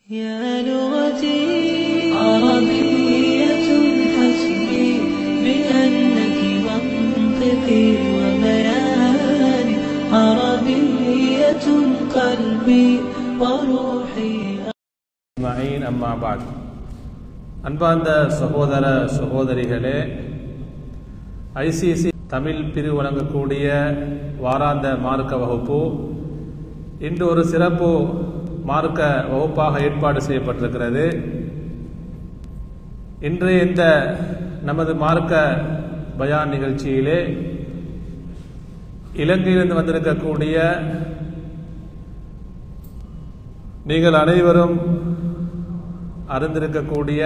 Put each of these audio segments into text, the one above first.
يا لغتي عربية حسبي بأنك منطقي وبياني عربية قلبي وروحي அஜ்மஈன் அம்மா பாத் அன்பார்ந்த சகோதர சகோதரிகளே ஐசிசி தமிழ் பிரிவு வழங்கக்கூடிய வாராந்த மார்க்க வகுப்பு இன்று ஒரு சிறப்பு மார்க்க வகுப்பாக ஏற்பாடு செய்யப்பட்டிருக்கிறது இன்று இந்த நமது மார்க்க பயான் நிகழ்ச்சியிலே இலங்கையிலிருந்து வந்திருக்கக்கூடிய நீங்கள் அனைவரும் அறிந்திருக்கக்கூடிய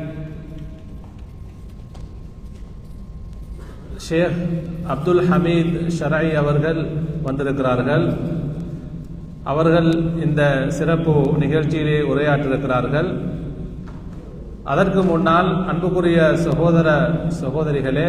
ஷேக் அப்துல் ஹமீத் ஷரை அவர்கள் வந்திருக்கிறார்கள் அவர்கள் இந்த சிறப்பு நிகழ்ச்சியிலே உரையாற்றிருக்கிறார்கள் அதற்கு முன்னால் அன்புக்குரிய சகோதர சகோதரிகளே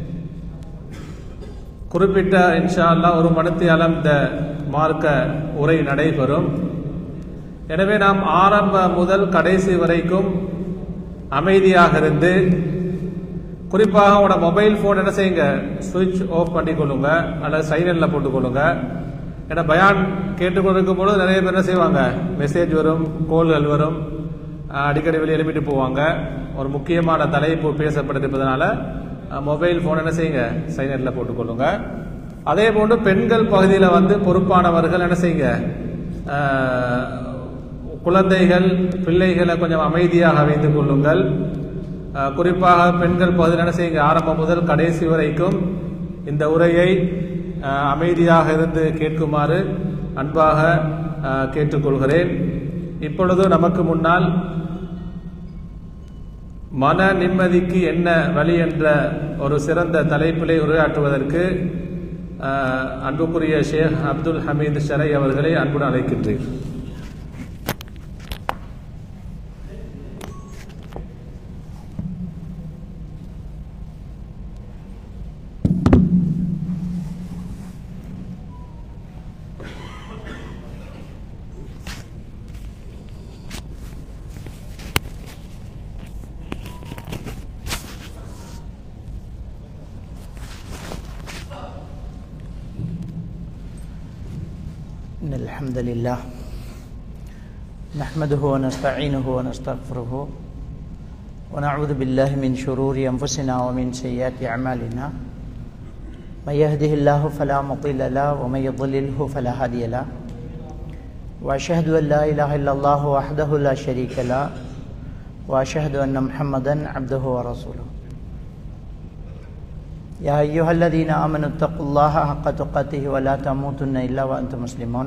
குறிப்பிட்ட இன்ஷா அல்லாஹ் ஒரு மணித்தியாலம் இந்த மார்க்க உரை நடைபெறும் எனவே நாம் ஆரம்ப முதல் கடைசி வரைக்கும் அமைதியாக இருந்து குறிப்பாக உங்களோட மொபைல் ஃபோன் என்ன செய்யுங்க சுவிட்ச் ஆஃப் பண்ணிக்கொள்ளுங்க அல்லது சைலண்டில் போட்டுக்கொள்ளுங்க ஏன்னா பயான் கேட்டுக்கொண்டிருக்கும் பொழுது நிறைய பேர் என்ன செய்வாங்க மெசேஜ் வரும் கோல்கள் வரும் அஹ், அடிக்கடி வெளியே எழுப்பிட்டு போவாங்க ஒரு முக்கியமான தலைப்பு பேசப்பட்டிருப்பதனால மொபைல் ஃபோன் என்ன செய்யுங்க சைலண்டில் போட்டுக்கொள்ளுங்க அதே போன்று பெண்கள் பகுதியில் வந்து பொறுப்பானவர்கள் என்ன செய்யுங்க அஹ், குழந்தைகள் பிள்ளைகளை கொஞ்சம் அமைதியாக வைத்துக் கொள்ளுங்கள் அஹ், குறிப்பாக பெண்கள் பகுதியில் என்ன செய்யுங்க ஆரம்பம் முதல் கடைசி வரைக்கும் இந்த உரையை அஹ், அமைதியாக இருந்து கேட்குமாறு அன்பாக அஹ், கேட்டுக்கொள்கிறேன் இப்பொழுது நமக்கு முன்னால் மன நிம்மதிக்கு என்ன வழி என்ற ஒரு சிறந்த தலைப்பிலே உரையாற்றுவதற்கு அஹ், அன்புக்குரிய ஷேக் அப்துல் ஹமீத் ஷரை அவர்களை அன்புடன் அழைக்கின்றேன் إن الحمد لله نحمده ونستعينه ونستغفره ونعوذ بالله من شرور أنفسنا ومن سيئات أعمالنا من يهده الله فلا مضل له ومن يضلله فلا هادي له وأشهد أن لا إله إلا الله وحده لا شريك له وأشهد أن محمدا عبده ورسوله يا أيها الذين آمنوا اتقوا الله حق تقاته ولا تموتن إلا وأنتم مسلمون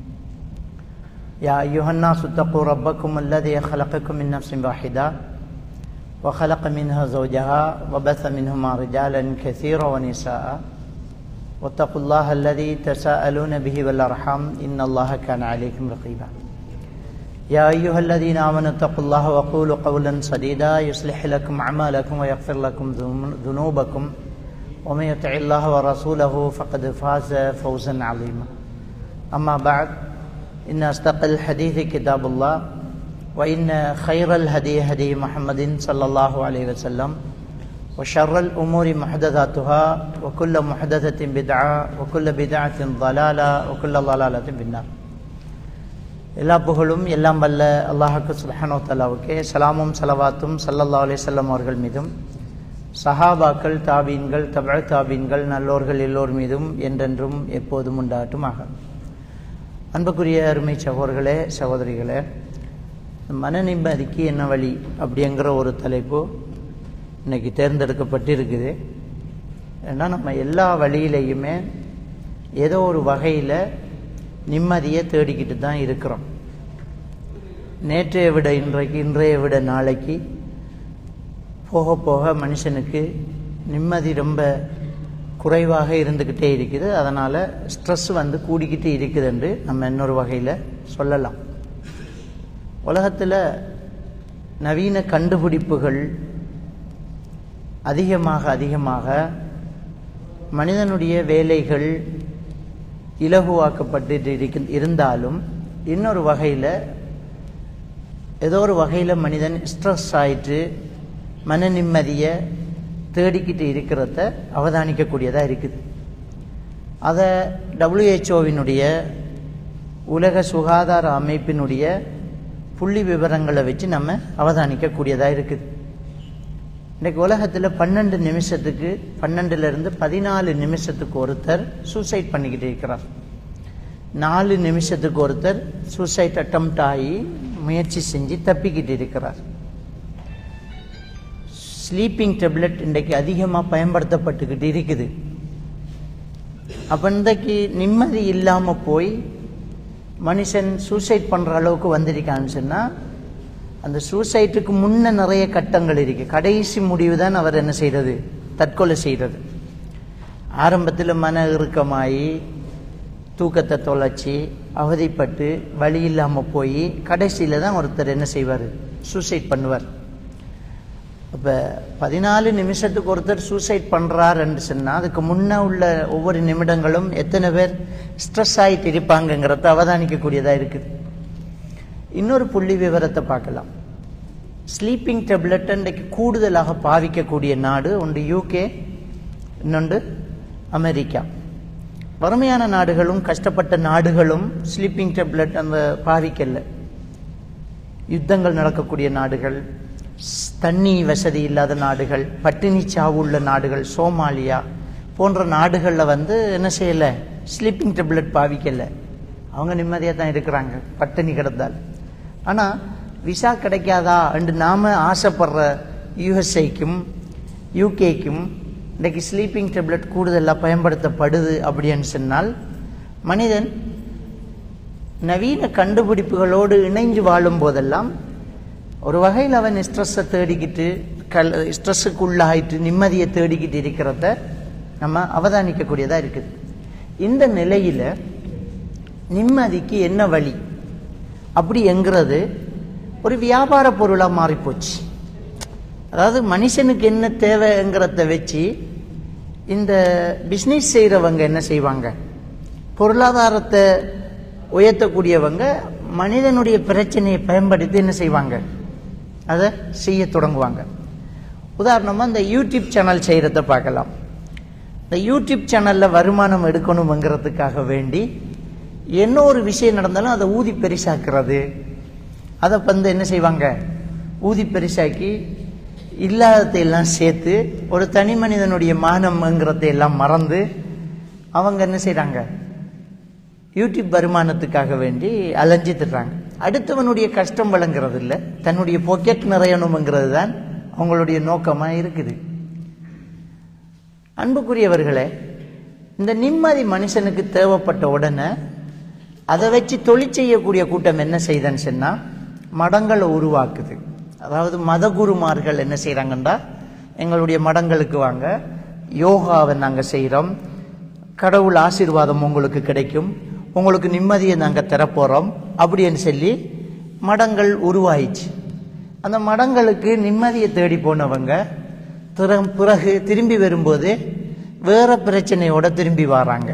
يا أيها الناس اتقوا ربكم الذي خلقكم من نفس واحدة وخلق منها زوجها وبث منهما رجالا كثيرا ونساء واتقوا الله الذي تساءلون به والأرحام إن الله كان عليكم رقيبا يا أيها الذين آمنوا اتقوا الله وقولوا قولا سديدا يصلح لكم أعمالكم ويغفر لكم ذنوبكم ومن يطع الله ورسوله فقد فاز فوزا عظيما أما بعد إن أصدق الحديث كتاب الله وإن خير الهدي هدي محمد صلى الله عليه وسلم وشر الأمور محدثاتها وكل محدثة بدعة وكل بدعة ضلالة وكل ضلالة في النار எல்லா புகழும் எல்லாம் வல்ல அல்லாஹுக்கு சுல்ஹானோ தலாவுக்கே சலாமும் சலவாத்தும் சல்லல்லா அலிசல்லம் அவர்கள் மீதும் சஹாபாக்கள் தாபீன்கள் தபழ தாபீன்கள் நல்லோர்கள் எல்லோர் மீதும் என்றென்றும் எப்போதும் உண்டாகட்டுமாக அன்புக்குரிய அருமை சகோதர்களே சகோதரிகளே மன நிம்மதிக்கு என்ன வழி அப்படிங்கிற ஒரு தலைப்பு இன்னைக்கு தேர்ந்தெடுக்கப்பட்டிருக்குது ஏன்னா நம்ம எல்லா வழியிலையுமே ஏதோ ஒரு வகையில் நிம்மதியை தேடிக்கிட்டு தான் இருக்கிறோம் நேற்றைய விட இன்றைக்கு இன்றைய விட நாளைக்கு போக போக மனுஷனுக்கு நிம்மதி ரொம்ப குறைவாக இருந்துக்கிட்டே இருக்குது அதனால் ஸ்ட்ரெஸ் வந்து கூடிக்கிட்டு இருக்குது என்று நம்ம இன்னொரு வகையில் சொல்லலாம் உலகத்தில் நவீன கண்டுபிடிப்புகள் அதிகமாக அதிகமாக மனிதனுடைய வேலைகள் இலகுவாக்கப்பட்டு இருக்க இருந்தாலும் இன்னொரு வகையில் ஏதோ ஒரு வகையில் மனிதன் ஸ்ட்ரெஸ் ஆயிட்டு மன நிம்மதியை தேடிக்கிட்டு இருக்கிறத அவதானிக்கக்கூடியதாக இருக்குது அதை டபிள்யூஹெச்ஓவினுடைய உலக சுகாதார அமைப்பினுடைய புள்ளி விவரங்களை வச்சு நம்ம அவதானிக்கக்கூடியதாக இருக்குது இன்றைக்கு உலகத்தில் பன்னெண்டு நிமிஷத்துக்கு பன்னெண்டுலேருந்து பதினாலு நிமிஷத்துக்கு ஒருத்தர் சூசைட் பண்ணிக்கிட்டு இருக்கிறார் நாலு நிமிஷத்துக்கு ஒருத்தர் சூசைட் அட்டம்ப்ட் ஆகி முயற்சி செஞ்சு தப்பிக்கிட்டு இருக்கிறார் ஸ்லீப்பிங் டெப்லெட் இன்றைக்கு அதிகமாக பயன்படுத்தப்பட்டுக்கிட்டு இருக்குது அப்போ இன்றைக்கு நிம்மதி இல்லாமல் போய் மனுஷன் சூசைட் பண்ணுற அளவுக்கு வந்திருக்கான்னு சொன்னால் அந்த சூசைட்டுக்கு முன்ன நிறைய கட்டங்கள் இருக்கு கடைசி முடிவு தான் அவர் என்ன செய்கிறது தற்கொலை செய்கிறது ஆரம்பத்தில் மன இறுக்கமாகி தூக்கத்தை தொலைச்சி அவதிப்பட்டு வழி இல்லாமல் போய் கடைசியில் தான் ஒருத்தர் என்ன செய்வார் சூசைட் பண்ணுவார் இப்போ பதினாலு நிமிஷத்துக்கு ஒருத்தர் சூசைட் பண்ணுறாருன்னு சொன்னால் அதுக்கு முன்னே உள்ள ஒவ்வொரு நிமிடங்களும் எத்தனை பேர் ஸ்ட்ரெஸ் ஆகிட்டு இருப்பாங்கங்கிறத அவதானிக்கக்கூடியதாக இருக்குது இன்னொரு புள்ளி விவரத்தை பார்க்கலாம் ஸ்லீப்பிங் டெப்லெட் இன்றைக்கு கூடுதலாக பாவிக்கக்கூடிய நாடு ஒன்று யூகே இன்னொன்று அமெரிக்கா வறுமையான நாடுகளும் கஷ்டப்பட்ட நாடுகளும் ஸ்லீப்பிங் டெப்லெட் அந்த பாவிக்கல யுத்தங்கள் நடக்கக்கூடிய நாடுகள் ஸ்- தண்ணி வசதி இல்லாத நாடுகள் பட்டினி சாவு உள்ள நாடுகள் சோமாலியா போன்ற நாடுகளில் வந்து என்ன செய்யலை ஸ்லீப்பிங் டெப்லெட் பாவிக்கல அவங்க நிம்மதியாக தான் இருக்கிறாங்க பட்டினி கிடந்தால் ஆனால் விசா கிடைக்காதா என்று நாம் ஆசைப்படுற யூஎஸ்ஐக்கும் யூகேக்கும் இன்றைக்கு ஸ்லீப்பிங் டெப்லெட் கூடுதலாக பயன்படுத்தப்படுது அப்படின்னு சொன்னால் மனிதன் நவீன கண்டுபிடிப்புகளோடு இணைஞ்சு வாழும் போதெல்லாம் ஒரு வகையில் அவன் ஸ்ட்ரெஸ்ஸை தேடிக்கிட்டு கல் ஸ்ட்ரெஸ்ஸுக்கு உள்ளாயிட்டு நிம்மதியை தேடிக்கிட்டு இருக்கிறத நம்ம அவதானிக்கக்கூடியதாக இருக்குது இந்த நிலையில் நிம்மதிக்கு என்ன வழி அப்படி என்கிறது ஒரு வியாபார பொருளாக மாறிப்போச்சு அதாவது மனுஷனுக்கு என்ன தேவைங்கிறத வச்சு இந்த பிஸ்னஸ் செய்கிறவங்க என்ன செய்வாங்க பொருளாதாரத்தை உயர்த்தக்கூடியவங்க மனிதனுடைய பிரச்சனையை பயன்படுத்தி என்ன செய்வாங்க அதை செய்ய தொடங்குவாங்க உதாரணமாக இந்த யூடியூப் சேனல் செய்கிறத பார்க்கலாம் இந்த யூடியூப் சேனலில் வருமானம் எடுக்கணுங்கிறதுக்காக வேண்டி என்ன ஒரு விஷயம் நடந்தாலும் அதை ஊதி பெருசாக்குறது அதை வந்து என்ன செய்வாங்க ஊதி பெருசாக்கி இல்லாததை எல்லாம் சேர்த்து ஒரு தனி மனிதனுடைய மானம்ங்கிறதை எல்லாம் மறந்து அவங்க என்ன செய்கிறாங்க யூடியூப் வருமானத்துக்காக வேண்டி அலைஞ்சு திட்டுறாங்க அடுத்தவனுடைய கஷ்டம் வழங்குறது இல்லை தன்னுடைய பாக்கெட் நிறையணுங்கிறது தான் அவங்களுடைய நோக்கமாக இருக்குது அன்புக்குரியவர்களே இந்த நிம்மதி மனுஷனுக்கு தேவைப்பட்ட உடனே அதை வச்சு தொழில் செய்யக்கூடிய கூட்டம் என்ன செய்தன்னு சொன்னால் மடங்களை உருவாக்குது அதாவது மதகுருமார்கள் என்ன செய்கிறாங்கன்னா எங்களுடைய மடங்களுக்கு வாங்க யோகாவை நாங்கள் செய்கிறோம் கடவுள் ஆசீர்வாதம் உங்களுக்கு கிடைக்கும் உங்களுக்கு நிம்மதியை நாங்கள் தரப்போகிறோம் அப்படின்னு சொல்லி மடங்கள் உருவாயிச்சு அந்த மடங்களுக்கு நிம்மதியை தேடி போனவங்க திற- பிறகு திரும்பி வரும்போது வேற பிரச்சனையோட திரும்பி வராங்க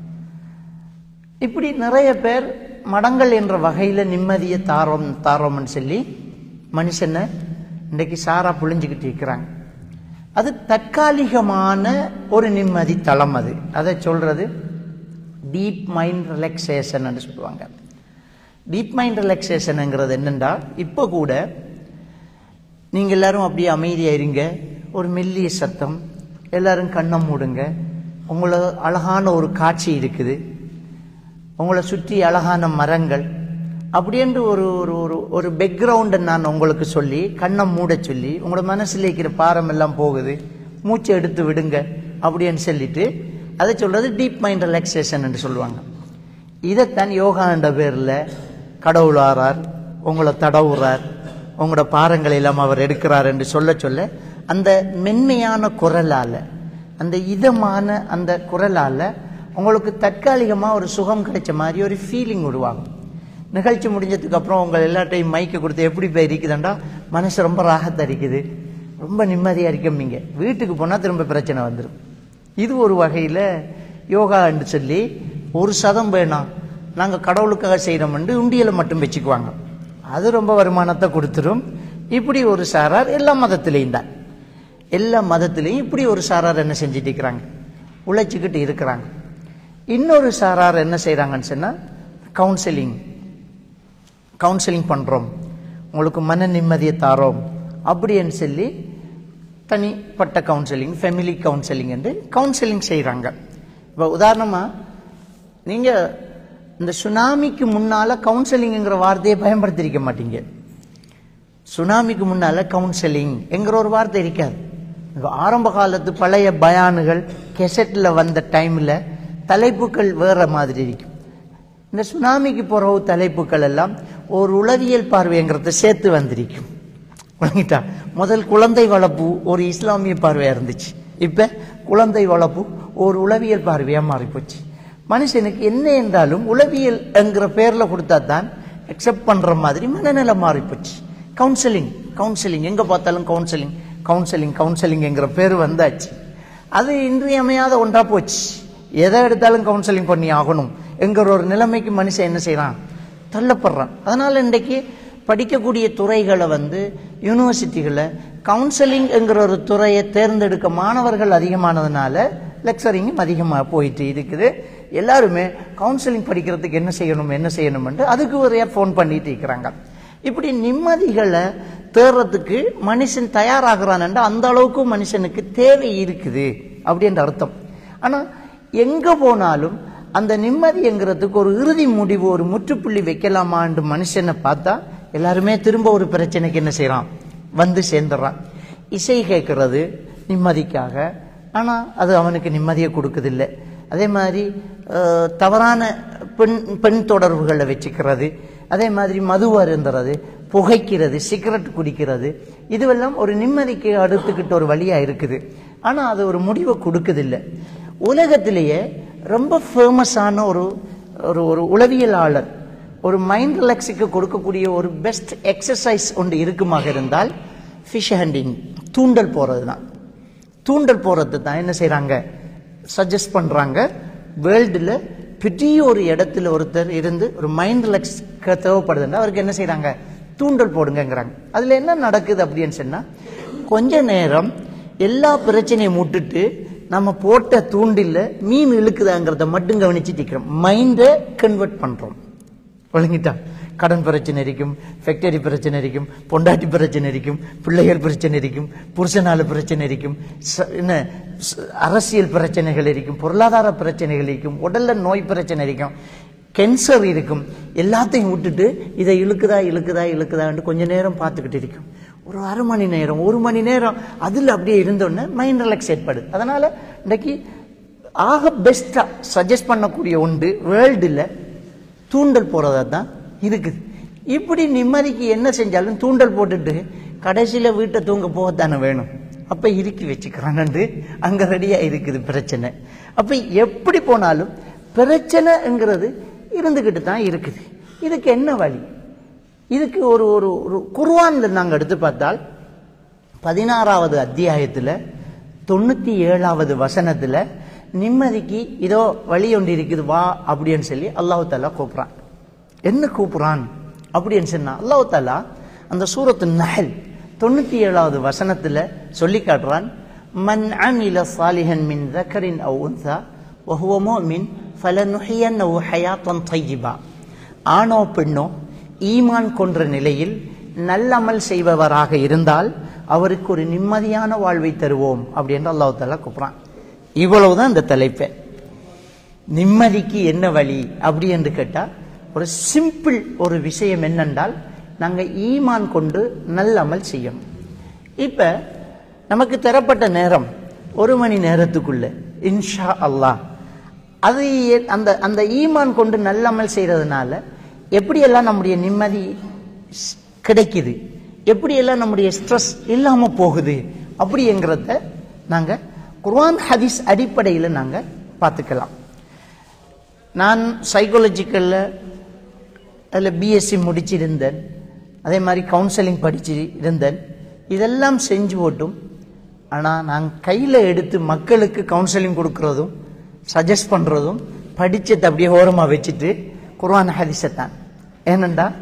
இப்படி நிறைய பேர் மடங்கள் என்ற வகையில் நிம்மதியை தாரோம் தாரோம்னு சொல்லி மனுஷனை இன்றைக்கு சாரா புழிஞ்சுக்கிட்டு இருக்கிறாங்க அது தற்காலிகமான ஒரு நிம்மதி தளம் அது அதை சொல்றது டீப் மைண்ட் ரிலாக்ஸேஷன் சொல்லுவாங்க டீப் மைண்ட் ரிலாக்ஸேஷனுங்கிறது என்னென்னா இப்போ கூட நீங்கள் எல்லாரும் அப்படியே அமைதியாக இருங்க ஒரு மெல்லிய சத்தம் எல்லாரும் கண்ணை மூடுங்க உங்களை அழகான ஒரு காட்சி இருக்குது உங்களை சுற்றி அழகான மரங்கள் அப்படின்ட்டு ஒரு ஒரு ஒரு ஒரு பேக்ரவுண்டை நான் உங்களுக்கு சொல்லி கண்ணை மூட சொல்லி உங்களோட மனசில் இருக்கிற பாரம் எல்லாம் போகுது மூச்சை எடுத்து விடுங்க அப்படின்னு சொல்லிட்டு அதை சொல்றது டீப் மைண்ட் ரிலாக்ஸேஷன் என்று சொல்லுவாங்க இதைத்தான் யோகான்ற பேரில் கடவுள் ஆறார் உங்களை தடவுறார் உங்களோட பாரங்களை எல்லாம் அவர் எடுக்கிறார் என்று சொல்ல சொல்ல அந்த மென்மையான குரலால் அந்த இதமான அந்த குரலால் உங்களுக்கு தற்காலிகமாக ஒரு சுகம் கிடைச்ச மாதிரி ஒரு ஃபீலிங் உருவாகும் நிகழ்ச்சி முடிஞ்சதுக்கு அப்புறம் உங்கள் எல்லாட்டையும் மைக்கை கொடுத்து எப்படி போய் இருக்குதுண்டா மனசு ரொம்ப ராகத்தை இருக்குது ரொம்ப நிம்மதியாக இருக்கீங்க வீட்டுக்கு போனால் திரும்ப பிரச்சனை வந்துடும் இது ஒரு வகையில் யோகான்னு சொல்லி ஒரு சதம் வேணாம் நாங்கள் கடவுளுக்காக செய்கிறோம்னு உண்டியலை மட்டும் வச்சுக்குவாங்க அது ரொம்ப வருமானத்தை கொடுத்துரும் இப்படி ஒரு சாரார் எல்லா மதத்திலையும் தான் எல்லா மதத்திலையும் இப்படி ஒரு சாரார் என்ன செஞ்சுட்டு இருக்கிறாங்க உழைச்சிக்கிட்டு இருக்கிறாங்க இன்னொரு சாரார் என்ன செய்கிறாங்கன்னு சொன்னால் கவுன்சிலிங் கவுன்சிலிங் பண்ணுறோம் உங்களுக்கு மன நிம்மதியை தாரோம் அப்படின்னு சொல்லி தனிப்பட்ட கவுன்சிலிங் ஃபேமிலி கவுன்சிலிங் என்று கவுன்சிலிங் செய்கிறாங்க இப்போ உதாரணமாக நீங்கள் இந்த சுனாமிக்கு முன்னால் கவுன்சிலிங்கிற வார்த்தையை பயன்படுத்தியிருக்க மாட்டீங்க சுனாமிக்கு முன்னால் கவுன்சிலிங் என்கிற ஒரு வார்த்தை இருக்காது இப்ப ஆரம்ப காலத்து பழைய பயானுகள் கெசட்டில் வந்த டைமில் தலைப்புகள் வேற மாதிரி இருக்கும் இந்த சுனாமிக்கு பிறகு தலைப்புகள் எல்லாம் ஒரு உளவியல் பார்வைங்கிறத சேர்த்து வந்திருக்கும் விளங்கிட்டா முதல் குழந்தை வளர்ப்பு ஒரு இஸ்லாமிய பார்வையாக இருந்துச்சு இப்போ குழந்தை வளர்ப்பு ஒரு உளவியல் பார்வையாக மாறிப்போச்சு மனுஷனுக்கு என்ன என்றாலும் உளவியல் என்கிற பேரில் கொடுத்தா தான் அக்செப்ட் பண்ணுற மாதிரி மனநிலை மாறிப்போச்சு கவுன்சிலிங் கவுன்சிலிங் எங்கே பார்த்தாலும் கவுன்சிலிங் கவுன்சிலிங் கவுன்சிலிங் என்கிற பேர் வந்தாச்சு அது இன்றியமையாத ஒன்றா போச்சு எதை எடுத்தாலும் கவுன்சிலிங் பண்ணி ஆகணும் என்கிற ஒரு நிலைமைக்கு மனுஷன் என்ன செய்கிறான் தள்ளப்படுறான் அதனால் இன்றைக்கு படிக்கக்கூடிய துறைகளை வந்து யூனிவர்சிட்டிகளை கவுன்சிலிங் என்கிற ஒரு துறையை தேர்ந்தெடுக்க மாணவர்கள் அதிகமானதுனால லெக்சரிங்கும் அதிகமாக போயிட்டு இருக்குது எல்லாருமே கவுன்சிலிங் படிக்கிறதுக்கு என்ன செய்யணும் என்ன செய்யணும்ன்ட்டு அதுக்கு ஒரு ஃபோன் பண்ணிட்டு இருக்கிறாங்க இப்படி நிம்மதிகளை தேர்றதுக்கு மனுஷன் தயாராகிறான்ன்ற அந்த அளவுக்கு மனுஷனுக்கு தேவை இருக்குது அப்படின்ற அர்த்தம் ஆனால் எங்கே போனாலும் அந்த நிம்மதிங்கிறதுக்கு ஒரு இறுதி முடிவு ஒரு முற்றுப்புள்ளி வைக்கலாமான்னு மனுஷனை பார்த்தா எல்லாருமே திரும்ப ஒரு பிரச்சனைக்கு என்ன செய்கிறான் வந்து சேர்ந்துடுறான் இசை கேட்கறது நிம்மதிக்காக ஆனால் அது அவனுக்கு நிம்மதியை கொடுக்குதில்லை அதே மாதிரி அஹ், தவறான பெண் பெண் தொடர்புகளை வச்சுக்கிறது அதே மாதிரி மது அருந்துறது புகைக்கிறது சிகரெட் குடிக்கிறது இதுவெல்லாம் ஒரு நிம்மதிக்கு அடுத்துக்கிட்ட ஒரு வழியாக இருக்குது ஆனால் அது ஒரு முடிவை கொடுக்குதில்லை உலகத்திலேயே ரொம்ப ஃபேமஸான ஒரு ஒரு ஒரு உளவியலாளர் ஒரு மைண்ட் ரிலாக்ஸுக்கு கொடுக்கக்கூடிய ஒரு பெஸ்ட் எக்ஸசைஸ் ஒன்று இருக்குமாக இருந்தால் ஃபிஷ் ஹண்டிங் தூண்டல் போகிறது தான் தூண்டல் போகிறது தான் என்ன செய்கிறாங்க சஜஸ்ட் பண்ணுறாங்க வேர்ல்டில் பெரிய ஒரு இடத்துல ஒருத்தர் இருந்து ஒரு மைண்ட் ரிலாக்ஸ் தேவைப்படுதுன்னா அவருக்கு என்ன செய்கிறாங்க தூண்டல் போடுங்கங்கிறாங்க அதில் என்ன நடக்குது அப்படின்னு சொன்னால் கொஞ்ச நேரம் எல்லா பிரச்சனையும் விட்டுட்டு நம்ம போட்ட தூண்டில்ல மீன் இழுக்குதாங்கிறத மட்டும் கவனிச்சுட்டு இருக்கிறோம் மைண்டை கன்வெர்ட் பண்ணுறோம் விளங்கிட்டா கடன் பிரச்சனை இருக்கும் ஃபேக்டரி பிரச்சனை இருக்கும் பொண்டாட்டி பிரச்சனை இருக்கும் பிள்ளைகள் பிரச்சனை இருக்கும் புருஷனால பிரச்சனை இருக்கும் ச- என்ன ச- அரசியல் பிரச்சனைகள் இருக்கும் பொருளாதார பிரச்சனைகள் இருக்கும் உடல்ல நோய் பிரச்சனை இருக்கும் கேன்சர் இருக்கும் எல்லாத்தையும் விட்டுட்டு இதை இழுக்குதா இழுக்குதா இழுக்குதான்னு கொஞ்ச நேரம் பார்த்துக்கிட்டு இருக்கும் ஒரு அரை மணி நேரம் ஒரு மணி நேரம் அதில் அப்படியே இருந்தோன்னே மைண்ட் ரிலாக்ஸ் ஏற்படுது அதனால இன்னைக்கு ஆக பெஸ்ட்டாக சஜஸ்ட் பண்ணக்கூடிய உண்டு வேர்ல்டில் தூண்டல் போறதா தான் இருக்குது இப்படி நிம்மதிக்கு என்ன செஞ்சாலும் தூண்டல் போட்டுட்டு கடைசியில் வீட்டை தூங்க போகத்தானே வேணும் அப்போ இறுக்கி வச்சுக்கிறான்னு அங்கே ரெடியாக இருக்குது பிரச்சனை அப்போ எப்படி போனாலும் பிரச்சனைங்கிறது இருந்துக்கிட்டு தான் இருக்குது இதுக்கு என்ன வழி இதுக்கு ஒரு ஒரு ஒரு குர்ஆன்ல நாங்கள் எடுத்து பார்த்தால் பதினாறாவது அத்தியாயத்தில் தொண்ணூற்றி ஏழாவது வசனத்தில் நிம்மதிக்கு இதோ வழி ஒன்று இருக்குது வா அப்படின்னு சொல்லி அல்லாஹ் தாலா கூப்பிட்றான் என்ன கூப்பிட்றான் அப்படின்னு சொன்னா அல்லாஹ் தாலா அந்த சூரத்து நஹல் தொண்ணூற்றி ஏழாவது வசனத்தில் சொல்லி காட்டுறான் மன் அமில சாலிஹன் மின் தக்கரின் அவு உன்சா வஹுவ முஃமின் ஃபலனுஹியன்னஹு ஹயாத்தன் தய்யிபா ஆணோ பெண்ணோ ஈமான் கொன்ற நிலையில் நல்லமல் செய்பவராக இருந்தால் அவருக்கு ஒரு நிம்மதியான வாழ்வை தருவோம் அப்படின்னு அல்லாஹ் தாலா கூப்பிட்றான் இவ்வளவுதான் இந்த தலைப்பை நிம்மதிக்கு என்ன வழி அப்படி என்று கேட்டால் ஒரு சிம்பிள் ஒரு விஷயம் என்னென்றால் நாங்கள் ஈமான் கொண்டு நல்லமல் செய்யணும் இப்போ நமக்கு தரப்பட்ட நேரம் ஒரு மணி நேரத்துக்குள்ள இன்ஷா அல்லாஹ் அது எ- அந்த அந்த ஈமான் கொண்டு நல்லமல் செய்கிறதுனால எப்படியெல்லாம் நம்முடைய நிம்மதி ஸ்- கிடைக்குது எப்படியெல்லாம் நம்முடைய ஸ்ட்ரெஸ் இல்லாமல் போகுது அப்படிங்கிறத நாங்கள் குர்ஆன் ஹதீஸ் அடிப்படையில் நாங்கள் பார்த்துக்கலாம் நான் சைக்காலஜிக்கலில் அதில் பிஎஸ்சி முடிச்சிருந்தேன் அதே மாதிரி கவுன்சிலிங் படிச்சு இருந்தேன் இதெல்லாம் செஞ்சு போட்டும் ஆனால் நான் கையில் எடுத்து மக்களுக்கு கவுன்சிலிங் கொடுக்கறதும் சஜஸ்ட் பண்ணுறதும் படிச்சதை அப்படியே ஓரமாக வச்சுட்டு குர்ஆன் ஹதீஸை தான் ஏனண்டா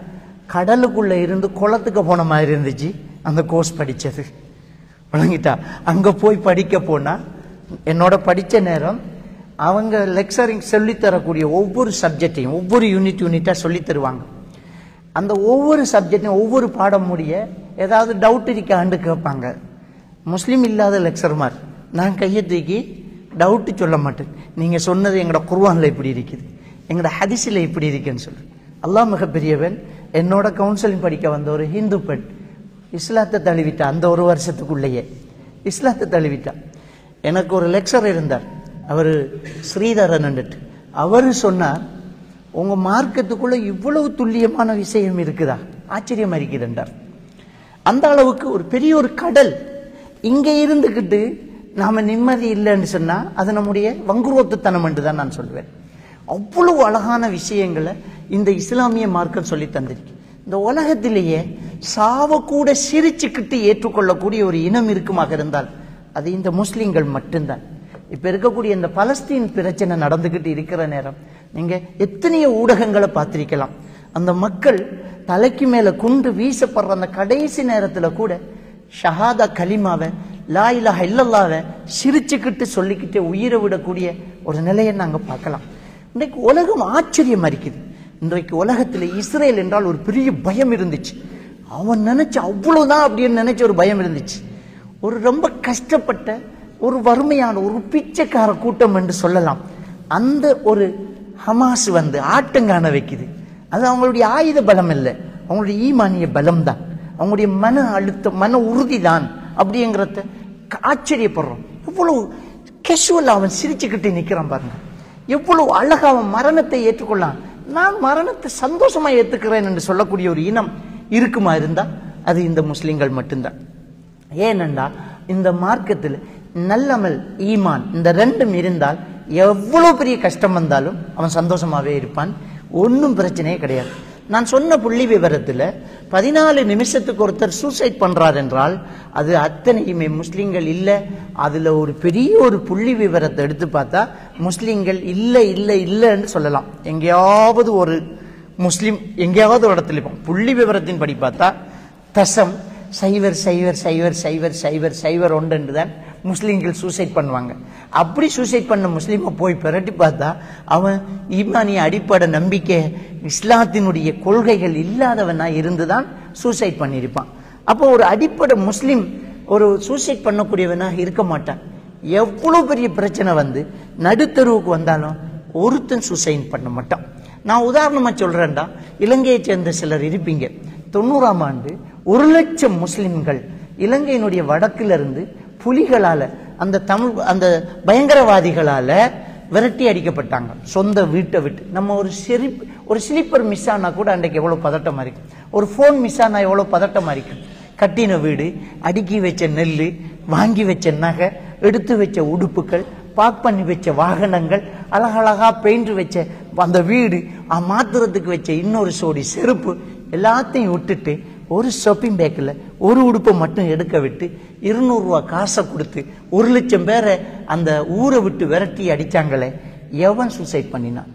கடலுக்குள்ள இருந்து குளத்துக்கு போன மாதிரி இருந்துச்சு அந்த கோர்ஸ் படிச்சது விளங்கிட்டா அங்க போய் படிக்க போனா என்னோட படிச்ச நேரம் அவங்க லெக்சரிங் சொல்லித் தரக்கூடிய ஒவ்வொரு சப்ஜெக்டையும் ஒவ்வொரு யூனிட் யூனிட்டா சொல்லி தருவாங்க அந்த ஒவ்வொரு சப்ஜெக்டையும் ஒவ்வொரு பாடம் முடிய ஏதாவது டவுட் இருக்கான்னு கேட்பாங்க முஸ்லீம் இல்லாத லெக்சர்மார் நான் கையை தூக்கி டவுட்டு சொல்ல மாட்டேன் நீங்க சொன்னது எங்களோட குர்வான்ல இப்படி இருக்குது எங்களோட ஹதிஸில் இப்படி இருக்குன்னு சொல்லு அல்லாஹ் மிக பெரியவன் என்னோட கவுன்சிலிங் படிக்க வந்த ஒரு ஹிந்து பெண் இஸ்லாத்தை தழுவிட்டா அந்த ஒரு வருஷத்துக்குள்ளேயே இஸ்லாத்தை தழுவிட்டா எனக்கு ஒரு லெக்சர் இருந்தார் அவர் ஸ்ரீதரன் அவர் சொன்னார் உங்க மார்க்கத்துக்குள்ள இவ்வளவு துல்லியமான விஷயம் இருக்குதா ஆச்சரியமா இருக்குதுன்றார் அந்த அளவுக்கு ஒரு பெரிய ஒரு கடல் இங்க இருந்துகிட்டு நாம நிம்மதி இல்லைன்னு சொன்னா அது நம்முடைய வங்குரோத்துத்தனம் என்று தான் நான் சொல்வேன் அவ்வளவு அழகான விஷயங்களை இந்த இஸ்லாமிய மார்க்கம் சொல்லி தந்திருக்கு இந்த உலகத்திலேயே சாவ கூட சிரிச்சுக்கிட்டு ஏற்றுக்கொள்ளக்கூடிய ஒரு இனம் இருக்குமாக இருந்தால் அது இந்த முஸ்லிம்கள் மட்டும்தான் இப்ப இருக்கக்கூடிய இந்த பலஸ்தீன் பிரச்சனை நடந்துகிட்டு இருக்கிற நேரம் நீங்க எத்தனையோ ஊடகங்களை பார்த்திருக்கலாம் அந்த மக்கள் தலைக்கு மேல குண்டு வீசப்படுற அந்த கடைசி நேரத்துல கூட ஷஹாதா கலிமாவை லா இலாஹ இல்லல்லாவை சிரிச்சுக்கிட்டு சொல்லிக்கிட்டு உயிரை விடக்கூடிய ஒரு நிலையை நாங்க பார்க்கலாம் இன்றைக்கு உலகம் ஆச்சரியமா இருக்குது இன்றைக்கு உலகத்துல இஸ்ரேல் என்றால் ஒரு பெரிய பயம் இருந்துச்சு அவன் நினைச்ச அவ்வளவுதான் அப்படின்னு நினைச்ச ஒரு பயம் இருந்துச்சு ஒரு ரொம்ப கஷ்டப்பட்ட ஒரு வறுமையான ஒரு பிச்சைக்கார கூட்டம் என்று சொல்லலாம் அந்த ஒரு ஹமாஸ் வந்து ஆட்டங்காண வைக்குது அது அவங்களுடைய ஆயுத பலம் இல்லை அவங்களுடைய ஈமானிய பலம் தான் அவங்களுடைய மன அழுத்தம் மன உறுதி தான் அப்படிங்கிறத ஆச்சரியப்படுறோம் எவ்வளவு கேஷுவல் அவன் சிரிச்சுக்கிட்டு நிக்கிறான் பாருங்க எவ்வளவு அழகா அவன் மரணத்தை ஏற்றுக்கொள்ளான் நான் மரணத்தை சந்தோஷமா ஏத்துக்கிறேன் என்று சொல்லக்கூடிய ஒரு இனம் இருக்குமா இருந்தா அது இந்த முஸ்லிம்கள் மட்டும்தான் ஏனென்றா இந்த மார்க்கத்தில் நல்லமல் ஈமான் இந்த ரெண்டும் இருந்தால் எவ்வளவு பெரிய கஷ்டம் வந்தாலும் அவன் சந்தோஷமாவே இருப்பான் ஒன்றும் பிரச்சனையே கிடையாது நான் சொன்ன புள்ளி விவரத்துல பதினாலு நிமிஷத்துக்கு ஒருத்தர் சூசைட் பண்றார் என்றால் அது அத்தனையுமே முஸ்லிம்கள் இல்ல அதுல ஒரு பெரிய ஒரு புள்ளி விவரத்தை எடுத்து பார்த்தா முஸ்லிம்கள் இல்ல இல்ல இல்லைன்னு சொல்லலாம் எங்கேயாவது ஒரு முஸ்லிம் எங்கேயாவது ஒரு இடத்துல இருப்பான் புள்ளி விவரத்தின் படி பார்த்தா தசம் சைவர் சைவர் சைவர் சைவர் சைவர் சைவர் ஒன்று என்று தான் முஸ்லீம்கள் சூசைட் பண்ணுவாங்க அப்படி சூசைட் பண்ண முஸ்லீமை போய் பிரட்டி பார்த்தா அவன் ஈமானிய அடிப்படை நம்பிக்கை இஸ்லாத்தினுடைய கொள்கைகள் இல்லாதவனா இருந்துதான் சூசைட் பண்ணியிருப்பான் அப்போ ஒரு அடிப்படை முஸ்லீம் ஒரு சூசைட் பண்ணக்கூடியவனாக இருக்க மாட்டான் எவ்வளவு பெரிய பிரச்சனை வந்து நடுத்தருவுக்கு வந்தாலும் ஒருத்தன் சூசைட் பண்ண மாட்டான் நான் உதாரணமா சொல்றேன்டா இலங்கையை சேர்ந்த சிலர் இருப்பீங்க தொண்ணூறாம் ஆண்டு ஒரு லட்சம் முஸ்லிம்கள் இலங்கையினுடைய வடக்குல இருந்து புலிகளால அந்த தமிழ் அந்த பயங்கரவாதிகளால விரட்டி அடிக்கப்பட்டாங்க சொந்த வீட்டை விட்டு நம்ம ஒரு சிரிப் ஒரு ஸ்லீப்பர் மிஸ் ஆனா கூட அன்றைக்கு எவ்வளவு பதட்டமா இருக்கு ஒரு ஃபோன் மிஸ் ஆனா எவ்வளவு பதட்டமா இருக்கு கட்டின வீடு அடுக்கி வச்ச நெல் வாங்கி வச்ச நகை எடுத்து வச்ச உடுப்புகள் பார்க் பண்ணி வச்ச வாகனங்கள் அழகழகா பெயிண்ட் வச்ச அந்த வீடு ஆ, மாத்துறதுக்கு வச்ச இன்னொரு சோடி செருப்பு எல்லாத்தையும் விட்டுட்டு ஒரு ஷாப்பிங் பேக்கில் ஒரு உடுப்பை மட்டும் எடுக்க விட்டு இருநூறுவா காசை கொடுத்து ஒரு லட்சம் பேரை அந்த ஊரை விட்டு விரட்டி அடிச்சாங்களே எவன் சூசைட் பண்ணினான்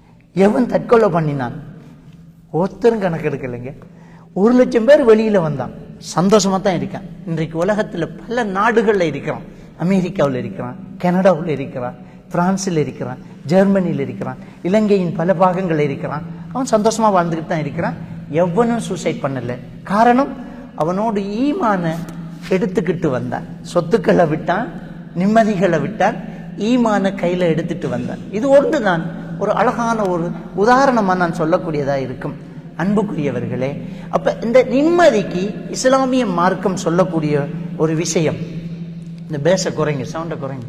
எவன் தற்கொலை பண்ணினான் ஒருத்தரும் கணக்கு எடுக்கலைங்க ஒரு லட்சம் பேர் வெளியில வந்தான் சந்தோஷமா தான் இருக்கான் இன்றைக்கு உலகத்துல பல நாடுகள்ல இருக்கிறான் அமெரிக்காவில் இருக்கிறான் கனடாவில் இருக்கிறான் பிரான்சில் இருக்கிறான் ஜெர்மனியில் இருக்கிறான் இலங்கையின் பல பாகங்கள் இருக்கிறான் அவன் சந்தோஷமா வாழ்ந்துக்கிட்டு தான் இருக்கிறான் எவனும் சூசைட் பண்ணல காரணம் அவனோடு ஈமான எடுத்துக்கிட்டு வந்தான் சொத்துக்களை விட்டான் நிம்மதிகளை விட்டான் ஈமான கையில எடுத்துட்டு வந்தான் இது ஒன்றுதான் ஒரு அழகான ஒரு உதாரணமா நான் சொல்லக்கூடியதா இருக்கும் அன்புக்குரியவர்களே அப்ப இந்த நிம்மதிக்கு இஸ்லாமிய மார்க்கம் சொல்லக்கூடிய ஒரு விஷயம் இந்த பேச குறைங்க சவுண்ட குறைங்க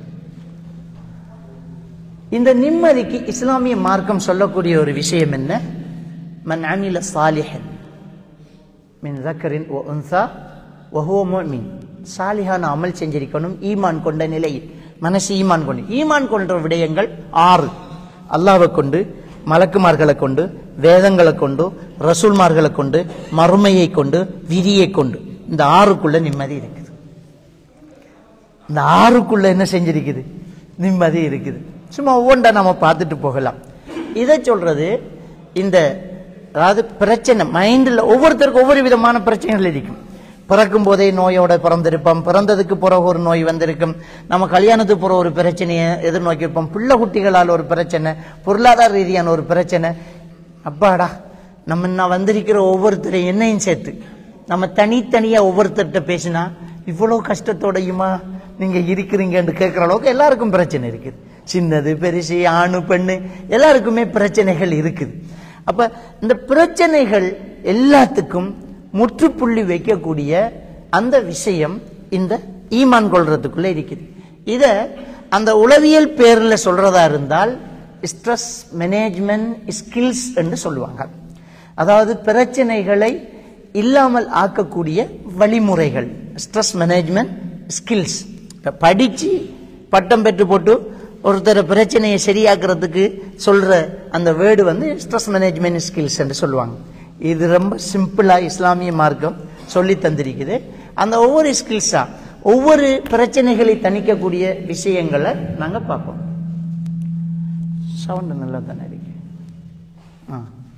இந்த நிம்மதிக்கு இஸ்லாமிய மார்க்கம் சொல்லக்கூடிய ஒரு விஷயம் என்ன மன் அமில சாலிஹன் மின் தக்கரின் ஓ உன்சா வஹுவ முஃமின் சாலிஹான அமல் செஞ்சிருக்கணும் ஈமான் கொண்ட நிலையில் மனசு ஈமான் கொண்டு ஈமான் கொண்ட விடயங்கள் ஆறு அல்லாஹ்வை கொண்டு மலக்குமார்களை கொண்டு வேதங்களை கொண்டு ரசூல்மார்களை கொண்டு மறுமையை கொண்டு விதியை கொண்டு இந்த ஆறுக்குள்ள நிம்மதி இருக்குது இந்த ஆறுக்குள்ள என்ன செஞ்சிருக்குது நிம்மதி இருக்குது சும்மா ஒவ்வொன்றா நம்ம பார்த்துட்டு போகலாம் இதை சொல்றது இந்த அதாவது பிரச்சனை மைண்டில் ஒவ்வொருத்தருக்கும் ஒவ்வொரு விதமான பிரச்சனைகள் இருக்கும் பிறக்கும் போதே நோயோட பிறந்திருப்போம் பிறந்ததுக்கு பிறகு ஒரு நோய் வந்திருக்கும் நம்ம கல்யாணத்துக்கு பிறகு ஒரு பிரச்சனையை எதிர்நோக்கியிருப்போம் பிள்ளை குட்டிகளால் ஒரு பிரச்சனை பொருளாதார ரீதியான ஒரு பிரச்சனை அப்பாடா நம்ம நான் வந்திருக்கிற ஒவ்வொருத்தரையும் என்னையும் சேர்த்து நம்ம தனித்தனியா ஒவ்வொருத்தர்கிட்ட பேசினா இவ்வளவு கஷ்டத்தோடையுமா நீங்க இருக்கிறீங்கன்னு கேட்கிற அளவுக்கு எல்லாருக்கும் பிரச்சனை இருக்குது சின்னது பெருசு ஆணு பெண்ணு எல்லாருக்குமே பிரச்சனைகள் இருக்குது அப்ப இந்த பிரச்சனைகள் எல்லாத்துக்கும் முற்றுப்புள்ளி வைக்கக்கூடிய அந்த விஷயம் இந்த ஈமான் கொள்றதுக்குள்ள இருக்குது இத அந்த உளவியல் பேர்ல சொல்றதா இருந்தால் ஸ்ட்ரெஸ் மேனேஜ்மெண்ட் ஸ்கில்ஸ் என்று சொல்லுவாங்க அதாவது பிரச்சனைகளை இல்லாமல் ஆக்கக்கூடிய வழிமுறைகள் ஸ்ட்ரெஸ் மேனேஜ்மெண்ட் ஸ்கில்ஸ் இப்போ படித்து பட்டம் பெற்று போட்டு ஒருத்தர் பிரச்சனையை சரியாக்குறதுக்கு சொல்ற அந்த வேர்டு வந்து ஸ்ட்ரெஸ் மேனேஜ்மெண்ட் ஸ்கில்ஸ் என்று சொல்லுவாங்க இது ரொம்ப சிம்பிளா இஸ்லாமிய மார்க்கம் சொல்லி தந்திருக்குது அந்த ஒவ்வொரு ஸ்கில்ஸா ஒவ்வொரு பிரச்சனைகளை தணிக்கக்கூடிய விஷயங்களை நாங்க பார்ப்போம் சவுண்ட் நல்லா தானே இருக்கு ஆ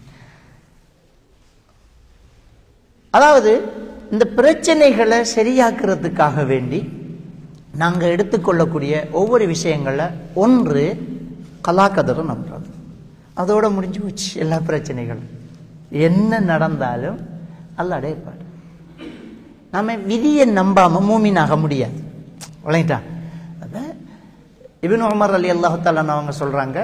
அதாவது இந்த பிரச்சனைகளை சரியாக்குறதுக்காக வேண்டி நாங்க எடுத்துக்கொள்ளக்கூடிய ஒவ்வொரு விஷயங்கள்ல ஒன்று கலாக்கதரை நம்புறது அதோட முடிஞ்சு போச்சு எல்லா பிரச்சனைகளும் என்ன நடந்தாலும் அல்ல அடையப்பாடு நாம விதியை நம்பாம மூமினாக முடியாது விளங்கிட்டா அதான் இபின் உமர் அலி அல்லாஹாலன் அவங்க சொல்றாங்க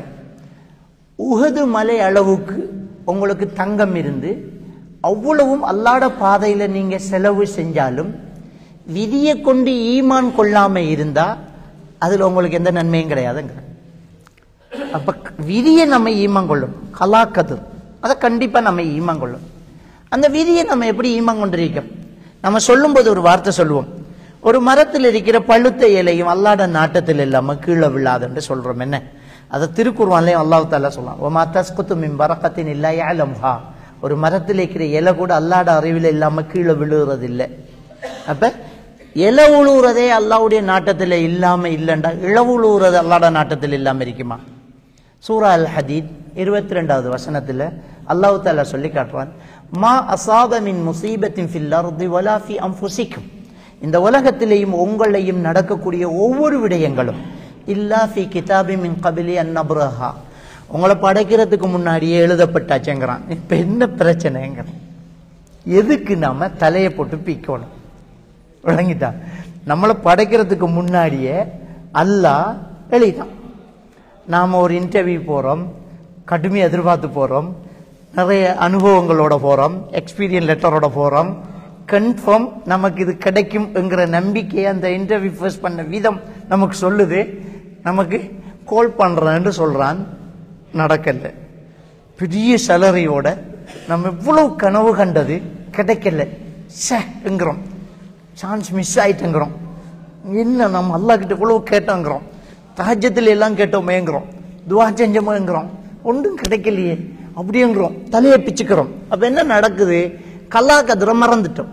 உகது மலை அளவுக்கு உங்களுக்கு தங்கம் இருந்து அவ்வளவும் அல்லாட பாதையில நீங்க செலவு செஞ்சாலும் விதியை கொண்டு ஈமான் கொள்ளாம இருந்தா அதுல உங்களுக்கு எந்த நன்மையும் கிடையாதுங்க அப்ப விதியை நம்ம ஈமான் கொள்ளும் கலாக்கது அதை கண்டிப்பா நம்ம ஈமான் கொள்ளும் அந்த விதியை நம்ம எப்படி ஈமான் கொண்டிருக்கோம் நம்ம சொல்லும்போது ஒரு வார்த்தை சொல்லுவோம் ஒரு மரத்தில் இருக்கிற பழுத்த இலையும் அல்லாட நாட்டத்தில் இல்லாம கீழே விழாதுன்னு சொல்றோம் என்ன அதை திருக்குர்வான்லயும் அல்லாஹ் தாலா சொல்லலாம் ஒமா தஸ்குத்து மின் பரக்கத்தின் இல்லா யாலம்ஹா ஒரு மரத்தில் இருக்கிற இலை கூட அல்லாட அறிவில் இல்லாம கீழே விழுகிறது இல்லை அப்ப இலை உழுவுறதே அல்லாவுடைய நாட்டத்தில் இல்லாம இல்லைண்டா இளவு உழுவுறது அல்லாட நாட்டத்தில் இல்லாம இருக்குமா சூரா அல் ஹதீத் இருபத்தி ரெண்டாவது வசனத்துல அல்லாஹ் தாலா சொல்லி காட்டுறான் மா அசாப மின் முசீபத்தின் ஃபில் அர்தி வலா ஃபி அன்ஃபுசிக்கும் இந்த உலகத்திலேயும் உங்களையும் நடக்கக்கூடிய ஒவ்வொரு விடயங்களும் இல்லா ஃபி கிதாபி மின் கபிலி அந்நபுரஹா உங்களை படைக்கிறதுக்கு முன்னாடியே எழுதப்பட்டாச்சுங்கிறான் இப்ப என்ன பிரச்சனைங்கிறான் எதுக்கு நாம தலையை போட்டு பீக்கணும் விளங்கிட்டா நம்மளை படைக்கிறதுக்கு முன்னாடியே அல்லாஹ் எழுதிட்டான் நாம் ஒரு இன்டர்வியூ போகிறோம் கடுமையாக எதிர்பார்த்து போகிறோம் நிறைய அனுபவங்களோட போகிறோம் எக்ஸ்பீரியன் லெட்டரோட போகிறோம் கன்ஃபார்ம் நமக்கு இது கிடைக்கும்ங்கிற நம்பிக்கையை அந்த இன்டர்வியூ ஃபேஸ் பண்ண விதம் நமக்கு சொல்லுது நமக்கு கால் பண்ணுறேன்னு சொல்கிறான் நடக்கல பெரிய சேலரியோட நம்ம இவ்வளவு கனவு கண்டது கிடைக்கல ஷேங்கிறோம் சான்ஸ் மிஸ் ஆயிட்டுங்கிறோம் என்ன நம்ம அல்லாஹ் கிட்ட இவ்வளவு கேட்டோங்கிறோம் தஹஜத்தில் எல்லாம் கேட்டோமேங்கிறோம் துவா செஞ்சோமேங்கிறோம் ஒன்றும் கிடைக்கலையே அப்படிங்கிறோம் தலையை பிச்சுக்கிறோம் அப்ப என்ன நடக்குது கல்லா கதிரை மறந்துட்டோம்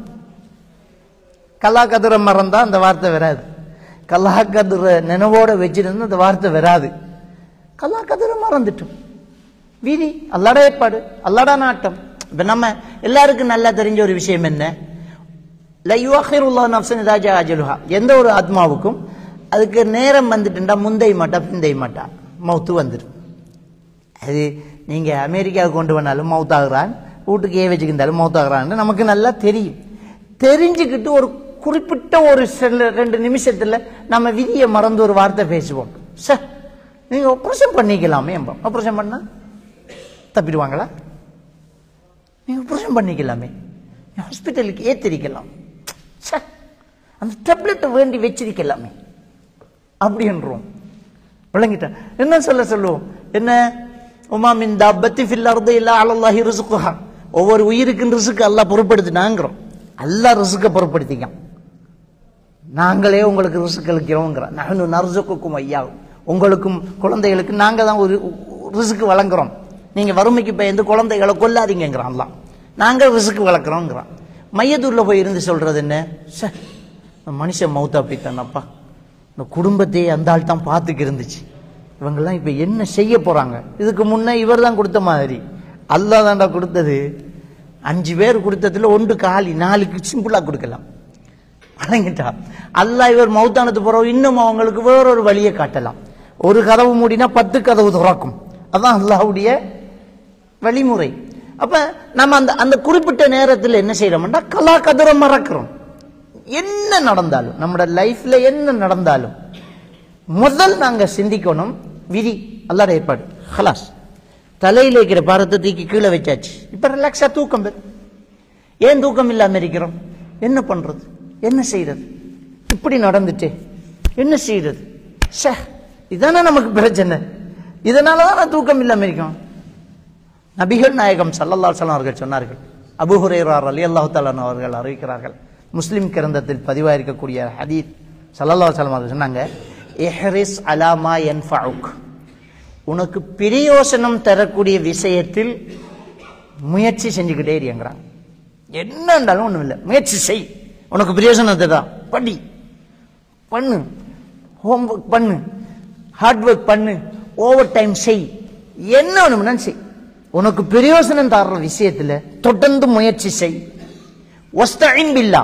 கல்லா கதிரை மறந்தா அந்த வார்த்தை வராது கல்லா கதிரை நினைவோட வச்சிருந்தா அந்த வார்த்தை வராது கல்லா கதிரை மறந்துட்டோம் வீதி அல்லாட ஏற்பாடு அல்லாட நாட்டம் இப்ப நம்ம எல்லாருக்கும் நல்லா தெரிஞ்ச ஒரு விஷயம் என்ன லையுவாஹிருல்லா நப்சன் இதாஜா அஜலுஹா எந்த ஒரு ஆத்மாவுக்கும் அதுக்கு நேரம் வந்துட்டுண்டா முந்தை மாட்டா பிந்தை மாட்டா மவுத்து வந்துடும் அது நீங்க அமெரிக்காவுக்கு கொண்டு வந்தாலும் மவுத் ஆகுறான் வீட்டுக்கு ஏ வச்சுக்கிருந்தாலும் மவுத் ஆகுறான்னு நமக்கு நல்லா தெரியும் தெரிஞ்சுக்கிட்டு ஒரு குறிப்பிட்ட ஒரு சில ரெண்டு நிமிஷத்துல நம்ம விதியை மறந்து ஒரு வார்த்தை பேசுவோம் சார் நீங்க ஆப்ரேஷன் பண்ணிக்கலாமே ஆப்ரேஷன் பண்ணா தப்பிடுவாங்களா நீங்க ஆப்ரேஷன் பண்ணிக்கலாமே ஹாஸ்பிட்டலுக்கு ஏத்திரிக்கலாம் ச்சே, அந்த டேப்லெட்டை வேண்டி வச்சிருக்கலாமே அப்படின்றோம் விளங்கிட்டேன் என்ன சொல்ல சொல்லுவோம் என்ன உமா மின் தாபத்தி ஃபில் அர்து இல்லா அலல்லாஹி ரிசுக்குஹா ஒவ்வொரு உயிருக்கும் ரிசுக்கு அல்லாஹ் பொறுப்படுத்தினாங்கிறோம் அல்லாஹ் ரிசுக்கை பொறுப்படுத்திக்கான் நாங்களே உங்களுக்கு ரிசுக்கு அளிக்கிறோங்கிறோம் நான் நர்சுக்கும் ஐயா உங்களுக்கும் குழந்தைகளுக்கு நாங்க தான் ஒரு ரிசுக்கு வழங்குறோம் நீங்க வறுமைக்கு பயந்து குழந்தைகளை கொல்லாதீங்கிறான் அல்லாஹ் நாங்க ரிசுக்கு வளர்க்குறோங்கிறான் மையத்தூர்ல போய் இருந்து சொல்றது என்ன ச்சே, இந்த மனுஷன் மௌத்தா போய்த்தானப்பா இந்த குடும்பத்தையே அந்த ஆள் தான் பார்த்துக்கு இருந்துச்சு இவங்கெல்லாம் இப்ப என்ன செய்ய போறாங்க இதுக்கு முன்ன இவர் தான் கொடுத்த மாதிரி அல்லாஹ் தாண்டா கொடுத்தது அஞ்சு பேர் கொடுத்ததுல ஒன்று காலி நாலுக்கு சிம்பிளா கொடுக்கலாம் வழங்கிட்டா அல்லாஹ் இவர் மௌத்தானது பிறகு இன்னும் அவங்களுக்கு வேறொரு வழியை காட்டலாம் ஒரு கதவு மூடினா பத்து கதவு திறக்கும் அதான் அல்லாஹ்வுடைய வழிமுறை அப்ப நம்ம அந்த அந்த குறிப்பிட்ட நேரத்தில் என்ன செய்யறோம்னா கலா கதிரை மறக்கிறோம் என்ன நடந்தாலும் நம்மளோட லைஃப்ல என்ன நடந்தாலும் முதல் நாங்க சிந்திக்கணும் விதி அல்லாட ஏற்பாடு ஹலாஸ் தலையில இருக்கிற பாரத்தை தூக்கி கீழே வச்சாச்சு இப்ப ரிலாக்ஸா தூக்கம் பெறு ஏன் தூக்கம் இல்லாம இருக்கிறோம் என்ன பண்றது என்ன செய்யறது இப்படி நடந்துட்டே என்ன செய்யறது ஷே இதானே நமக்கு பிரச்சனை இதனாலதான் நான் தூக்கம் இல்லாம இருக்கோம் நபிகள் நாயகம் சல்லல்லா அலுவலம் அவர்கள் சொன்னார்கள் அபு ஹுரேரார் அலி அல்லாஹு தாலான் அவர்கள் அறிவிக்கிறார்கள் முஸ்லிம் கிரந்தத்தில் பதிவாயிருக்கக்கூடிய ஹதீத் சல்லல்லா அலுவலம் அவர்கள் சொன்னாங்க எஹ்ரிஸ் அலாமா என் உனக்கு பிரயோசனம் தரக்கூடிய விஷயத்தில் முயற்சி செஞ்சுக்கிட்டே இருங்கிறாங்க என்ன இருந்தாலும் ஒண்ணும் இல்லை முயற்சி செய் உனக்கு பிரயோசனத்தை தான் படி பண்ணு ஹோம் ஒர்க் பண்ணு ஹார்ட் ஒர்க் பண்ணு ஓவர் டைம் செய் என்ன வேணும்னா செய் உனக்கு பிரயோசனம் தர்ற விஷயத்துல தொடர்ந்து முயற்சி செய் ஒஸ்தஇன் பில்லா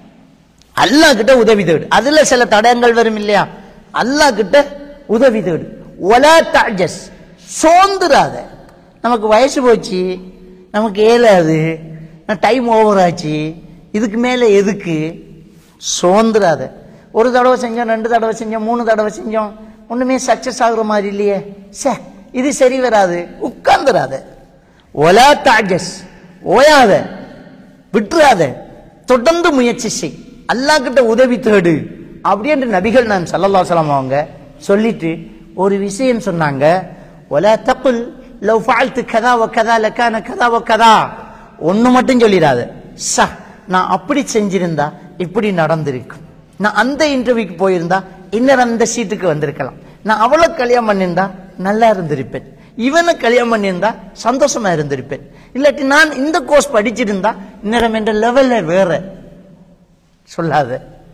அல்லாஹ் கிட்ட உதவி தேடு அதுல சில தடயங்கள் வரும் இல்லையா அல்லாஹ் கிட்ட உதவி தேடு ஒலா தாஜஸ் சோந்துராத நமக்கு வயசு போச்சு நமக்கு ஏலாது டைம் ஓவர் ஆச்சு இதுக்கு மேல எதுக்கு சோந்துராத ஒரு தடவை செஞ்சோம் ரெண்டு தடவை செஞ்சோம் மூணு தடவை செஞ்சோம் ஒண்ணுமே சக்சஸ் ஆகுற மாதிரி இல்லையே சே இது சரி வராது உட்கார்ந்துராத ஒலா தாஜஸ் ஓயாத விட்டுறாத தொடர்ந்து முயற்சி செய் அல்லாஹ் கிட்ட உதவி தேடு அப்படின்ற நபிகள் நான் சல்லல்லாஹு அலைஹி வஸல்லம் அவங்க சொல்லிட்டு ஒரு விஷயம் சொன்னாங்க ஒலா தப்புல் லவ் ஃபால்த்து கதா வ கதா லக்கான கதா வ கதா ஒண்ணு மட்டும் சொல்லிடாத ச நான் அப்படி செஞ்சிருந்தா இப்படி நடந்திருக்கும் நான் அந்த இன்டர்வியூக்கு போயிருந்தா இன்னும் அந்த சீட்டுக்கு வந்திருக்கலாம் நான் அவளை கல்யாணம் பண்ணியிருந்தா நல்லா இருந்திருப்பேன் இவனை கல்யாணம் பண்ணியிருந்தா சந்தோஷமா இருந்திருப்பேன் இல்லாட்டி நான் இந்த கோர்ஸ் படிச்சிருந்தா இன்னும் என்ற லெவல்ல வேற சொல்லாத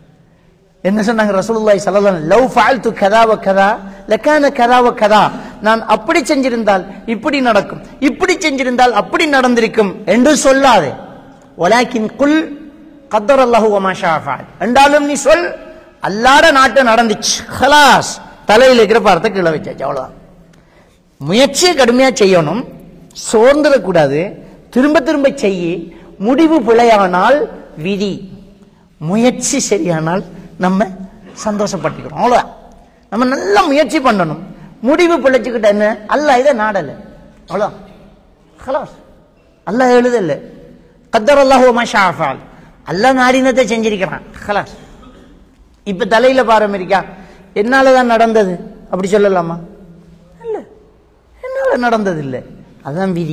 என்ன சொன்னாங்க ரசூலுல்லாஹி ஸல்லல்லாஹு அலைஹி லவ் ஃபஅல்து கதா வ கதா லகான கதா வ கதா நான் அப்படி செஞ்சிருந்தால் இப்படி நடக்கும் இப்படி செஞ்சிருந்தால் அப்படி நடந்திருக்கும் என்று சொல்லாதே வலாக்கின் குல் கத்தர் அல்லாஹு வமா ஷா ஃபஅல் என்றாலும் நீ சொல் அல்லாட நாட்டு நடந்துச்சு ஹலாஸ் தலையில் இருக்கிற பாரத்தை கீழே வச்சாச்சு அவ்வளவுதான் முயற்சியை கடுமையா செய்யணும் சோர்ந்துடக்கூடாது திரும்ப திரும்ப செய்யி முடிவு பிழையானால் விதி முயற்சி சரியானால் நம்ம சந்தோஷப்பட்டுக்கிறோம் அவ்வளவுதான் நம்ம நல்லா முயற்சி பண்ணணும் முடிவு பிழைச்சுக்கிட்ட என்ன அல்ல இதை நாடல அவ்வளோ ஹலாஸ் அல்லாஹ் எழுதல கத்தர் அல்லாஹ் மஷாஃபால் அல்லாஹ் நாடினத்தை செஞ்சிருக்கிறான் ஹலாஸ் இப்ப தலையில பாரம் இருக்கா என்னாலதான் நடந்தது அப்படி சொல்லலாமா இல்ல என்னால நடந்தது இல்லை அதான் விதி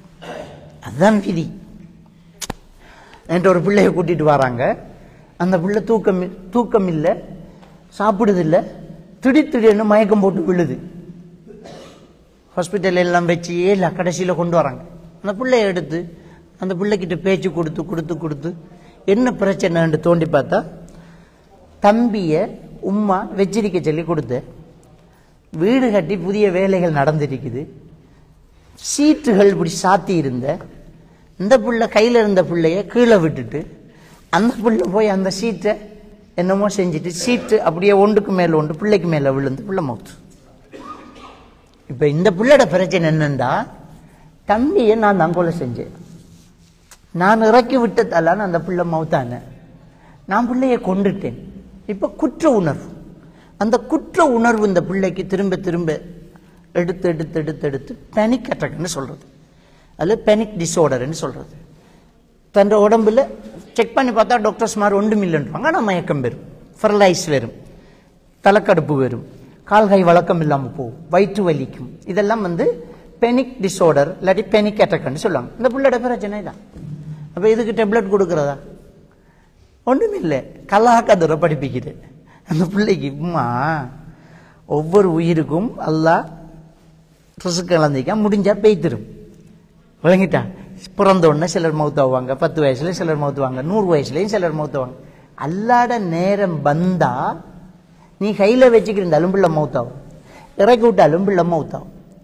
அதுதான் விதி என்கிட்ட ஒரு பிள்ளைய கூட்டிட்டு வராங்க அந்த பிள்ளை தூக்கம் இ- தூக்கம் இல்லை சாப்பிடுது இல்லை திடீர் திடீர்னு மயக்கம் போட்டு விழுது ஹாஸ்பிட்டல் எல்லாம் வச்சு இல்லை கடைசியில் கொண்டு வராங்க அந்த பிள்ளைய எடுத்து அந்த பிள்ளைகிட்ட பேச்சு கொடுத்து கொடுத்து கொடுத்து என்ன பிரச்சனைன்னு தோண்டி பார்த்தா தம்பிய உம்மா வச்சிருக்க சொல்லி கொடுத்து வீடு கட்டி புதிய வேலைகள் நடந்திருக்குது சீட்டுகள் இப்படி சாத்தி இருந்த இந்த புள்ள கையில் இருந்த பிள்ளைய கீழே விட்டுட்டு அந்த புள்ள போய் அந்த சீட்டை என்னமோ செஞ்சுட்டு சீட்டு அப்படியே ஒன்றுக்கு மேலே ஒன்று பிள்ளைக்கு மேலே விழுந்து புள்ள மவுத்து இப்போ இந்த புள்ளோட பிரச்சனை என்னன்னா தம்பியை நான் தான் கொலை செஞ்சேன் நான் இறக்கி விட்டதால அந்த பிள்ளை மவுத்தானேன் நான் பிள்ளைய கொண்டுட்டேன் இப்போ குற்ற உணர்வு அந்த குற்ற உணர்வு இந்த பிள்ளைக்கு திரும்ப திரும்ப எடுத்து எடுத்து எடுத்து எடுத்து பேனிக் அட்டாக்னு சொல்றது அதில் பேனிக் டிஸார்டர்னு சொல்றது தன் உடம்புல செக் பண்ணி பார்த்தா டாக்டர்ஸ் மாதிரி ஒன்றும் இல்லைன்றாங்க ஆனால் மயக்கம் வரும் ஃபெரலைஸ் வரும் தலைக்கடுப்பு வரும் கால் கை வழக்கம் இல்லாமல் போகும் வயிற்று வலிக்கும் இதெல்லாம் வந்து பெனிக் டிஸார்டர் இல்லாட்டி பெனிக் அட்டாக்னு சொல்லுவாங்க இந்த பிள்ளையோட பிரச்சனை தான் அப்போ இதுக்கு டெப்லெட் கொடுக்குறதா ஒன்றும் இல்லை கலாக்கதுரை படிப்பிக்குது அந்த பிள்ளைக்கு உம்மா ஒவ்வொரு உயிருக்கும் அல்லாஹ் ரிசுக்கு கலந்திக்கா முடிஞ்சா பெய்த்திரும் விளங்கிட்டா பிறந்த உடனே சிலர் மௌத்தாவாங்க பத்து வயசுல சிலர் மௌத்துவாங்க நூறு வயசுலயும் சிலர் மௌத்துவாங்க அல்லாட நேரம் வந்தா நீ கையில வச்சுக்கிருந்தாலும் பிள்ளை மௌத்தாகும் இறக்கி விட்டாலும் பிள்ளை மௌத்தாகும்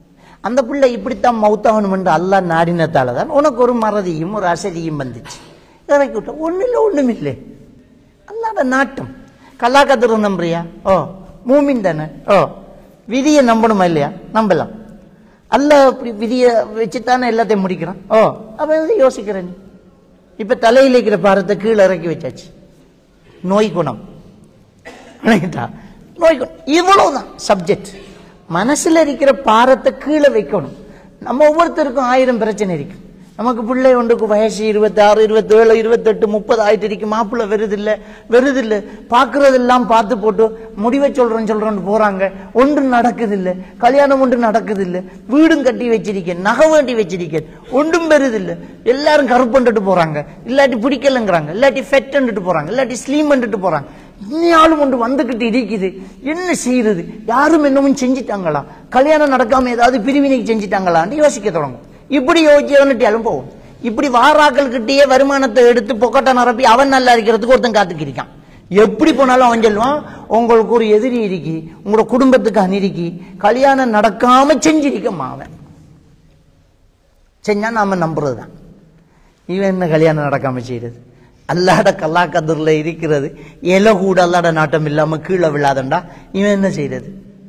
அந்த பிள்ளை இப்படித்தான் மௌத்தாகணும் என்று அல்லாஹ் நாடினத்தால தான் உனக்கு ஒரு மறதியும் ஒரு அசதியும் வந்துச்சு இறக்கி விட்ட ஒன்றும் இல்லை ஒன்றும் இல்லை அல்லாட நாட்டம் கல்லாக்கத்திர நம்புறியா ஓ மூமின் தானே ஓ விதியை நம்பணுமா இல்லையா நம்பலாம் அல்லாஹ் அப்படி விதியை வச்சுத்தானே எல்லாத்தையும் முடிக்கிறான் ஓ அப்ப எது யோசிக்கிற நீ இப்ப தலையில் இருக்கிற பாரத்தை கீழே இறக்கி வச்சாச்சு நோய் குணம் விளங்கிட்டா? நோய் குணம் இவ்வளவுதான் சப்ஜெக்ட் மனசுல இருக்கிற பாரத்தை கீழே வைக்கணும் நம்ம ஒவ்வொருத்தருக்கும் ஆயிரம் பிரச்சனை இருக்கு நமக்கு பிள்ளை ஒன்றுக்கு வயசு இருபத்தாறு இருபத்தேழு இருபத்தெட்டு முப்பது ஆயிட்டு இருக்கு மாப்பிள்ளை வருதில்ல வருதில்ல பார்க்கறதெல்லாம் பார்த்து போட்டு முடிவை சொல்றோம் சொல்றோம்னு போறாங்க ஒன்றும் நடக்குதில்ல கல்யாணம் ஒன்று நடக்குதில்ல வீடும் கட்டி வச்சிருக்கேன் நகை வேண்டி வச்சிருக்கேன் ஒன்றும் வருதில்ல எல்லாரும் கருப்புண்டுட்டு போறாங்க இல்லாட்டி பிடிக்கலங்கிறாங்க இல்லாட்டி ஃபெட்டுன்ட்டு போறாங்க இல்லாட்டி ஸ்லீம் போறாங்க இனியாலும் ஒன்று வந்துகிட்டு இருக்குது என்ன செய்யறது யாரும் என்னமும் செஞ்சிட்டாங்களா கல்யாணம் நடக்காம ஏதாவது பிரிவினைக்கு செஞ்சிட்டாங்களான்னு யோசிக்க தொடங்கும் இப்படி யோசிச்சுட்டாலும் போகும் இப்படி வாராக்கள் கிட்டேயே வருமானத்தை எடுத்து பொக்கட்டை நிரப்பி அவன் நல்லா இருக்கிறதுக்கு ஒருத்தன் காத்துக்கிருக்கான் எப்படி போனாலும் அவன் சொல்லுவான் உங்களுக்கு ஒரு எதிரி இருக்கி உங்களோட குடும்பத்துக்கு அநிருக்கி கல்யாணம் நடக்காம செஞ்சிருக்கமா அவன் செஞ்சா நாம நம்புறதுதான் இவன் என்ன கல்யாணம் நடக்காம செய்யறது அல்லாட கல்லா கதிரில் இருக்கிறது இலை கூட அல்லாட நாட்டம் இல்லாம கீழே விழாதண்டா இவன் என்ன செய்யறது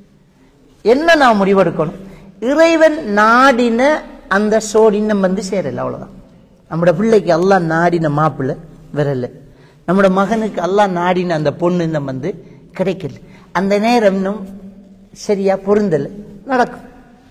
என்ன நான் முடிவெடுக்கணும் இறைவன் நாடின அந்த சோடி நம்ம வந்து சேரல அவ்வளவுதான் நம்மட பிள்ளைக்கு அல்லாஹ் நாடின மாப்பிள்ளை வரல நம்மட மகனுக்கு அல்லாஹ் நாடின அந்த பொண்ணு நம்ம வந்து கிடைக்கல அந்த நேரம் இன்னும் சரியா பொருந்தல நடக்கும்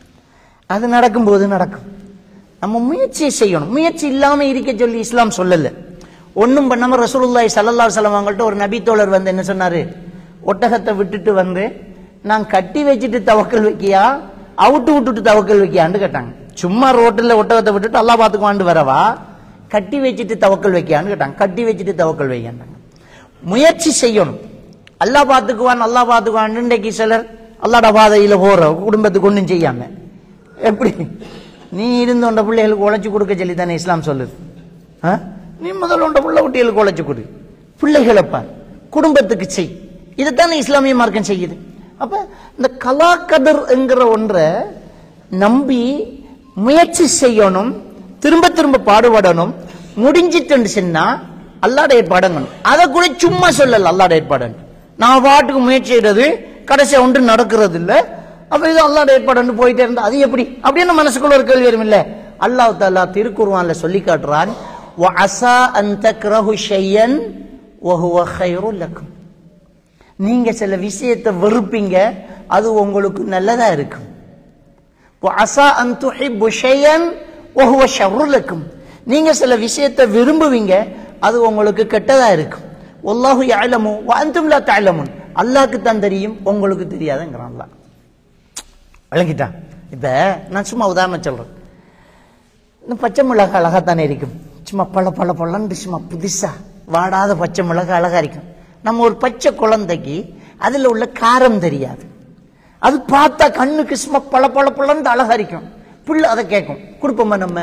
அது நடக்கும்போது நடக்கும் நம்ம முயற்சி செய்யணும் முயற்சி இல்லாம இருக்க சொல்லி இஸ்லாம் சொல்லல ஒண்ணும் பண்ணாம ரசூலுல்லாஹி ஸல்லல்லாஹு அலைஹி வஸல்லம் அவங்கள்ட்ட ஒரு நபி தோழர் வந்து என்ன சொன்னாரு ஒட்டகத்தை விட்டுட்டு வந்து நான் கட்டி வச்சுட்டு தவக்கல் வைக்கியா அவுட்டு விட்டுட்டு தவக்கல் வைக்கியான்னு கேட்டாங்க சும்மா ரோட்டில் ஒட்டகத்தை விட்டுட்டு அல்லாஹ் பார்த்துக்குவான்னு வரவா கட்டி வச்சுட்டு தவக்கல் வைக்கியான்னு கேட்டாங்க கட்டி வச்சுட்டு தவக்கல் வைக்கியாண்டாங்க முயற்சி செய்யணும் அல்லாஹ் பார்த்துக்குவான் அல்லாஹ் பார்த்துக்குவான் இன்றைக்கு சிலர் அல்லாட பாதையில போற குடும்பத்துக்கு ஒன்றும் செய்யாம எப்படி நீ இருந்து உண்ட பிள்ளைகளுக்கு உழைச்சி கொடுக்க சொல்லி தானே இஸ்லாம் சொல்லுது ஆ? நீ முதல்ல உண்ட பிள்ளை குட்டிகளுக்கு உழைச்சி கொடு பிள்ளைகளை பார் குடும்பத்துக்கு செய் இதைத்தானே இஸ்லாமிய மார்க்கம் செய்யுது அப்ப இந்த கலாக்கதர் என்கிற ஒன்றை நம்பி முயற்சி செய்யணும் திரும்ப திரும்ப பாடுபடணும் முடிஞ்சிட்டு சொன்னா அல்லாட ஏற்பாடுங்கணும் அதை கூட சும்மா சொல்லல அல்லாட ஏற்பாடு நான் பாட்டுக்கு முயற்சி செய்யறது கடைசியா ஒன்று நடக்கிறது இல்ல அப்ப இது அல்லாட ஏற்பாடு போயிட்டே இருந்தா அது எப்படி அப்படின்னு மனசுக்குள்ள ஒரு கேள்வி வரும் இல்ல அல்லாஹ் தாலா திருக்குர்ஆன்ல சொல்லி காட்டுறான் وَعَسَىٰ أَن تَكْرَهُوا شَيْئًا وَهُوَ خَيْرٌ لَكُمْ நீங்க சில விஷயத்தை வெறுப்பீங்க அது உங்களுக்கு நல்லதா இருக்கும் وَعَسَىٰ أَن تُحِبُّوا شَيْئًا وَهُوَ شَرٌّ لَكُمْ நீங்க சில விஷயத்தை விரும்புவீங்க அது உங்களுக்கு கெட்டதா இருக்கும் வல்லாஹு يعلم وأنتم لا تعلمون அல்லாஹ்க்கு தான் தெரியும் உங்களுக்கு தெரியாதுங்கிறான் அல்லாஹ் விளங்கிட்டா இப்ப நான் சும்மா உதாரணம் சொல்றேன் இந்த பச்சை மிளகாய் அழகா தானே இருக்கும் சும்மா பல பல பழண்டு சும்மா புதுசா வாடாத பச்சை மிளகாய் அழகா இருக்கும் நம்ம ஒரு பச்சை குழந்தைக்கு அதுல உள்ள காரம் தெரியாது அது பார்த்தா கண்ணுக்கு சும்மா பல பல பழண்டு அழகா இருக்கும் புள்ள அதை கேட்கும் கொடுப்போமா நம்ம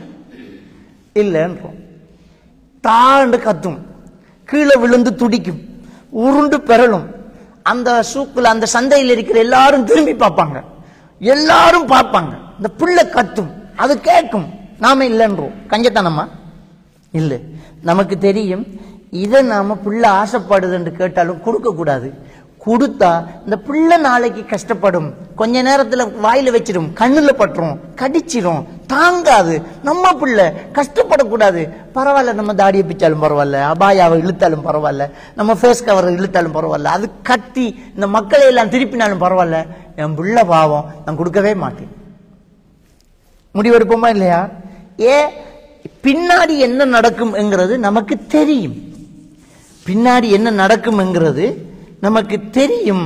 இல்லைன்றோம் தாண்டு கத்தும் கீழே விழுந்து துடிக்கும் உருண்டு பெறலும் அந்த சூக்குல அந்த சந்தையில் இருக்கிற எல்லாரும் திரும்பி பார்ப்பாங்க எல்லாரும் பார்ப்பாங்க இந்த புள்ள கத்தும் அது கேட்கும் நாம இல்லைன்றோம் கஞ்சத்தனமா இல்ல நமக்கு தெரியும் இதை நாம புள்ள ஆசைப்படுதுன்னு கேட்டாலும் கொடுக்க கூடாது கொடுத்தா இந்த பிள்ளை நாளைக்கு கஷ்டப்படும் கொஞ்ச நேரத்துல வாயில வச்சிடும் கண்ணுல பட்டுரும் கடிச்சிரும் தாங்காது நம்ம பிள்ளை கஷ்டப்படக்கூடாது பரவாயில்ல நம்ம தாடியை பிச்சாலும் பரவாயில்ல அபாயாவை இழுத்தாலும் பரவாயில்ல நம்ம ஃபேஸ் கவரை இழுத்தாலும் பரவாயில்ல அது கத்தி இந்த மக்களை எல்லாம் திருப்பினாலும் பரவாயில்ல என் பிள்ளை பாவம் நான் கொடுக்கவே மாட்டேன் முடிவெடுப்போமா இல்லையா ஏ பின்னாடி என்ன நடக்கும்ங்கிறது நமக்கு தெரியும் பின்னாடி என்ன நடக்கும்ங்கிறது நமக்கு தெரியும்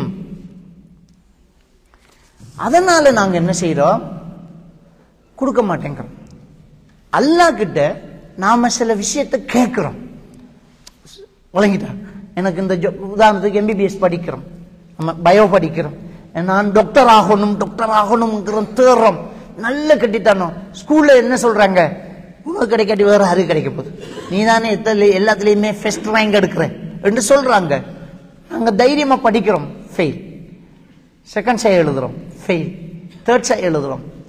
அதனால நாங்க என்ன செய்றோம் கொடுக்க மாட்டேங்கிறோம் அல்லாஹ் கிட்ட நாம சில விஷயத்தை கேட்கிறோம் வழங்கிட்டா எனக்கு இந்த ஜொ- உதாரணத்துக்கு எம்பிபிஎஸ் படிக்கிறோம் நம்ம பயோ படிக்கிறோம் நான் டாக்டர் ஆகணும் டாக்டர் ஆகணும்ங்கிறோம் தேடுறோம் நல்ல கட்டித்தனம் ஸ்கூல்ல என்ன சொல்றாங்க உனக்கு கிடைக்காட்டி வேற யாருக்கு கிடைக்க போகுது நீ தானே எல்லாத்துலயுமே ஃபர்ஸ்ட் ரேங்க் எடுக்கிற என்று சொல்றாங்க நாங்க தைரியமா படிக்கிறோம் ஃபெயில் செகண்ட் சை எழுதுறோம் ஃபெயில் தேர்ட் சை எழுதுறோம்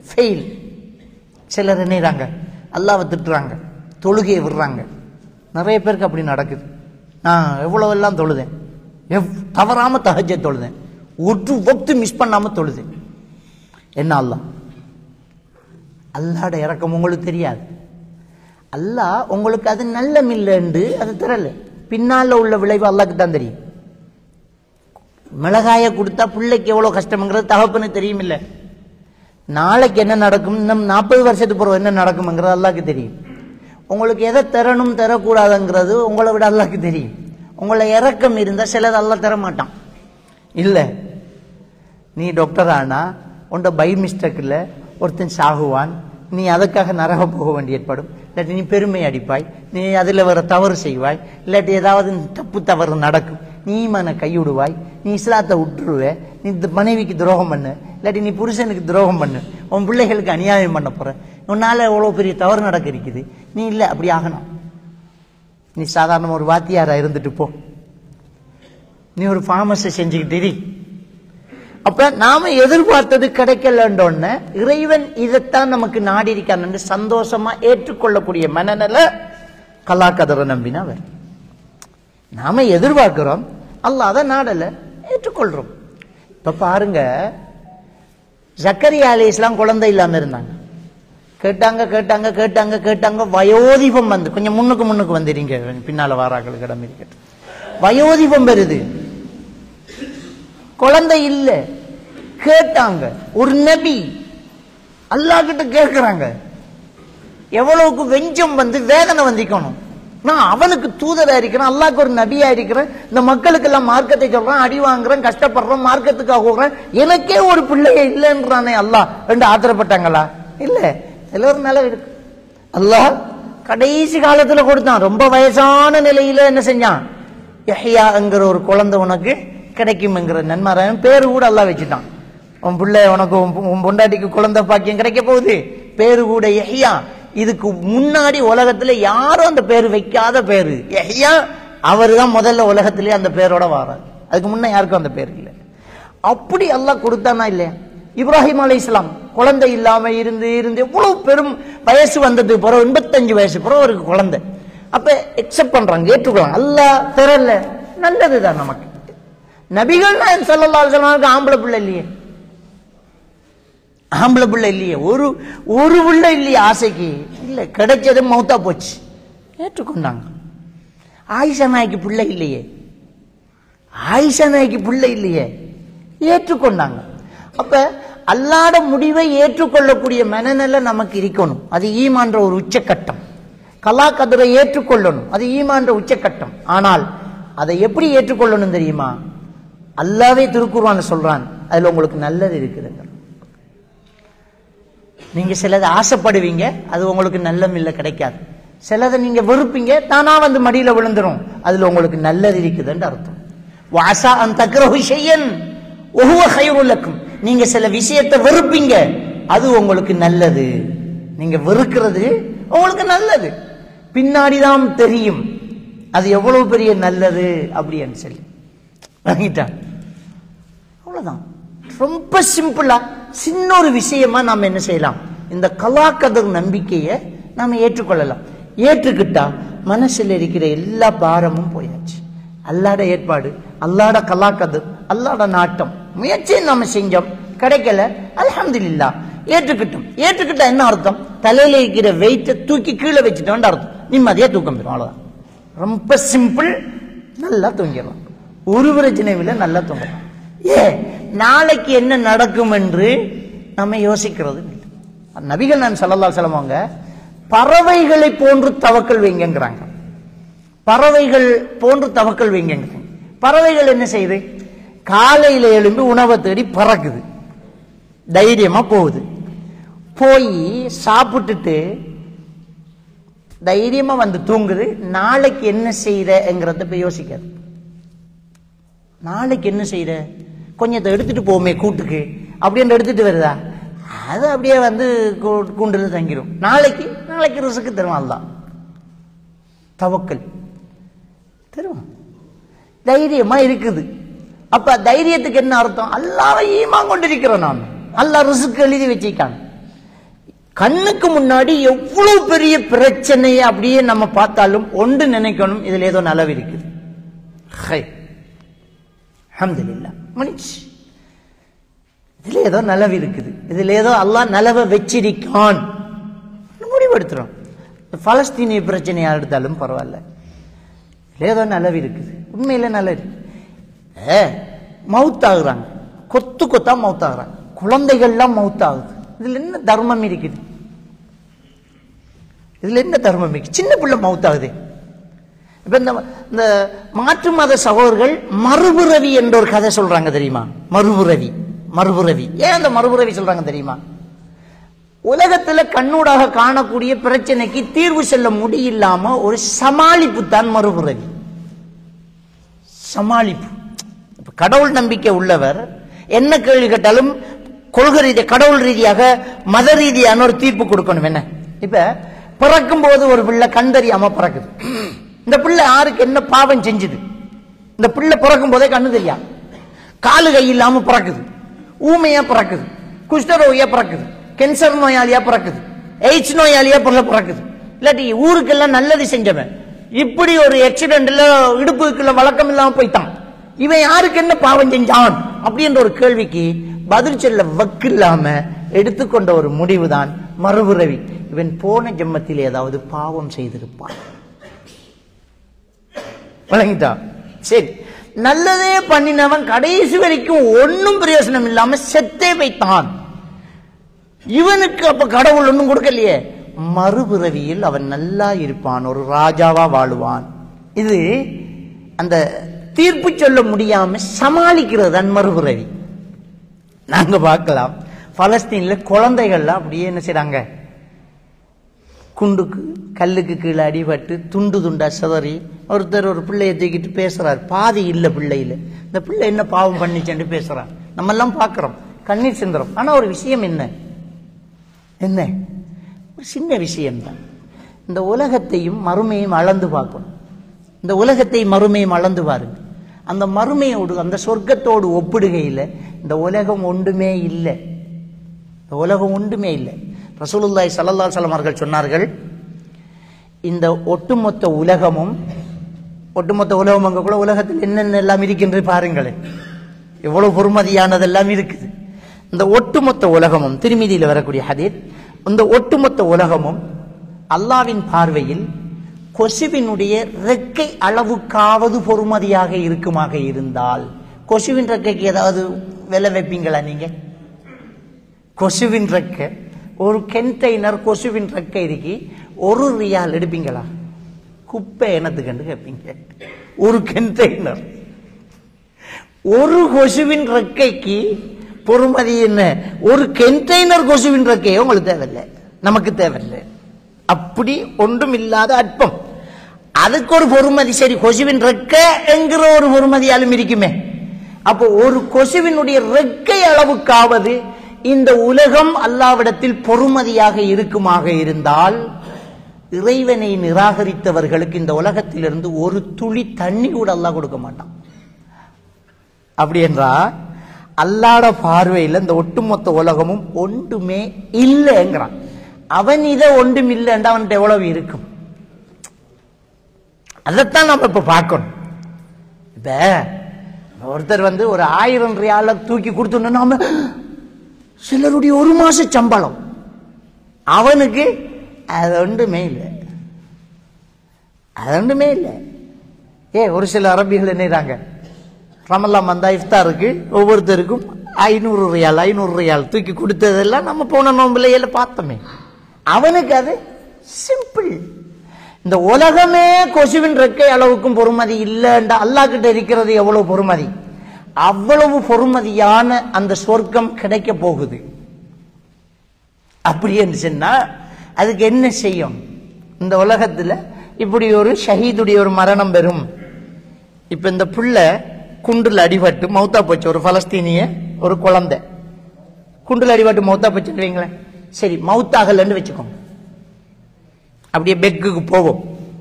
ஃபெயில் சிலர் என்னறாங்க அல்லாவை திட்டுறாங்க தொழுகையை விடுறாங்க நிறைய பேருக்கு அப்படி நடக்குது நான் எவ்வளவு எல்லாம் தொழுதேன் எவ் தவறாம தஹஜ்ஜ தொழுதேன் ஒரு வக்து மிஸ் பண்ணாம தொழுதேன் என்ன அல்லாஹ் அல்லாட இறக்கம் உங்களுக்கு தெரியாது அல்லாஹ் உங்களுக்கு அது நல்ல மில்லண்டு அது தரல பின்னால உள்ள விளைவு அல்லாஹ்க்கு தான் தெரியும் மிளகாயை கொடுத்தா பிள்ளைக்கு எவ்வளவு கஷ்டம்ங்கிறது தகப்பனுக்கு தெரியுமில்ல நாளைக்கு என்ன நடக்கும் இன்னும் நாற்பது வருஷத்துக்கு பிறகு என்ன நடக்கும்ங்கிறது அல்லாஹ்க்கு தெரியும் உங்களுக்கு எதை தரணும் தரக்கூடாதுங்கிறது உங்களை விட அல்லாஹ்க்கு தெரியும் உங்களை இறக்கம் இருந்தால் சிலது அல்லாஹ் தர மாட்டான் இல்லை நீ டாக்டர் ஆனா உண்ட பை மிஸ்டேக்கில் ஒருத்தன் சாகுவான் நீ அதுக்காக நரகம் போக வேண்டி ஏற்படும் இல்லாட்டி நீ பெருமை அடிப்பாய் நீ அதில் வர தவறு செய்வாய் இல்லாட்டி ஏதாவது தப்பு தவறு நடக்கும் நீ மன கைவிடுவாய் நீ இஸ்லாத்தை விட்டுருவே நீ இந்த மனைவிக்கு துரோகம் பண்ணு இல்லாட்டி நீ புருஷனுக்கு துரோகம் பண்ணு உன் பிள்ளைகளுக்கு அநியாயம் பண்ண போற உன்னால எவ்வளோ பெரிய தவறு நடக்க இருக்குது நீ இல்லை அப்படி ஆகணும் நீ சாதாரண ஒரு வாத்தியாரா இருந்துட்டு போ நீ ஒரு ஃபார்மஸை செஞ்சுக்கிட்டு இரு. அப்ப நாம எதிர்பார்த்தது கிடைக்கலன்றோன்னு இறைவன் இதைத்தான் நமக்கு நாடி இருக்கான்னு சந்தோஷமா ஏற்றுக்கொள்ளக்கூடிய மனநிலை கலாக்கதரை நம்பினா வரும் நாம எதிர்பார்க்கிறோம் அல்லாஹ் அதை நாடல ஏற்றுக்கொள்றோம் இப்ப பாருங்க ஜக்கரியா அலி இஸ்லாம் குழந்தை இல்லாம இருந்தாங்க கேட்டாங்க கேட்டாங்க கேட்டாங்க கேட்டாங்க வயோதிபம் வந்து கொஞ்சம் முன்னுக்கு முன்னுக்கு வந்துடுங்க பின்னால வாராக்களுக்கு இடம் இருக்கட்டும் வயோதிபம் வருது குழந்தை இல்ல கேட்டாங்க ஒரு நபி அல்லாஹ் கிட்ட கேட்கிறாங்க எவ்வளவுக்கு வெஞ்சம் வந்து வேதனை வந்திக்கணும் நான் அவனுக்கு தூதரா இருக்கிறேன் அல்லாஹ்க்கு ஒரு நபியா இருக்கிறேன் இந்த மக்களுக்கு எல்லாம் மார்க்கத்தை சொல்றேன் அடி வாங்குறேன் கஷ்டப்படுறேன் மார்க்கத்துக்காக போகிறேன் எனக்கே ஒரு பிள்ளைய இல்லைன்றானே அல்லாஹ் ரெண்டு ஆத்திரப்பட்டாங்களா இல்ல எல்லோரும் நிலை இருக்கு அல்லாஹ் கடைசி காலத்துல கொடுத்தான் ரொம்ப வயசான நிலையில என்ன செஞ்சான் யஹ்யாங்கிற ஒரு குழந்தை உனக்கு கிடைக்கும்ங்கிற நன்மாராயன் பேரு கூட அல்லாஹ் வச்சுட்டான் உன் பிள்ளை உனக்கு உன் பொ- உன் பொண்டாட்டிக்கு குழந்தை பாக்கியம் கிடைக்க போகுது பேரு கூட யஹ்யா இதுக்கு முன்னாடி உலகத்துல யாரும் அந்த பேர் வைக்காத பேரு யஹ்யா அவர் தான் முதல்ல உலகத்திலேயே அந்த பேரோட வாரார் அதுக்கு முன்ன யாருக்கும் அந்த பேர் இல்லை அப்படி அல்லாஹ் கொடுத்தானா இல்லையா இப்ராஹிம் அலை இஸ்லாம் குழந்தை இல்லாம இருந்து இருந்து எவ்வளவு பெரும் வயசு வந்தது பிறகு எண்பத்தஞ்சு வயசு பிறகு அவருக்கு குழந்தை அப்ப எக்ஸெப்ட் பண்றாங்க ஏற்றுக்கொள்றாங்க அல்லாஹ் தரல நல்லதுதான் நமக்கு நபிகள் நாயகம் ஸல்லல்லாஹு அலைஹி வஸல்லம் ஆம்பளை பிள்ளை இல்லையே ஆம்பளை பிள்ளை இல்லையே ஒரு ஒரு பிள்ளை இல்லையே ஆசைக்கு இல்ல கிடைச்சது மௌத்தா போச்சு ஏற்றுக்கொண்டாங்க ஆயிஷா நாய்க்கு பிள்ளை இல்லையே ஆயிஷா நாய்க்கு பிள்ளை இல்லையே ஏற்றுக்கொண்டாங்க அப்ப அல்லாட முடிவை ஏற்றுக்கொள்ளக்கூடிய மனநிலை நமக்கு இருக்கணும் அது ஈமான்ற ஒரு உச்சக்கட்டம் கலா கதிரை ஏற்றுக்கொள்ளணும் அது ஈமான்ற உச்சக்கட்டம் ஆனால் அதை எப்படி ஏற்றுக்கொள்ளணும் தெரியுமா அல்லாவே திருக்குர்ஆன்ல சொல்றான் அதுல உங்களுக்கு நல்லது இருக்குதுங்க நீங்க சிலதை ஆசைப்படுவீங்க அது உங்களுக்கு நல்ல மில்ல கிடைக்காது சிலதை நீங்க வெறுப்பீங்க தானா வந்து மடியில விழுந்துரும் அதுல உங்களுக்கு நல்லது இருக்குதுன்னு அர்த்தம் வாசா அந்த தக்ரஹு ஷையன் ஒஹுவ ஹைருலக்கும் நீங்க சில விஷயத்தை வெறுப்பீங்க அது உங்களுக்கு நல்லது நீங்க வெறுக்கிறது உங்களுக்கு நல்லது பின்னாடிதான் தெரியும் அது எவ்வளவு பெரிய நல்லது அப்படின்னு சொல்லி வாங்கிட்டான் அவ்வளவுதான் ரொம்ப சிம்பிளா சின்ன ஒரு விஷயமா நாம என்ன செய்யலாம் இந்த கலாக்கதர் நம்பிக்கையை நாம ஏற்றுக்கொள்ளலாம் ஏற்றுக்கிட்டா மனசுல இருக்கிற எல்லா பாரமும் போயாச்சு அல்லாட ஏற்பாடு அல்லாட கலாக்கதர் அல்லாட நாட்டம் முயற்சியை நாம செஞ்சோம் கிடைக்கல அல்ஹம்துலில்லா ஏற்றுக்கிட்டோம் ஏற்றுக்கிட்டா என்ன அர்த்தம் தலையில இருக்கிற வெயிட்டை தூக்கி கீழே வச்சுட்டோம்னு அர்த்தம் நிம்மதியா தூக்கம் பெறும் அவ்வளவுதான் ரொம்ப சிம்பிள் நல்லா தூங்கிடலாம் ஒரு பிரச்சனையும் இல்லை நல்லா தூங்கலாம் ஏ நாளைக்கு என்ன நடக்கும் என்று நம்ம யோசிக்கிறது இல்லை நபிகள் நான் சல்லல்லா செலவங்க பறவைகளை போன்று தவக்கல் வைங்கங்கிறாங்க பறவைகள் போன்று தவக்கல் வைங்கங்கிறாங்க பறவைகள் என்ன செய்யுது காலையில எழும்பி உணவை தேடி பறக்குது தைரியமா போகுது போய் சாப்பிட்டுட்டு தைரியமா வந்து தூங்குது நாளைக்கு என்ன செய்யறங்கிறத போய் யோசிக்காது நாளைக்கு என்ன செய்யற கொஞ்சத்தை எடுத்துட்டு போமே கூட்டுக்கு அப்படின்னு எடுத்துட்டு வருதா அது அப்படியே வந்து கூ- கூண்டுல தங்கிரும் நாளைக்கு நாளைக்கு ரிசுக்கு தருவான் அல்லாஹ் தவக்கல் தருவான் தைரியமா இருக்குது அப்ப தைரியத்துக்கு என்ன அர்த்தம் அல்லாவை ஈமான் கொண்டிருக்கிறோம் நாம் அல்லாஹ் ரிசுக்கு எழுதி வச்சிருக்கான் கண்ணுக்கு முன்னாடி எவ்வளவு பெரிய பிரச்சனையை அப்படியே நம்ம பார்த்தாலும் ஒன்று நினைக்கணும் இதுல ஏதோ நலவு இருக்குது ஹை அல்ஹம்துலில்லாஹ் முடிச்சு இதுல ஏதோ நலவு இருக்குது இதுல ஏதோ அல்லாஹ் நலவை வச்சிருக்கான் முடிவெடுத்துறோம் பலஸ்தீனிய பிரச்சனையா எடுத்தாலும் பரவாயில்ல இதுல ஏதோ நலவு இருக்குது உண்மையில நல்லது ஏ மவுத்தாகுறாங்க கொத்து கொத்தா மவுத்தாகுறாங்க குழந்தைகள்லாம் மவுத்தாகுது இதுல என்ன தர்மம் இருக்குது இதுல என்ன தர்மம் இருக்கு சின்ன பிள்ளை மவுத்தாகுது இப்ப இந்த இந்த மாற்று மத சகோதரர்கள் மறுபுறவி என்ற ஒரு கதை சொல்றாங்க தெரியுமா மறுபுறவி மறுபுறவி ஏன் அந்த மறுபுறவி சொல்றாங்க தெரியுமா உலகத்துல கண்ணூடாக காணக்கூடிய பிரச்சனைக்கு தீர்வு சொல்ல முடியில்லாம ஒரு சமாளிப்பு தான் மறுபுறவி சமாளிப்பு இப்ப கடவுள் நம்பிக்கை உள்ளவர் என்ன கேள்வி கேட்டாலும் கொள்கை ரீதியாக கடவுள் ரீதியாக மத ரீதியான ஒரு தீர்ப்பு கொடுக்கணும் என்ன இப்ப பிறக்கும் போது ஒரு பிள்ளை கண் தெரியாம பிறக்குது இந்த பிள்ளை யாருக்கு என்ன பாவம் செஞ்சுது இந்த பிள்ளை பிறக்கும் போதே கண்ணு தெரியா காலு கை இல்லாம பிறக்குது ஊமையா பிறக்குது குஷ்டரோகியா பிறக்குது கேன்சர் நோயாளியா பிறக்குது எய்ட்ஸ் நோயாளியா பிள்ளை பிறக்குது இல்லாட்டி ஊருக்கெல்லாம் நல்லது செஞ்சவன் இப்படி ஒரு ஆக்சிடென்ட்ல இடுப்புக்குள்ள வழக்கம் இல்லாம போய்ட்டான் இவன் யாருக்கு என்ன பாவம் செஞ்சான் அப்படின்ற ஒரு கேள்விக்கு பதில் சொல்ல வக்கு இல்லாம எடுத்துக்கொண்ட ஒரு முடிவுதான் மறுபுறவி இவன் போன ஜென்மத்தில் ஏதாவது பாவம் செய்திருப்பான் வழங்கிட்டா சரி நல்லதே பண்ணினவன் கடைசி வரைக்கும் ஒன்னும் பிரயோசனம் இல்லாம செத்தே வைத்தான் இவனுக்கு அப்ப கடவுள் ஒன்றும் கொடுக்கலையே மறுபிறவியில் அவன் நல்லா இருப்பான் ஒரு ராஜாவா வாழுவான் இது அந்த தீர்ப்பு சொல்ல முடியாம சமாளிக்கிறது தான் மறுபிறவி நாங்க பார்க்கலாம் பலஸ்தீன்ல குழந்தைகள்லாம் அப்படியே என்ன செய்றாங்க குண்டுக்கு கல்லுக்கு கீழே அடிபட்டு துண்டு துண்டா சிதறி ஒருத்தர் ஒரு பிள்ளையை தூக்கிட்டு பேசுறார் பாதி இல்ல பிள்ளையில இந்த பிள்ளை என்ன பாவம் பண்ணிச்சேன்னு பேசுறார் நம்ம எல்லாம் பார்க்கிறோம் கண்ணீர் சிந்துறோம் ஆனா ஒரு விஷயம் என்ன என்ன ஒரு சின்ன விஷயம்தான் இந்த உலகத்தையும் மறுமையும் அளந்து பார்க்கணும் இந்த உலகத்தையும் மறுமையும் அளந்து பாருங்க அந்த மறுமையோடு அந்த சொர்க்கத்தோடு ஒப்பிடுகையில் இந்த உலகம் ஒன்றுமே இல்லை இந்த உலகம் ஒன்றுமே இல்லை ரசூலுல்லாஹி ஸல்லல்லாஹு அலைஹி வஸல்லம் அவர்கள் சொன்னார்கள் இந்த ஒட்டுமொத்த உலகமும் ஒட்டுமொத்த உலகம் அங்க கூட உலகத்தில் என்னென்ன எல்லாம் இருக்கின்றது பாருங்களேன் எவ்வளவு பொறுமதியானதெல்லாம் இருக்குது இந்த ஒட்டுமொத்த உலகமும் திருமீதியில் வரக்கூடிய ஹதீத் இந்த ஒட்டுமொத்த உலகமும் அல்லாவின் பார்வையில் கொசுவினுடைய ரெக்கை அளவுக்காவது பொறுமதியாக இருக்குமாக இருந்தால் கொசுவின் ரெக்கைக்கு ஏதாவது விலை வைப்பீங்களா நீங்க கொசுவின் ரெக்கை ஒரு கென்டைனர் கொசுவின் ரெக்கை இருக்கி ஒரு ரியால் எடுப்பீங்களா குப்பை எனத்துக்கண்டு கேட்பீங்க ஒரு கென்டைனர் ஒரு கொசுவின் ரெக்கைக்கு பொறுமதி என்ன ஒரு கென்டைனர் கொசுவின் ரெக்கையோ உங்களுக்கு தேவையில்லை நமக்கு தேவையில்லை அப்படி ஒன்றும் இல்லாத அற்பம் அதுக்கு ஒரு பொறுமதி சரி கொசுவின் ரெக்க என்கிற ஒரு பொறுமதியாலும் இருக்குமே அப்போ ஒரு கொசுவினுடைய ரெக்கை அளவுக்காவது இந்த உலகம் அல்லாவிடத்தில் பொறுமதியாக இருக்குமாக இருந்தால் இறைவனை நிராகரித்தவர்களுக்கு இந்த உலகத்திலிருந்து ஒரு துளி தண்ணி கூட அல்லாஹ் கொடுக்க மாட்டான் அப்படி என்றா அல்லாட பார்வையில் இந்த ஒட்டுமொத்த உலகமும் ஒன்றுமே இல்லைங்கிறான் அவன் இதை ஒன்றும் இல்லைன்ற அவன்கிட்ட எவ்வளவு இருக்கும் அதைத்தான் நம்ம இப்ப பார்க்கணும் இப்ப ஒருத்தர் வந்து ஒரு ஆயிரம் ரியால தூக்கி கொடுத்தோன்னு நாம சிலருடைய ஒரு மாச சம்பளம் அவனுக்கு அது ஒன்றுமே இல்லை அது ஒன்றுமே இல்லை ஏ ஒரு சில அரபிகள் என்னறாங்க ரமல்லாம் வந்தா இஃப்தாருக்கு ஒவ்வொருத்தருக்கும் ஐநூறு ரியால் ஐநூறு ரியால் தூக்கி கொடுத்ததெல்லாம் நம்ம போன நோம்புல எல்லாம் பார்த்தோமே அவனுக்கு அது சிம்பிள் இந்த உலகமே கொசுவின் ரெக்கை அளவுக்கும் பொறுமதி இல்லைண்டா அல்லாஹ் கிட்ட இருக்கிறது எவ்வளவு பொறுமதி அவ்வளவு பொறுமதியான அந்த சொர்க்கம் கிடைக்க போகுது அப்படி என்று சொன்னா அதுக்கு என்ன செய்யும் இந்த உலகத்துல இப்படி ஒரு ஷஹீதுடைய ஒரு மரணம் பெறும் இப்ப இந்த புள்ள குண்டுல அடிபட்டு மௌத்தா போச்சு ஒரு பலஸ்தீனிய ஒரு குழந்தை குண்டுல அடிபட்டு மௌத்தா போச்சுன்னு வைங்களேன் சரி மவுத்தாகலன்னு வச்சுக்கோங்க அப்படியே பெக்குக்கு போவோம்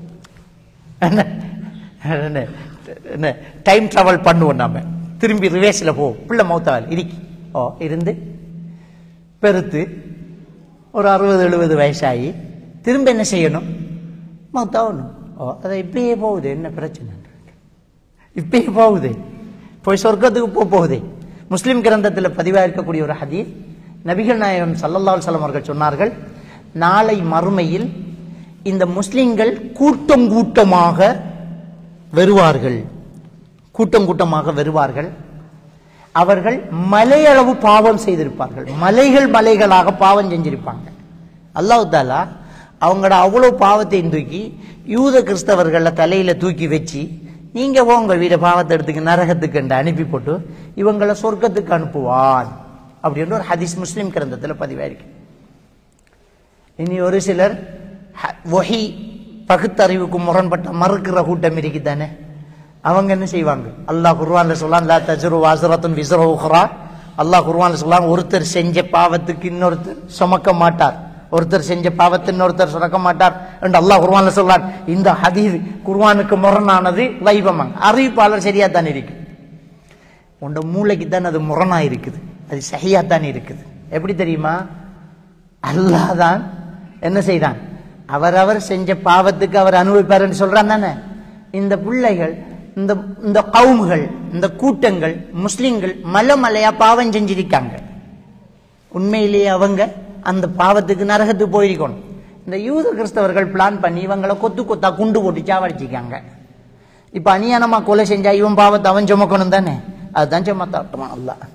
என்ன டைம் டிராவல் பண்ணுவோம் நாம திரும்பி ரிவேஸில் போவோம் பிள்ளை மௌத்தாகல் இருக்கி ஓ இருந்து பெருத்து ஒரு அறுபது எழுபது வயசாகி திரும்ப என்ன செய்யணும் மௌத்தாகணும் ஓ அதை இப்படியே போகுது என்ன பிரச்சனை இப்பயே போகுது போய் சொர்க்கத்துக்கு போக போகுது முஸ்லிம் கிரந்தத்தில் பதிவாக இருக்கக்கூடிய ஒரு ஹதீஸ் நபிகள் நாயகம் சல்லல்லாஹு அலைஹி வஸல்லம் அவர்கள் சொன்னார்கள் நாளை மறுமையில் இந்த முஸ்லிம்கள் கூட்டம் கூட்டமாக வருவார்கள் கூட்டம் கூட்டமாக வருவார்கள் அவர்கள் மலையளவு பாவம் செய்திருப்பார்கள் மலைகள் மலைகளாக பாவம் செஞ்சிருப்பாங்க அல்லாஹ் தாலா அவங்களோட அவ்வளோ பாவத்தையும் தூக்கி யூத கிறிஸ்தவர்களை தலையில தூக்கி வச்சு நீங்க போங்க வீட பாவத்தை எடுத்துக்க நரகத்துக்கு என்று அனுப்பி போட்டு இவங்களை சொர்க்கத்துக்கு அனுப்புவான் அப்படின்னு ஒரு ஹதீஸ் முஸ்லிம் கிரந்தத்தில் பதிவாயிருக்கு இனி ஒரு சிலர் ஹ- வஹி பகுத்தறிவுக்கு முரண்பட்ட மறுக்கிற கூட்டம் இருக்குதானே அவங்க என்ன செய்வாங்க அல்லாஹ் குர்வான்ல சொல்லலாம் லா தஜ்ரு வாசரத்துன் விஸ்ர உஹ்ரா அல்லாஹ் குர்வான்ல சொல்லலாம் ஒருத்தர் செஞ்ச பாவத்துக்கு இன்னொருத்தர் சுமக்க மாட்டார் ஒருத்தர் செஞ்ச பாவத்தை இன்னொருத்தர் சுமக்க மாட்டார் என்று அல்லாஹ் குர்வான்ல சொல்லலாம் இந்த ஹதீஸ் குர்வானுக்கு முரணானது லைவமாங்க அறிவிப்பாளர் சரியா தான் இருக்கு உண்ட மூளைக்கு தான் அது முரணா இருக்குது அது சரியா தான் இருக்குது எப்படி தெரியுமா அல்லாஹ் தான் என்ன செய்தான் அவரவர் செஞ்ச பாவத்துக்கு அவர் அனுபவிப்பார்னு சொல்றான் தானே இந்த பிள்ளைகள் இந்த இந்த கவுமுகள் இந்த கூட்டங்கள் முஸ்லிம்கள் மலை மலையா பாவம் செஞ்சிருக்காங்க உண்மையிலேயே அவங்க அந்த பாவத்துக்கு நரகத்துக்கு போயிருக்கணும் இந்த யூத கிறிஸ்தவர்கள் பிளான் பண்ணி இவங்களை கொத்து கொத்தா குண்டு போட்டு சாவடிச்சிருக்காங்க இப்ப அநியானமா கொலை செஞ்சா இவன் பாவத்தை அவன் சுமக்கணும் தானே அதுதான் சுமத்தாட்டுவான் அல்லாஹ்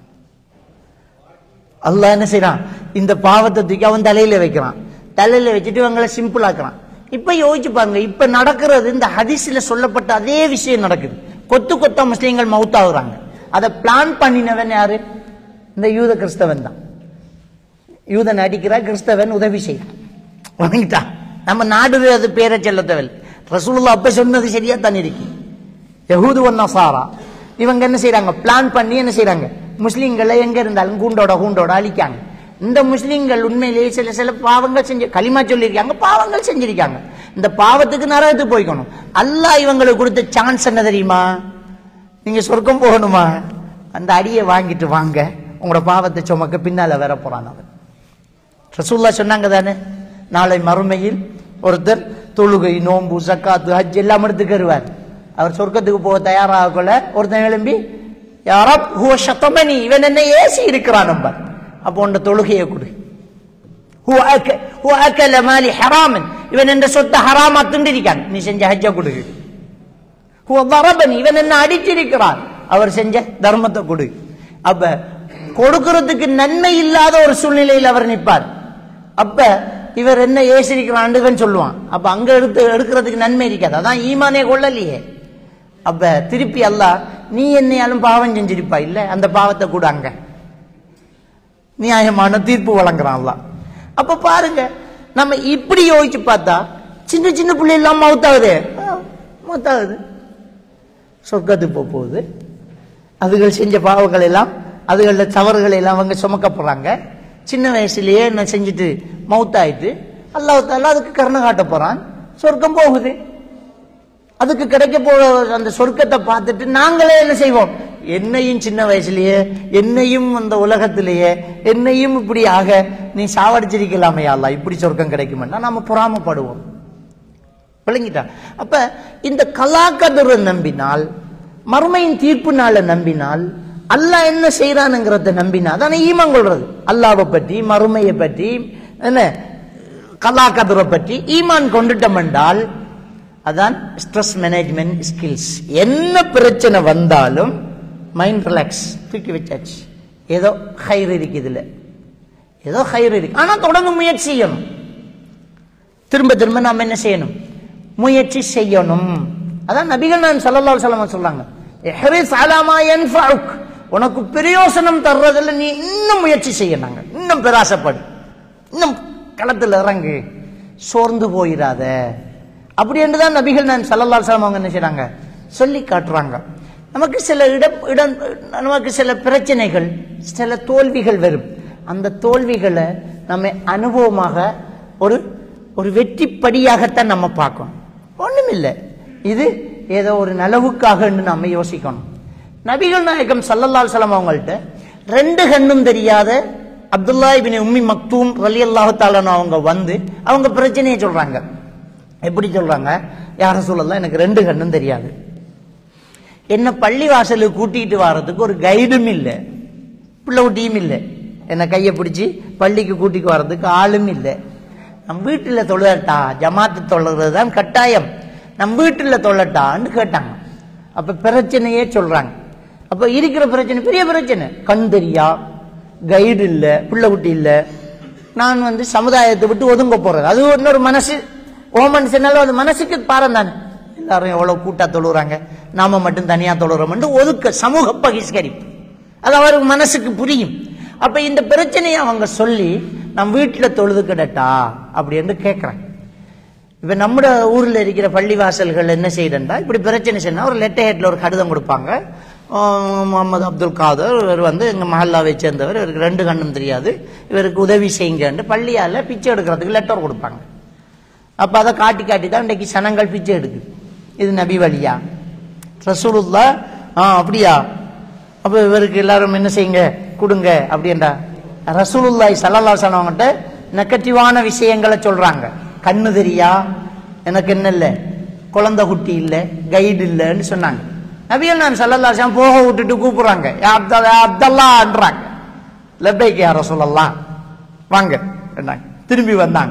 அல்லாஹ் என்ன செய்யறான் இந்த பாவத்தை தூக்கி அவன் தலையில வைக்கிறான் தலையில வச்சுட்டு இவங்களை சிம்பிள் ஆக்குறான் இப்ப யோசிச்சு பாருங்க இப்ப நடக்கிறது இந்த ஹதீஸ்ல சொல்லப்பட்ட அதே விஷயம் நடக்குது கொத்து கொத்தா முஸ்லீம்கள் மவுத்தாகுறாங்க அதை பிளான் பண்ணினவன் யாரு இந்த யூத கிறிஸ்தவன் தான் யூதன் அடிக்கிறா கிறிஸ்தவன் உதவி செய்யறான் வாங்கிட்டா நம்ம நாடு அது பேரை சொல்ல தேவையில்லை ரசூலுல்லாஹ் அப்ப சொன்னது சரியா தான் இருக்கு யஹூது ஒன் நசாரா இவங்க என்ன செய்றாங்க பிளான் பண்ணி என்ன செய்றாங்க முஸ்லிம்களை எங்க இருந்தாலும் கூண்டோட கூண்டோட அழிக்காங்க இந்த முஸ்லிம்கள் உண்மையிலேயே சில சில பாவங்கள் செஞ்சு களிமா சொல்லியிருக்காங்க பாவங்கள் செஞ்சிருக்காங்க இந்த பாவத்துக்கு நரகத்துக்கு போய்க்கணும் அல்லாஹ் இவங்களுக்கு கொடுத்த சான்ஸ் என்ன தெரியுமா நீங்க சொர்க்கம் போகணுமா அந்த அடியை வாங்கிட்டு வாங்க உங்களோட பாவத்தை சுமக்க பின்னால வர போறான் அவன் ரசூல்லா சொன்னாங்க தானே நாளை மறுமையில் ஒருத்தர் தொழுகை நோன்பு சக்காத்து ஹஜ் எல்லாம் எடுத்துக்கருவார் அவர் சொர்க்கத்துக்கு போக தயாராக கொள்ள ஒருத்தன் எழும்பி யாரப் ஹுவ ஷத்தமனி இவன் என்ன ஏசி இருக்கிறான் நம்ப அப்போ உண்ட தொழுகையை கொடு ஹுவ அக்க- ஹுவ அக்கல மாலி ஹராமன் இவன் என்ற சொத்தை ஹராமா திண்டிருக்கான் நீ செஞ்ச ஹஜ்ஜ கொடு ஹுவ தரபனி இவன் என்ன அடிச்சிருக்கிறான் அவர் செஞ்ச தர்மத்தை கொடு அப்ப கொடுக்கிறதுக்கு நன்மை இல்லாத ஒரு சூழ்நிலையில் அவர் நிற்பார் அப்ப இவர் என்ன ஏசிருக்கிறான் சொல்லுவான் அப்ப அங்க எடுத்து எடுக்கிறதுக்கு நன்மை இருக்காது அதான் ஈமானே கொள்ளலையே அப்ப திருப்பி அல்லாஹ் நீ என்னையாலும் பாவம் செஞ்சிருப்பா இல்ல அந்த பாவத்தை கூட அங்க நியாயமான தீர்ப்பு வழங்குறான் அல்லாஹ் அப்ப பாருங்க நம்ம இப்படி யோசிச்சு பார்த்தா சின்ன சின்ன பிள்ளை எல்லாம் மவுத்தாகுது மவுத்தாகுது சொர்க்கத்துக்கு போக போகுது அதுகள் செஞ்ச பாவங்கள் எல்லாம் அதுகள தவறுகள் எல்லாம் அவங்க சுமக்கப்படுறாங்க சின்ன வயசுலயே என்ன செஞ்சுட்டு மவுத்தாயிட்டு அல்லாஹ் தாலா அதுக்கு கருணை காட்ட போறான் சொர்க்கம் போகுது அதுக்கு கிடைக்க போற அந்த சொர்க்கத்தை பார்த்துட்டு நாங்களே என்ன செய்வோம் என்னையும் சின்ன வயசுலயே என்னையும் அந்த உலகத்திலேயே என்னையும் இப்படி ஆக நீ சாவடிச்சிருக்கலாமே அல்லாஹ் இப்படி சொர்க்கம் கிடைக்குமென்னா நம்ம பொறாமப்படுவோம் விளங்கிட்டா அப்ப இந்த கலாக்கதிரை நம்பினால் மறுமையின் தீர்ப்பு நாளை நம்பினால் அல்லாஹ் என்ன செய்யறானுங்கிறத நம்பினா அதானே ஈமான் கொள்றது அல்லாவை பற்றி மறுமையை பற்றி என்ன கலாக்கதிரை பற்றி ஈமான் கொண்டுட்டோம் என்றால் அதான் ஸ்ட்ரெஸ் மேனேஜ்மெண்ட் ஸ்கில்ஸ் என்ன பிரச்சனை வந்தாலும் மைண்ட் ரிலாக்ஸ் தூக்கி வச்சாச்சு ஏதோ ஹைர் இருக்கு இதுல ஏதோ ஹைர் இருக்கு ஆனா தொடர்ந்து முயற்சி செய்யணும் திரும்ப திரும்ப நாம் என்ன செய்யணும் முயற்சி செய்யணும் அதான் நபிகள் நான் சல்லல்லாஹு அலைஹி வஸல்லம் சொல்றாங்க இஹ்ரிஸ் அலா மா யன்ஃபஉக் உனக்கு பிரயோசனம் தர்றதுல நீ இன்னும் முயற்சி செய்யணுங்க இன்னும் பிரயாசப்படு இன்னும் களத்தில் இறங்கு சோர்ந்து போயிடாத அப்படி என்று தான் நபிகள் நான் சல்லல்லாஹு அலைஹி வஸல்லம் அவங்க என்ன செய்றாங்க சொல்லி காட்டுறாங்க நமக்கு சில இடம் இடம் நமக்கு சில பிரச்சனைகள் சில தோல்விகள் வரும் அந்த தோல்விகளை நம்ம அனுபவமாக ஒரு ஒரு வெற்றிப்படியாகத்தான் நம்ம பார்க்கணும் ஒண்ணுமில்லை இது ஏதோ ஒரு நலவுக்காக நம்ம யோசிக்கணும் நபிகள் நாயகம் சல்லல்லாஹு அலைஹி வஸல்லம் அவங்கள்ட்ட ரெண்டு கண்ணும் தெரியாத அப்துல்லா இபின் உம்மி மக்தூம் ரலி அல்லாஹாலன் அவங்க வந்து அவங்க பிரச்சனையை சொல்றாங்க எப்படி சொல்றாங்க யார சொல்லலாம் எனக்கு ரெண்டு கண்ணும் தெரியாது என்ன பள்ளி வாசலுக்கு கூட்டிட்டு வர்றதுக்கு ஒரு கைடும் இல்லை பிள்ளை குட்டியும் இல்லை என்னை கையை பிடிச்சி பள்ளிக்கு கூட்டிட்டு வர்றதுக்கு ஆளும் இல்லை நம் வீட்டில் தொழுதட்டா ஜமாத்து தொழுகிறது தான் கட்டாயம் நம் வீட்டில் தொழட்டான்னு கேட்டாங்க அப்ப பிரச்சனையே சொல்றாங்க அப்ப இருக்கிற பிரச்சனை பெரிய பிரச்சனை கண் தெரியா கைடு இல்லை பிள்ளை குட்டி இல்லை நான் வந்து சமுதாயத்தை விட்டு ஒதுங்க போறது அது இன்னொரு மனசு ஓ மனுஷனாலும் அது மனசுக்கு பாரம் தானே எல்லாரும் எவ்வளவு கூட்டா தொழுறாங்க நாம மட்டும் தனியா தொழுறோம் ஒதுக்க சமூக பகிஷ்கரிப்பு அது அவருக்கு மனசுக்கு புரியும் அப்ப இந்த பிரச்சனையை அவங்க சொல்லி நம் வீட்டில் தொழுது கிடட்டா அப்படின்னு கேட்கறாங்க இப்ப நம்ம ஊர்ல இருக்கிற பள்ளிவாசல்கள் என்ன செய்யறா இப்படி பிரச்சனை சொன்னா ஒரு லெட்டர் ஹெட்ல ஒரு கடிதம் கொடுப்பாங்க ஆஹ் முகமது அப்துல் காதர் இவர் வந்து எங்க மஹல்லாவை சேர்ந்தவர் இவருக்கு ரெண்டு கண்ணும் தெரியாது இவருக்கு உதவி செய்யுங்கன்னு பள்ளியால பிச்சை எடுக்கிறதுக்கு லெட்டர் கொடுப்பாங்க அப்ப அதை காட்டி காட்டி தான் இன்னைக்கு சனங்கள் பிச்சை எடுக்குது இது நபி வழியா ரசூலுல்லா ஆ அப்படியா அப்ப இவருக்கு எல்லாரும் என்ன செய்யுங்க கொடுங்க அப்படின்றா ரசூலுல்லாய் சல்லல்லா சொன்னவங்ககிட்ட நெகட்டிவான விஷயங்களை சொல்றாங்க கண்ணு தெரியா எனக்கு என்ன இல்லை குழந்தை குட்டி இல்லை கைடு இல்லைன்னு சொன்னாங்க நபிகள் நான் சல்லல்லா சாம் போக விட்டுட்டு கூப்பிடுறாங்க யா அப்தல்லா யா அப்தல்லான்றாங்க லெப்பைக்கு யார சொல்லலாம் வாங்க என்றாங்க. திரும்பி வந்தாங்க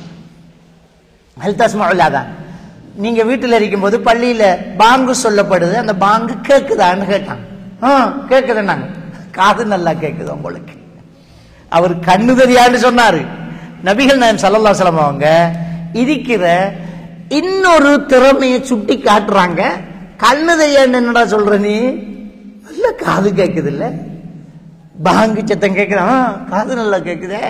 அல்தஸ்மாதான் நீங்க வீட்டில் இருக்கும்போது பள்ளியில பாங்கு சொல்லப்படுது அந்த பாங்கு கேக்குதான்னு கேட்டாங்க ஆ கேக்குதுன்னாங்க காது நல்லா கேக்குது உங்களுக்கு அவர் கண்ணு தெரியான்னு சொன்னாரு நபிகள் நாயம் சல்லல்லா சலம் அவங்க இருக்கிற இன்னொரு திறமையை சுட்டி காட்டுறாங்க கண்ணு தெரியான்னு என்னடா சொல்ற நீ நல்ல காது கேக்குது இல்ல பாங்கு சத்தம் கேக்குதான் காது நல்லா கேக்குதே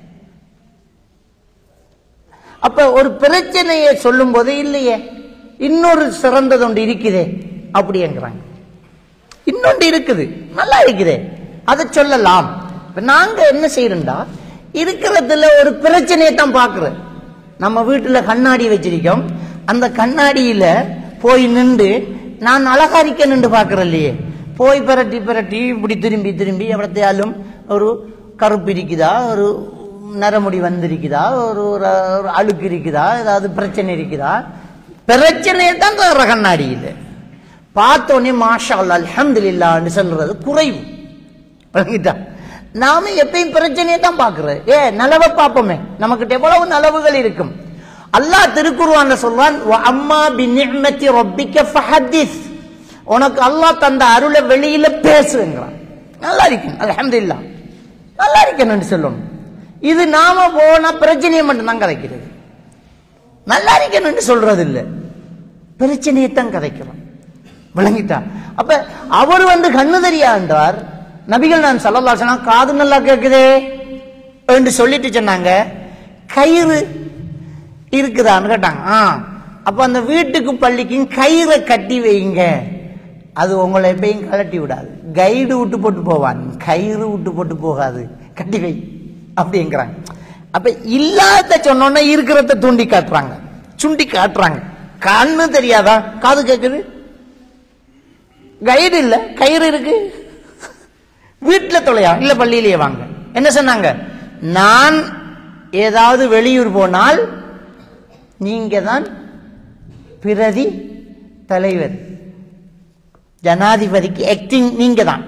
அப்ப ஒரு பிரச்சனையை சொல்லும் போது இல்லையே இன்னொரு சிறந்தது ஒன்று இருக்குதே அப்படிங்கிறாங்க இன்னொன்று இருக்குது நல்லா இருக்குதே அதை சொல்லலாம் இப்ப நாங்க என்ன செய்யறோம்டா இருக்கிறதுல ஒரு பிரச்சனையை தான் பாக்குறோம் நம்ம வீட்டுல கண்ணாடி வச்சிருக்கோம் அந்த கண்ணாடியில போய் நின்று நான் அழகா இருக்கேன் நின்று பாக்குறேன் இல்லையே போய் பிரட்டி பிரட்டி இப்படி திரும்பி திரும்பி எவ்வளத்தையாலும் ஒரு கருப்பு இருக்குதா ஒரு நரமுடி வந்திருக்குதா ஒரு ஒரு ஒரு அழுக்கு இருக்குதா ஏதாவது பிரச்சனை இருக்குதா பிரச்சனையை தான் தவிர கண்ணாடியில் பார்த்தோன்னே மாஷா அல்லா அல்ஹம்துலில்லான்னு சொல்றது குறைவு விளங்கிட்டா நாம எப்பயும் பிரச்சனையை தான் பார்க்கிறோம் ஏ நலவை பார்ப்போமே நமக்கிட்ட எவ்வளவு நலவுகள் இருக்கும் அல்லாஹ் திருக்குருவான் சொல்வான் "வ அம்மா பி நிஅமத்தி ரப்பிக்க ஃபஹத்திஸ் உனக்கு அல்லாஹ் தந்த அருளை வெளியில பேசுங்கிறான் நல்லா இருக்கும் அல்ஹம்துலில்லாஹ் நல்லா இருக்கணும்னு சொல்லணும் இது நாம போனா பிரச்சனையை மட்டும்தான் கதைக்கிறது நல்லா இருக்கணும்னு சொல்றது இல்ல பிரச்சனையை தான் கதைக்கிறோம் விளங்கிட்டா அப்ப அவர் வந்து கண்ணு தெரியா என்றார் நபிகள் நான் சல்லல்லா சொன்னா காது நல்லா கேக்குதே என்று சொல்லிட்டு சொன்னாங்க கயிறு இருக்குதான்னு கேட்டாங்க ஆ அப்ப அந்த வீட்டுக்கு பள்ளிக்கும் கயிறை கட்டி வைங்க அது உங்களை எப்பயும் கலட்டி விடாது கைடு விட்டு போட்டு போவான் கயிறு விட்டு போட்டு போகாது கட்டி வை அப்படிங்கிறாங்க அப்ப இல்லாத சொன்னோன்னா இருக்கிறத தூண்டி காட்டுறாங்க சுண்டி காட்டுறாங்க கண்ணு தெரியாதா காது கேக்குது கைடு இல்ல கயிறு இருக்கு வீட்டுல தொலையா இல்ல பள்ளியிலேயே வாங்க என்ன சொன்னாங்க நான் ஏதாவது வெளியூர் போனால் நீங்க தான் பிரதி தலைவர் ஜனாதிபதிக்கு ஆக்டிங் நீங்க தான்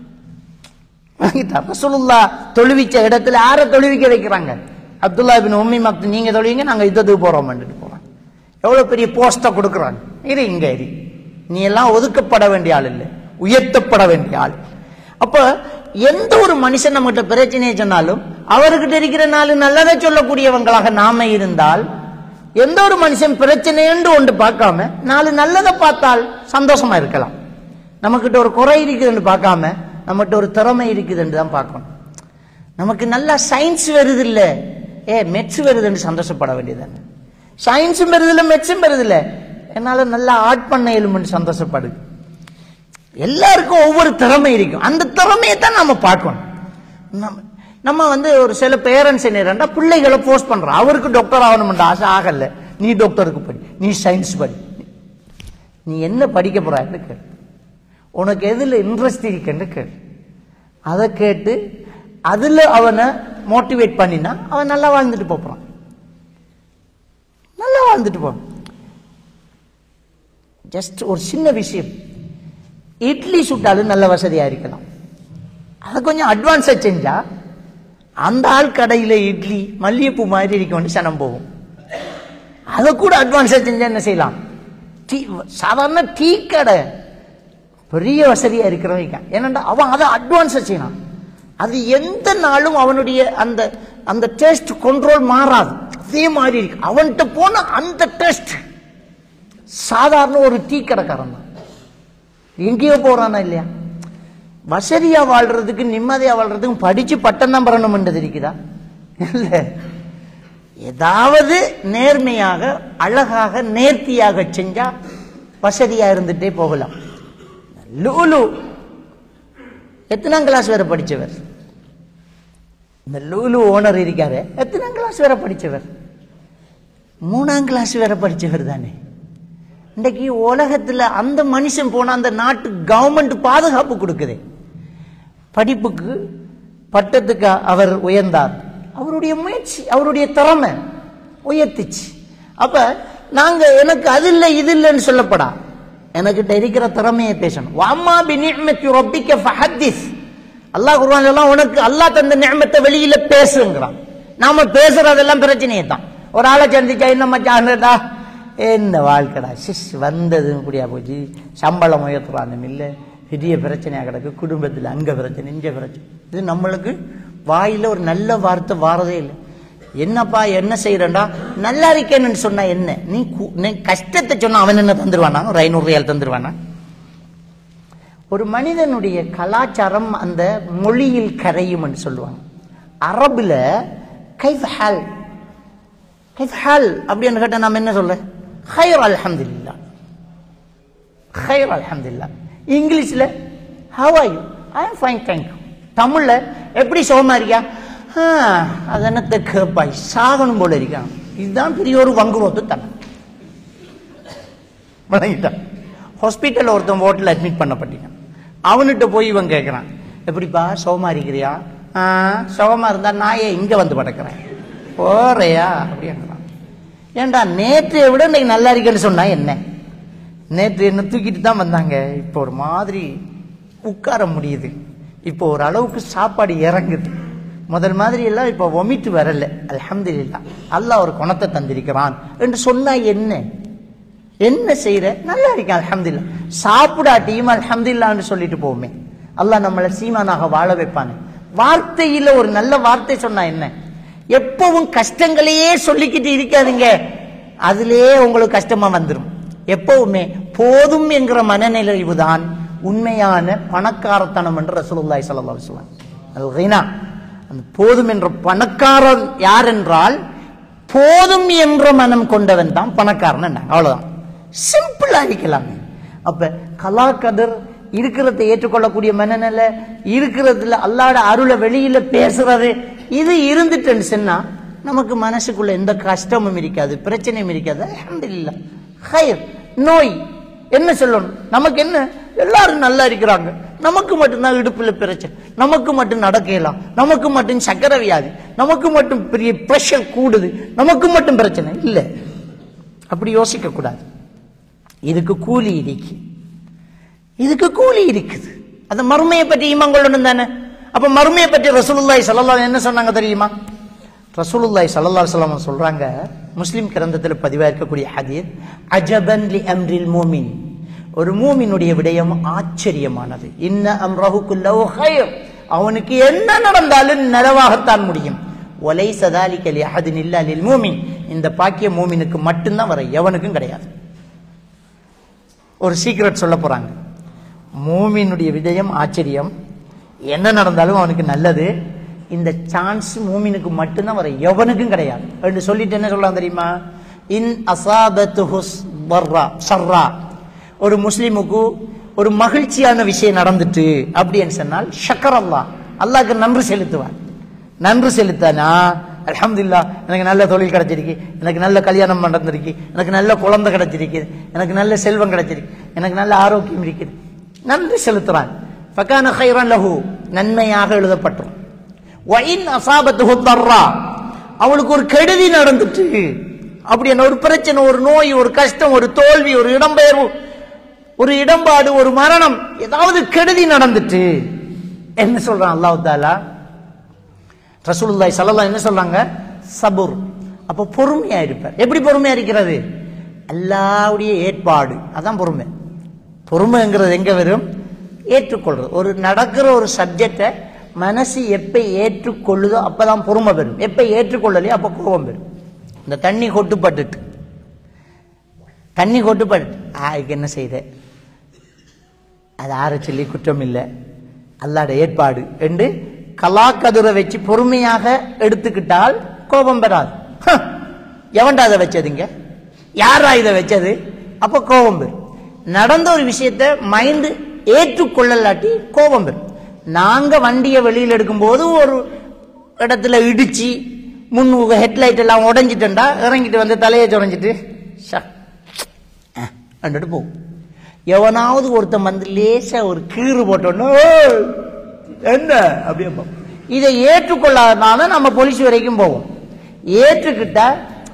ரசூலுல்லா தொழுவிச்ச இடத்துல யார தொழுவிக்க வைக்கிறாங்க அப்துல்லா பின் உம்மி மக்து நீங்க தொழுவீங்க நாங்க யுத்தத்துக்கு போறோம் போறோம் எவ்வளவு பெரிய போஸ்ட கொடுக்குறாங்க இரு இங்க இரு நீ எல்லாம் ஒதுக்கப்பட வேண்டிய ஆள் இல்லை உயர்த்தப்பட வேண்டிய ஆள் அப்ப எந்த ஒரு மனுஷன் நம்மகிட்ட பிரச்சனையை சொன்னாலும் அவர்கிட்ட இருக்கிற நாலு நல்லதை சொல்லக்கூடியவங்களாக நாம இருந்தால் எந்த ஒரு மனுஷன் பிரச்சனைன்னு ஒன்று பார்க்காம நாலு நல்லதை பார்த்தால் சந்தோஷமா இருக்கலாம் நம்மகிட்ட ஒரு குறை இருக்குதுன்னு பார்க்காம நம்மகிட்ட ஒரு திறமை இருக்குதுன்னு தான் பார்க்கணும் நமக்கு நல்லா சயின்ஸ் வருது இல்ல ஏ மெட்ஸ் வருதுன்னு சந்தோஷப்பட வேண்டியதானே சயின்ஸும் வருது இல்ல மெட்ஸும் வருது இல்ல என்னால நல்லா ஆர்ட் பண்ண இயலும்னு சந்தோஷப்படு எல்லாருக்கும் ஒவ்வொரு திறமை இருக்கும் அந்த திறமையை தான் நாம பார்க்கணும் நம்ம நம்ம வந்து ஒரு சில பேரண்ட்ஸ் என்ன பிள்ளைகளை போஸ்ட் பண்றோம் அவருக்கு டாக்டர் ஆகணும்ன்ற ஆசை ஆகல நீ டாக்டருக்கு படி நீ சயின்ஸ் படி நீ என்ன படிக்க போறான்னு கேள் உனக்கு எதுல இன்ட்ரெஸ்ட் இருக்குன்னு கேள் அதை கேட்டு அதுல அவனை மோட்டிவேட் பண்ணினா அவன் நல்லா வாழ்ந்துட்டு போறான் நல்லா வாழ்ந்துட்டு போறான் ஜஸ்ட் ஒரு சின்ன விஷயம் இட்லி சுட்டாலும் நல்ல வசதியா இருக்கலாம் அதை கொஞ்சம் அட்வான்ஸா செஞ்சா அந்த ஆள் கடையில இட்லி மல்லிகைப்பூ மாதிரி இருக்க சனம் போகும் அதை கூட அட்வான்ஸா செஞ்சா என்ன செய்யலாம் டீ சாதாரண டீ கடை பெரிய வசதியா இருக்கிறவங்க ஏன்னா அவன் அதை அட்வான்ஸா செய்யலாம் அது எந்த நாளும் அவனுடைய அந்த அந்த டேஸ்ட் கண்ட்ரோல் மாறாது அதே மாதிரி இருக்கு அவன்கிட்ட போன அந்த டேஸ்ட் சாதாரண ஒரு டீ கடைக்காரன் தான் எங்கேயோ போறானா இல்லையா வசதியா வாழ்றதுக்கு நிம்மதியா வாழ்றதுக்கு படிச்சு பட்டம் தான் பெறணும்ன்றது இருக்குதா இல்ல ஏதாவது நேர்மையாக அழகாக நேர்த்தியாக செஞ்சா வசதியா இருந்துட்டே போகலாம் லூலு எத்தனாம் கிளாஸ் வேற படிச்சவர் இந்த லூலு ஓனர் இருக்காரு எத்தனாம் கிளாஸ் வேற படிச்சவர் மூணாம் கிளாஸ் வேற படிச்சவர் தானே இன்றைக்கு உலகத்துல அந்த மனுஷன் போன அந்த நாட்டு கவர்மெண்ட் பாதுகாப்பு கொடுக்குது படிப்புக்கு பட்டத்துக்கு அவர் உயர்ந்தார் அவருடைய முயற்சி அவருடைய திறமை உயர்த்துச்சு அப்ப நாங்க எனக்கு அது இல்லை இது இல்லைன்னு சொல்லப்படா எனக்கிட்ட இருக்கிற திறமையை பேசணும் வாமா பி நிஅமத்தி ரப்பிக்க ஃபஹத்திஸ் அல்லாஹ் குர்ஆன்ல எல்லாம் உனக்கு அல்லாஹ் தந்த நிஅமத்தை வெளியில பேசுங்கிறான் நாம பேசுறதெல்லாம் பிரச்சனையே தான் ஒரு ஆளை சந்திச்சா என்ன மச்சான்டா என்ன வாழ்க்கடா சிஸ் வந்தது கூடியா போச்சு சம்பளம் உயர்த்துறானும் இல்லை பெரிய பிரச்சனையாக கிடக்கு குடும்பத்தில் அங்க பிரச்சனை இங்க பிரச்சனை இது நம்மளுக்கு வாயில ஒரு நல்ல வார்த்தை வாரதே இல்லை என்னப்பா என்ன செய்யறேன்டா நல்லா இருக்கேன்னு சொன்னா என்ன நீ கு- நீ கஷ்டத்தை சொன்னா அவன் என்ன தந்துருவானா ஒரு ஐநூறு ரியால் தந்துருவானா ஒரு மனிதனுடைய கலாச்சாரம் அந்த மொழியில் கரையும் சொல்லுவாங்க அரபுல கைஃப் ஹால் கைஃப் ஹால் அப்படின்னு கேட்டா நாம என்ன சொல்ல ஹைர் அல்ஹம்துலில்லா ஹைர் அல்ஹம்துலில்லா இங்கிலீஷ்ல how are you I am fine thank you தமிழ்ல எப்படி சோமா இருக்கியா ஆ, அது என்னத்தை கேப்பாய் சாகணும் போல இருக்கான் இதுதான் பெரிய ஒரு வங்குரோத்து தனம் வணங்கிட்டான் ஹாஸ்பிட்டல் ஒருத்தன் ஓட்டில் அட்மிட் பண்ணப்பட்டிருக்கான் அவன்கிட்ட போய் இவன் கேட்குறான் எப்படிப்பா சோமா இருக்கிறியா ஆ சுகமா இருந்தா நான் ஏன் இங்க வந்து படக்கிறேன் போறையா அப்படின்றான் ஏன்டா நேற்றைய விட இன்னைக்கு நல்லா இருக்கேன்னு சொன்னா என்ன நேற்று என்ன தூக்கிட்டு தான் வந்தாங்க இப்போ ஒரு மாதிரி உட்கார முடியுது இப்போ ஒரு அளவுக்கு சாப்பாடு இறங்குது முதல் மாதிரி எல்லாம் இப்போ வொமிட் வரல அல்ஹம்துலில்லாஹ் அல்லாஹ் ஒரு குணத்தை தந்திருக்கிறான் என்று சொன்னா என்ன என்ன செய்யற நல்லா இருக்கேன் அல்ஹம்துலில்லாஹ் சாப்பிடாட்டியும் அல்ஹம்துலில்லாஹ்னு சொல்லிட்டு போவோமே அல்லாஹ் நம்மளை சீமானாக வாழ வைப்பானே வார்த்தையில ஒரு நல்ல வார்த்தை சொன்னா என்ன எப்பவும் கஷ்டங்களையே சொல்லிக்கிட்டு இருக்காதீங்க அதிலே உங்களுக்கு கஷ்டமா வந்துடும் எப்பவுமே போதும் என்கிற மனநிலைவு தான் உண்மையான பணக்காரத்தனம் என்று ரசூலுல்லாஹி ஸல்லல்லாஹு அலைஹி வஸல்லம் அல் கினா அந்த போதும் என்ற பணக்காரன் யார் என்றால் போதும் என்ற மனம் கொண்டவன் தான் பணக்காரன் அவ்வளவுதான் சிம்பிளா இருக்கலாமே அப்ப கலா கதர் இருக்கிறத ஏற்றுக்கொள்ளக்கூடிய மனநிலை இருக்கிறதுல அல்லாட அருளை வெளியில பேசுறது இது இருந்துட்டுன்னு சொன்னா நமக்கு மனசுக்குள்ள எந்த கஷ்டமும் இருக்காது பிரச்சனையும் இருக்காது அல்ஹம்துலில்லாஹ் ஹைர் நோய் என்ன சொல்லணும் நமக்கு என்ன எல்லாரும் நல்லா இருக்கிறாங்க நமக்கு மட்டும்தான் இடுப்புல பிரச்சனை நமக்கு மட்டும் நடக்கலாம் நமக்கு மட்டும் சக்கரை வியாதி நமக்கு மட்டும் பெரிய பிரஷர் கூடுது நமக்கு மட்டும் பிரச்சனை இல்ல அப்படி யோசிக்க கூடாது இதுக்கு கூலி இருக்கு இதுக்கு கூலி இருக்குது அந்த மறுமையை பற்றி ஈமான் கொள்ளணும் தானே அப்ப மறுமையை பற்றி ரசூலுல்லாஹி ஸல்லல்லாஹு அலைஹி என்ன சொன்னாங்க தெரியுமா ரசூலுல்லாஹி ஸல்லல்லாஹு அலைஹி வஸல்லம் சொல்றாங்க முஸ்லிம் கிரந்தத்தில் பதிவா இருக்கக்கூடிய ஹதீஸ் அஜபன் லி அம்ரில் மூமின் ஒரு மூமினுடைய விடயம் ஆச்சரியமானது இன்ன அம்ரஹு குல்லஹு கைர் அவனுக்கு என்ன நடந்தாலும் நலவாகத்தான் முடியும் ஒலை சதாலிக்க லி அஹதின் இல்லா லில் மூமின் இந்த பாக்கிய மூமினுக்கு மட்டும்தான் வர எவனுக்கும் கிடையாது ஒரு சீக்ரெட் சொல்ல போறாங்க மூமினுடைய விடயம் ஆச்சரியம் என்ன நடந்தாலும் அவனுக்கு நல்லது இந்த சான்ஸ் மூமினுக்கு மட்டும்தான் வர எவனுக்கும் கிடையாது என்று சொல்லிட்டு என்ன சொல்லலாம் தெரியுமா இன் அசாபத்து சர்ரா ஒரு முஸ்லிமுக்கு ஒரு மகிழ்ச்சியான விஷயம் நடந்துட்டு அப்படின்னு சொன்னால் ஷக்கர் அல்லாஹ் அல்லாஹ்க்கு நன்றி செலுத்துவார் நன்றி செலுத்தானா அல்ஹம்துலில்லா எனக்கு நல்ல தொழில் கிடைச்சிருக்கு எனக்கு நல்ல கல்யாணம் நடந்திருக்கு எனக்கு நல்ல குழந்தை கிடைச்சிருக்குது எனக்கு நல்ல செல்வம் கிடைச்சிருக்கு எனக்கு நல்ல ஆரோக்கியம் இருக்குது நன்றி செலுத்துறான் ஃபகான ஹைரன் லஹு நன்மையாக எழுதப்பட்டோம் ஒயின் அசாபத்து தர்றா அவளுக்கு ஒரு கெடுதி நடந்துட்டு அப்படி என்ன ஒரு பிரச்சனை ஒரு நோய் ஒரு கஷ்டம் ஒரு தோல்வி ஒரு இடம்பெயர்வு ஒரு இடம்பாடு ஒரு மரணம் ஏதாவது கெடுதி நடந்துட்டு என்ன சொல்றான் அல்லாஹ் தாலா ரசூலுல்லாஹி ஸல்லல்லாஹு என்ன சொல்றாங்க சபுர் அப்ப பொறுமையா இருப்பார் எப்படி பொறுமையா இருக்கிறது அல்லாவுடைய ஏற்பாடு அதான் பொறுமை பொறுமைங்கிறது எங்க வரும் ஏற்றுக்கொள்றது ஒரு நடக்கிற ஒரு சப்ஜெக்டை மனசு எப்ப ஏற்றுக்கொள்ளுதோ அப்பதான் பொறுமை பெறும் எப்ப ஏற்றுக்கொள்ளலையோ அப்ப கோபம் பெறும் இந்த தண்ணி கொட்டுப்பட்டுட்டு தண்ணி கொட்டுப்பட்டு அதுக்கு என்ன செய்த அது ஆற சொல்லி குற்றம் இல்லை அல்லாட ஏற்பாடு என்று கலாக்கதிரை வச்சு பொறுமையாக எடுத்துக்கிட்டால் கோபம் பெறாது ஹ, எவன்டா அதை வச்சதுங்க யாரா இதை வச்சது அப்ப கோபம் பெறும் நடந்த ஒரு விஷயத்தை மைண்டு ஏற்றுக்கொள்ளலாட்டி கோபம் பெறும் நாங்க வண்டியை வெளியில் எடுக்கும்போது ஒரு இடத்துல இடிச்சு முன் ஹெட்லைட் எல்லாம் உடைஞ்சிட்டா இறங்கிட்டு வந்து தலையை சுடைஞ்சிட்டு ஷா அண்டுட்டு போகும் எவனாவது ஒருத்தன் வந்து லேசா ஒரு கீறு போட்டோன்னு "ஏய், என்ன அப்படியே போகும். இதை ஏற்றுக்கொள்ளாதனால நம்ம போலீஸ் வரைக்கும் போவோம் ஏற்றுக்கிட்டா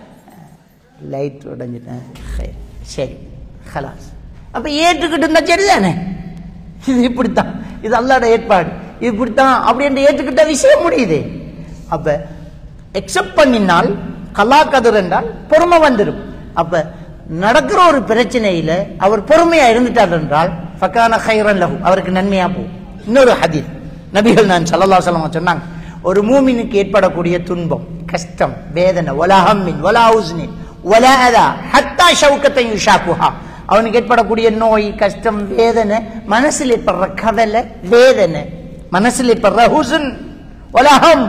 லைட் உடைஞ்சிட்டேன் சரி, சரி ஹலாஸ் அப்ப ஏற்றுக்கிட்டு இருந்தா சரிதானே இது இப்படித்தான் இது அல்லாட ஏற்பாடு இது இப்படித்தான் அப்படின்னு ஏற்றுக்கிட்ட விஷயம் முடியுது அப்ப எக்ஸப்ட் பண்ணினால் கலாக்கதிர் என்றால் பொறுமை வந்துடும் அப்ப நடக்கிற ஒரு பிரச்சனையில அவர் பொறுமையா இருந்துட்டார் என்றால் ஃபக்கான ஹைரன் லஹு அவருக்கு நன்மையா போகும் இன்னொரு ஹதீஸ் நபிகள் நான் ஸல்லல்லாஹு அலைஹி வஸல்லம் சொன்னாங்க ஒரு மூமினுக்கு ஏற்படக்கூடிய துன்பம் கஷ்டம் வேதனை வலா ஹம்மின் வலா உஸ்னின் வலா அதா ஹத்தா ஷௌகத்தை யுஷாக்குஹா அவனுக்கு ஏற்படக்கூடிய நோய் கஷ்டம் வேதனை மனசில் ஏற்படுற கவலை வேதனை மனசில் ஏற்படுற ஹுசன் வலஹம்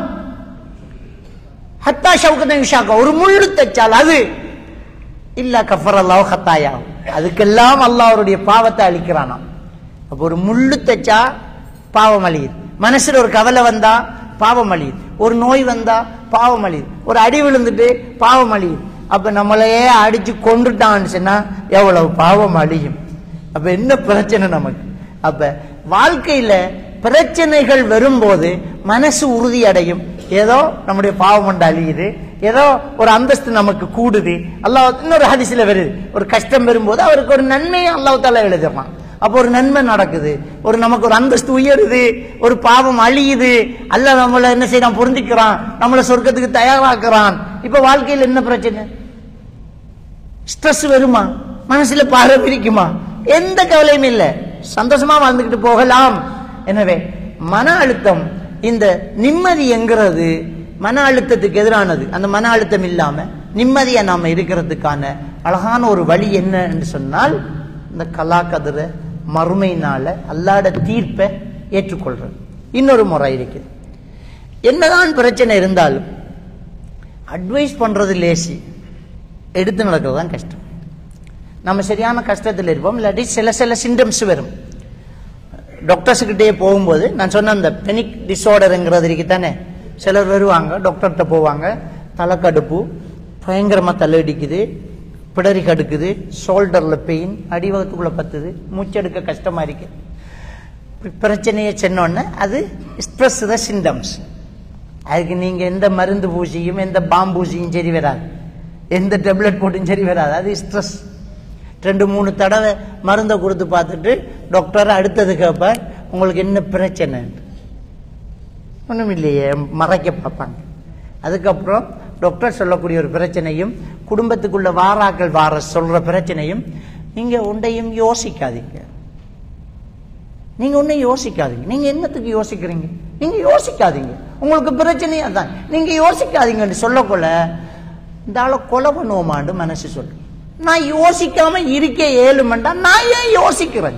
ஹத்தா ஷவுகத்தை விஷாக்கா ஒரு முள்ளு தைச்சால் அது இல்ல கஃபர் அல்லாஹ் ஹத்தாயா அதுக்கெல்லாம் அல்லாஹ் அவருடைய பாவத்தை அழிக்கிறானாம் அப்போ ஒரு முள்ளு தைச்சா பாவம் அழியுது மனசுல ஒரு கவலை வந்தா பாவம் அழியுது ஒரு நோய் வந்தா பாவம் அழியுது ஒரு அடி விழுந்துட்டு பாவம் அழியுது அப்ப நம்மளையே அடிச்சு கொண்டுட்டான்னு சொன்னா எவ்வளவு பாவம் அழியும் அப்ப என்ன பிரச்சனை நமக்கு அப்ப வாழ்க்கையில பிரச்சனைகள் வரும்போது மனசு உறுதி அடையும் ஏதோ நம்முடைய பாவம் கொண்டு அழியுது ஏதோ ஒரு அந்தஸ்து நமக்கு கூடுது அல்லாஹ் இன்னொரு ஹதிசில வருது ஒரு கஷ்டம் வரும்போது அவருக்கு ஒரு நன்மையை அல்லாஹ் தாலா எழுதிடுறான் அப்போ ஒரு நன்மை நடக்குது ஒரு நமக்கு ஒரு அந்தஸ்து உயருது ஒரு பாவம் அழியுது அல்லாஹ் நம்மளை என்ன செய்யறான் பொருந்திக்கிறான் நம்மளை சொர்க்கத்துக்கு தயாராக்குறான் இப்ப வாழ்க்கையில் என்ன பிரச்சனை ஸ்ட்ரெஸ் வருமா மனசுல பாரம் இருக்குமா எந்த கவலையும் இல்லை சந்தோஷமா வாழ்ந்துகிட்டு போகலாம் எனவே மன அழுத்தம் இந்த நிம்மதி என்கிறது மன அழுத்தத்துக்கு எதிரானது அந்த மன அழுத்தம் இல்லாம நிம்மதியா நாம இருக்கிறதுக்கான அழகான ஒரு வழி என்ன என்று சொன்னால் இந்த கலாக்கதிர மறுமையினால அல்லாட தீர்ப்பை ஏற்றுக்கொள்றது இன்னொரு முறை இருக்குது என்னதான் பிரச்சனை இருந்தாலும் அட்வைஸ் பண்றது லேசி எடுத்து நடக்கிறது தான் கஷ்டம் நம்ம சரியான கஷ்டத்தில் இருப்போம் இல்லாட்டி சில சில சிம்டம்ஸ் வரும் டாக்டர்ஸுக்கிட்டே போகும்போது நான் சொன்ன அந்த பெனிக் டிஸார்டருங்கிறது இருக்கு தானே சிலர் வருவாங்க டாக்டர்கிட்ட போவாங்க தலைக்கடுப்பு பயங்கரமாக தலையடிக்குது பிடரி கடுக்குது ஷோல்டரில் பெயின் அடிவகத்துக்குள்ளே பத்துது மூச்செடுக்க கஷ்டமாக இருக்கு இப்படி பிரச்சனையை சொன்னோன்னே அது ஸ்ட்ரெஸ் த சிம்டம்ஸ் அதுக்கு நீங்கள் எந்த மருந்து பூசியும் எந்த பாம்பு பூசியும் சரி வராது எந்த டேப்லெட் போட்டும் சரி வராது அது ஸ்ட்ரெஸ் ரெண்டு மூணு தடவை மருந்தை கொடுத்து பார்த்துட்டு டாக்டர் அடுத்தது கேட்பார் உங்களுக்கு என்ன பிரச்சனை ஒன்றும் இல்லையே மறைக்க பார்ப்பாங்க அதுக்கப்புறம் டாக்டர் சொல்லக்கூடிய ஒரு பிரச்சனையும் குடும்பத்துக்குள்ள வாராக்கள் வார சொல்ற பிரச்சனையும் நீங்க ஒன்றையும் யோசிக்காதீங்க நீங்க ஒன்றும் யோசிக்காதீங்க நீங்க என்னத்துக்கு யோசிக்கிறீங்க நீங்க யோசிக்காதீங்க உங்களுக்கு பிரச்சனையா தான் நீங்க யோசிக்காதீங்கன்னு சொல்லக்கொள்ள இந்த ஆளை கொலை பண்ணுவோமான்னு மனசு சொல்லு நான் யோசிக்காம இருக்க ஏழுமண்டா நான் ஏன் யோசிக்கிறேன்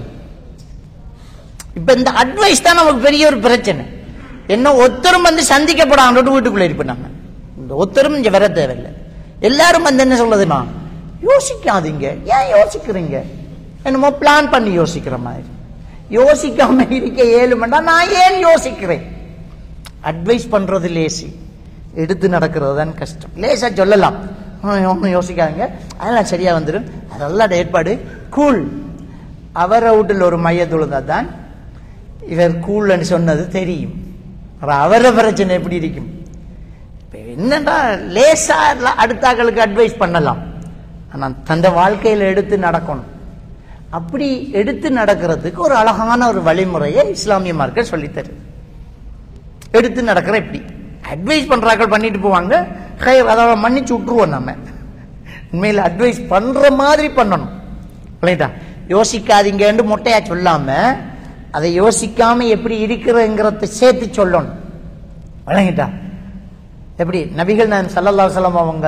இப்ப இந்த அட்வைஸ் தான் நமக்கு பெரிய ஒரு பிரச்சனை என்ன ஒத்தரும் வந்து சந்திக்கப்படாம வீட்டுக்குள்ள இருப்போம் நம்ம இந்த ஒத்தரும் இங்க வர தேவையில்லை எல்லாரும் வந்து என்ன சொல்றதுன்னா யோசிக்காதீங்க ஏன் யோசிக்கிறீங்க என்னமோ பிளான் பண்ணி யோசிக்கிற மாதிரி யோசிக்காம இருக்க ஏழுமண்டா நான் ஏன் யோசிக்கிறேன் அட்வைஸ் பண்றது லேசி எடுத்து நடக்கிறது தான் கஷ்டம் லேசா சொல்லலாம் ஒன்றும் யோசிக்காதீங்க அதெல்லாம் சரியா வந்துடும் அதெல்லாம் ஏற்பாடு கூல் அவர் அவுட்டில் ஒரு மைய தொழுதா தான் இவர் கூல்னு சொன்னது தெரியும் அப்புறம் அவர பிரச்சனை எப்படி இருக்கும் இப்ப என்னன்னா லேசா எல்லாம் அடுத்தாக்களுக்கு அட்வைஸ் பண்ணலாம் ஆனா தந்த வாழ்க்கையில எடுத்து நடக்கணும் அப்படி எடுத்து நடக்கிறதுக்கு ஒரு அழகான ஒரு வழிமுறையை இஸ்லாமிய மார்க்க சொல்லித்தருது எடுத்து நடக்கிற இப்படி அட்வைஸ் பண்றாக்கள் பண்ணிட்டு போவாங்க ஹைர் அதை மன்னிச்சு விட்டுருவோம் நம்ம உண்மையில் அட்வைஸ் பண்ற மாதிரி பண்ணணும் இல்லைதா யோசிக்காதீங்கன்னு மொட்டையா சொல்லாம அதை யோசிக்காம எப்படி இருக்கிறங்கிறத சேர்த்து சொல்லணும் வழங்கிட்டா எப்படி நபிகள் நான் சல்லல்லா சலம் அவங்க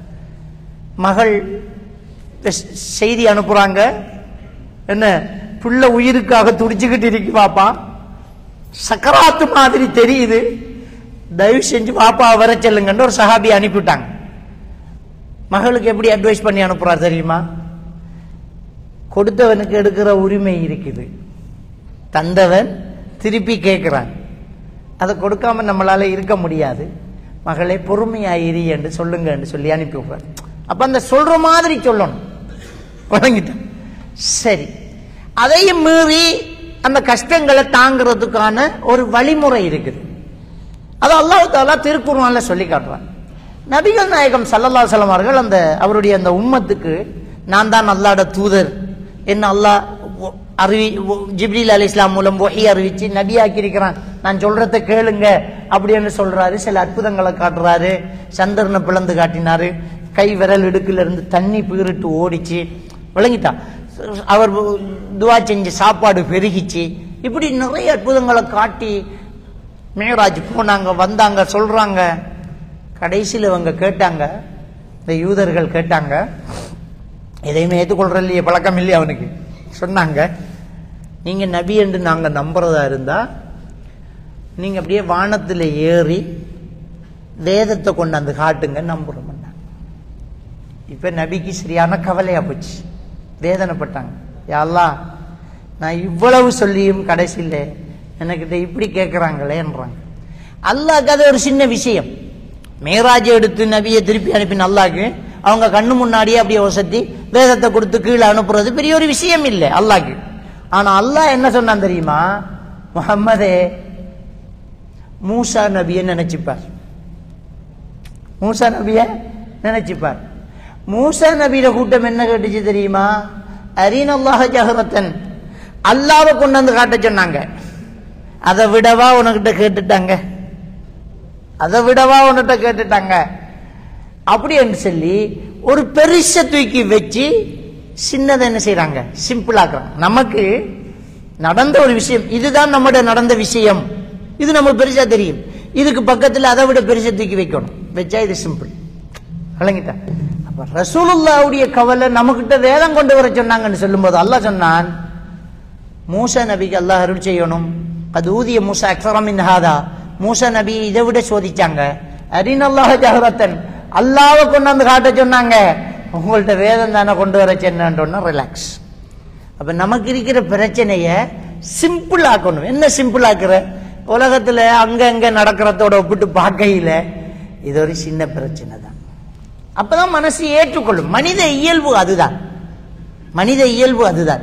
மகள் ஸ்- செய்தி அனுப்புறாங்க என்ன புள்ள உயிருக்காக துடிச்சுக்கிட்டு இருக்கு பாப்பா சக்கராத்து மாதிரி தெரியுது தயவு செஞ்சு பாப்பா வர சொல்லுங்கன்னு ஒரு சஹாபி அனுப்பிவிட்டாங்க மகளுக்கு எப்படி அட்வைஸ் பண்ணி அனுப்புறார் தெரியுமா கொடுத்தவனுக்கு எடுக்கிற உரிமை இருக்குது தந்தவன் திருப்பி கேட்கிறான் அதை கொடுக்காம நம்மளால இருக்க முடியாது மகளே பொறுமையாயிரி என்று சொல்லுங்க என்று சொல்லி அனுப்பி விடுறார் அப்ப அந்த சொல்ற மாதிரி சொல்லணும் வழங்கிட்டேன் சரி அதையும் மீறி அந்த கஷ்டங்களை தாங்கிறதுக்கான ஒரு வழிமுறை இருக்குது அது அல்லாஹ் தாலா திருக்குறான்ல சொல்லி காட்டுறான் நபிகள் நாயகம் சல்லல்லா சலம் அவர்கள் அந்த அவருடைய அந்த உம்மத்துக்கு நான் தான் அல்லாட தூதர் என்ன அல்லாஹ் ஒ- அறிவி ஒ- ஜிப்ரீல் அலி இஸ்லாம் மூலம் ஒஹி அறிவிச்சு நபியாக்கி இருக்கிறான் நான் சொல்றத கேளுங்க அப்படின்னு சொல்றாரு சில அற்புதங்களை காட்டுறாரு சந்திரனை பிளந்து காட்டினாரு கை விரல் இடுக்குல இருந்து தண்ணி பீரிட்டு ஓடிச்சு விளங்கிட்டா அவர் துவா செஞ்சு சாப்பாடு பெருகிச்சு இப்படி நிறைய அற்புதங்களை காட்டி மேராஜ் போனாங்க வந்தாங்க சொல்றாங்க கடைசியில் இவங்க கேட்டாங்க இந்த யூதர்கள் கேட்டாங்க எதையுமே ஏற்றுக்கொள்ற இல்லையே பழக்கம் இல்லையே அவனுக்கு சொன்னாங்க நீங்க நபி என்று நாங்க நம்புறதா இருந்தா நீங்க அப்படியே வானத்துல ஏறி வேதத்தை கொண்டாந்து காட்டுங்க நம்புறோம் இப்ப நபிக்கு சரியான கவலையா போச்சு வேதனைப்பட்டாங்க யா அல்லாஹ் நான் இவ்வளவு சொல்லியும் கடைசியில் எனக்கிட்ட இப்படி கேட்குறாங்களேன்றாங்க அல்லாஹ்க்கு அது ஒரு சின்ன விஷயம் மேராஜ் எடுத்து நபியை திருப்பி அனுப்பின அல்லாஹ்க்கு அவங்க கண்ணு முன்னாடியே அப்படியே வசதி வேதத்தை கொடுத்து கீழே அனுப்புறது பெரிய ஒரு விஷயம் இல்லை அல்லாஹ்க்கு ஆனா அல்லாஹ் என்ன சொன்னான் தெரியுமா முகம்மதே மூசா நபியை நினைச்சுப்பார் மூசா நபிய நினைச்சுப்பார் மூசா நபியில கூட்டம் என்ன கேட்டுச்சு தெரியுமா அரீன் அல்லாஹ ஜஹரத்தன் அல்லாவை கொண்டு வந்து காட்ட சொன்னாங்க அதை விடவா உனக்கிட்ட கேட்டுட்டாங்க அதை விடவா உன்கிட்ட கேட்டுட்டாங்க அப்படின்னு சொல்லி ஒரு பெருச தூக்கி வச்சு சின்னதை என்ன செய்றாங்க சிம்பிளாக்குறாங்க நமக்கு நடந்த ஒரு விஷயம் இதுதான் நம்மகிட்ட நடந்த விஷயம் இது நமக்கு பெருசா தெரியும் இதுக்கு பக்கத்துல அதை விட பெருசா தூக்கி வைக்கணும் வச்சா இது சிம்பிள் விளங்கிட்டா அப்ப ரசூலுல்லாவுடைய கவலை நமக்கிட்ட வேதம் கொண்டு வர சொன்னாங்கன்னு சொல்லும்போது அல்லாஹ் சொன்னான் மூசா நபிக்கு அல்லாஹ் அருள் செய்யணும் அது ஊதிய மூசா அக்ஸரமின் ஹாதா மூசா நபி இதை விட சோதிச்சாங்க அரின் அல்லாஹ் ஜஹரத்தன் அல்லாவை கொண்டு வந்து காட்ட சொன்னாங்க உங்கள்ட்ட வேதம் தானே கொண்டு வர சொன்னா ரிலாக்ஸ் அப்ப நமக்கு இருக்கிற பிரச்சனைய சிம்பிள் ஆக்கணும் என்ன சிம்பிள் ஆக்குற உலகத்துல அங்க அங்க நடக்கிறதோட ஒப்பிட்டு பார்க்கையில இது ஒரு சின்ன பிரச்சனை தான் அப்பதான் மனசு ஏற்றுக்கொள்ளும் மனித இயல்பு அதுதான் மனித இயல்பு அதுதான்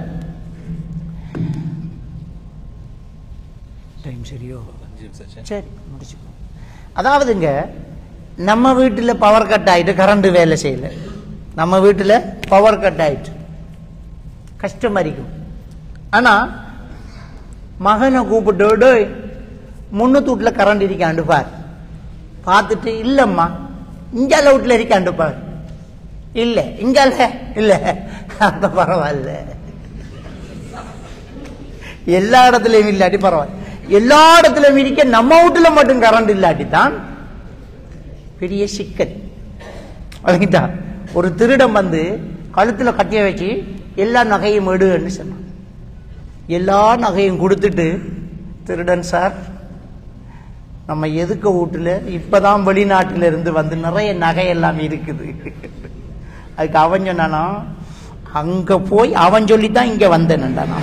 டைம் சரியோ சரி முடிச்சுக்கோ அதாவதுங்க நம்ம வீட்டில் பவர் கட் ஆயிட்டு கரண்ட் வேலை செய்யல நம்ம வீட்டில் பவர் கட் ஆயிட்டு கஷ்டமா இருக்கும் ஆனா மகனை கூப்பிட்டு "டேய், முன்னூத்து வீட்டுல கரண்ட் இருக்காண்டு பார் பார்த்துட்டு இல்லம்மா இஞ்சால வீட்டுல இருக்காண்டு பார் இல்ல இங்கால இல்ல அந்த பரவாயில்ல எல்லா இடத்துலயும் இல்லாட்டி பரவாயில்ல எல்லா இடத்துலயும் இருக்க நம்ம வீட்டுல மட்டும் கரண்ட் இல்லாட்டி தான் பெரிய சிக்கல் வழங்கிட்டா ஒரு திருடன் வந்து கழுத்துல கட்டிய வச்சு எல்லா நகையும் எடுன்னு சொன்னான் எல்லா நகையும் கொடுத்துட்டு திருடன் சார் நம்ம எதுக்க வீட்டுல இப்பதான் வெளிநாட்டுல இருந்து வந்து நிறைய நகை எல்லாம் இருக்குது அதுக்கு அவன் சொன்னானா அங்க போய் அவன் சொல்லித்தான் இங்க வந்தேன்டா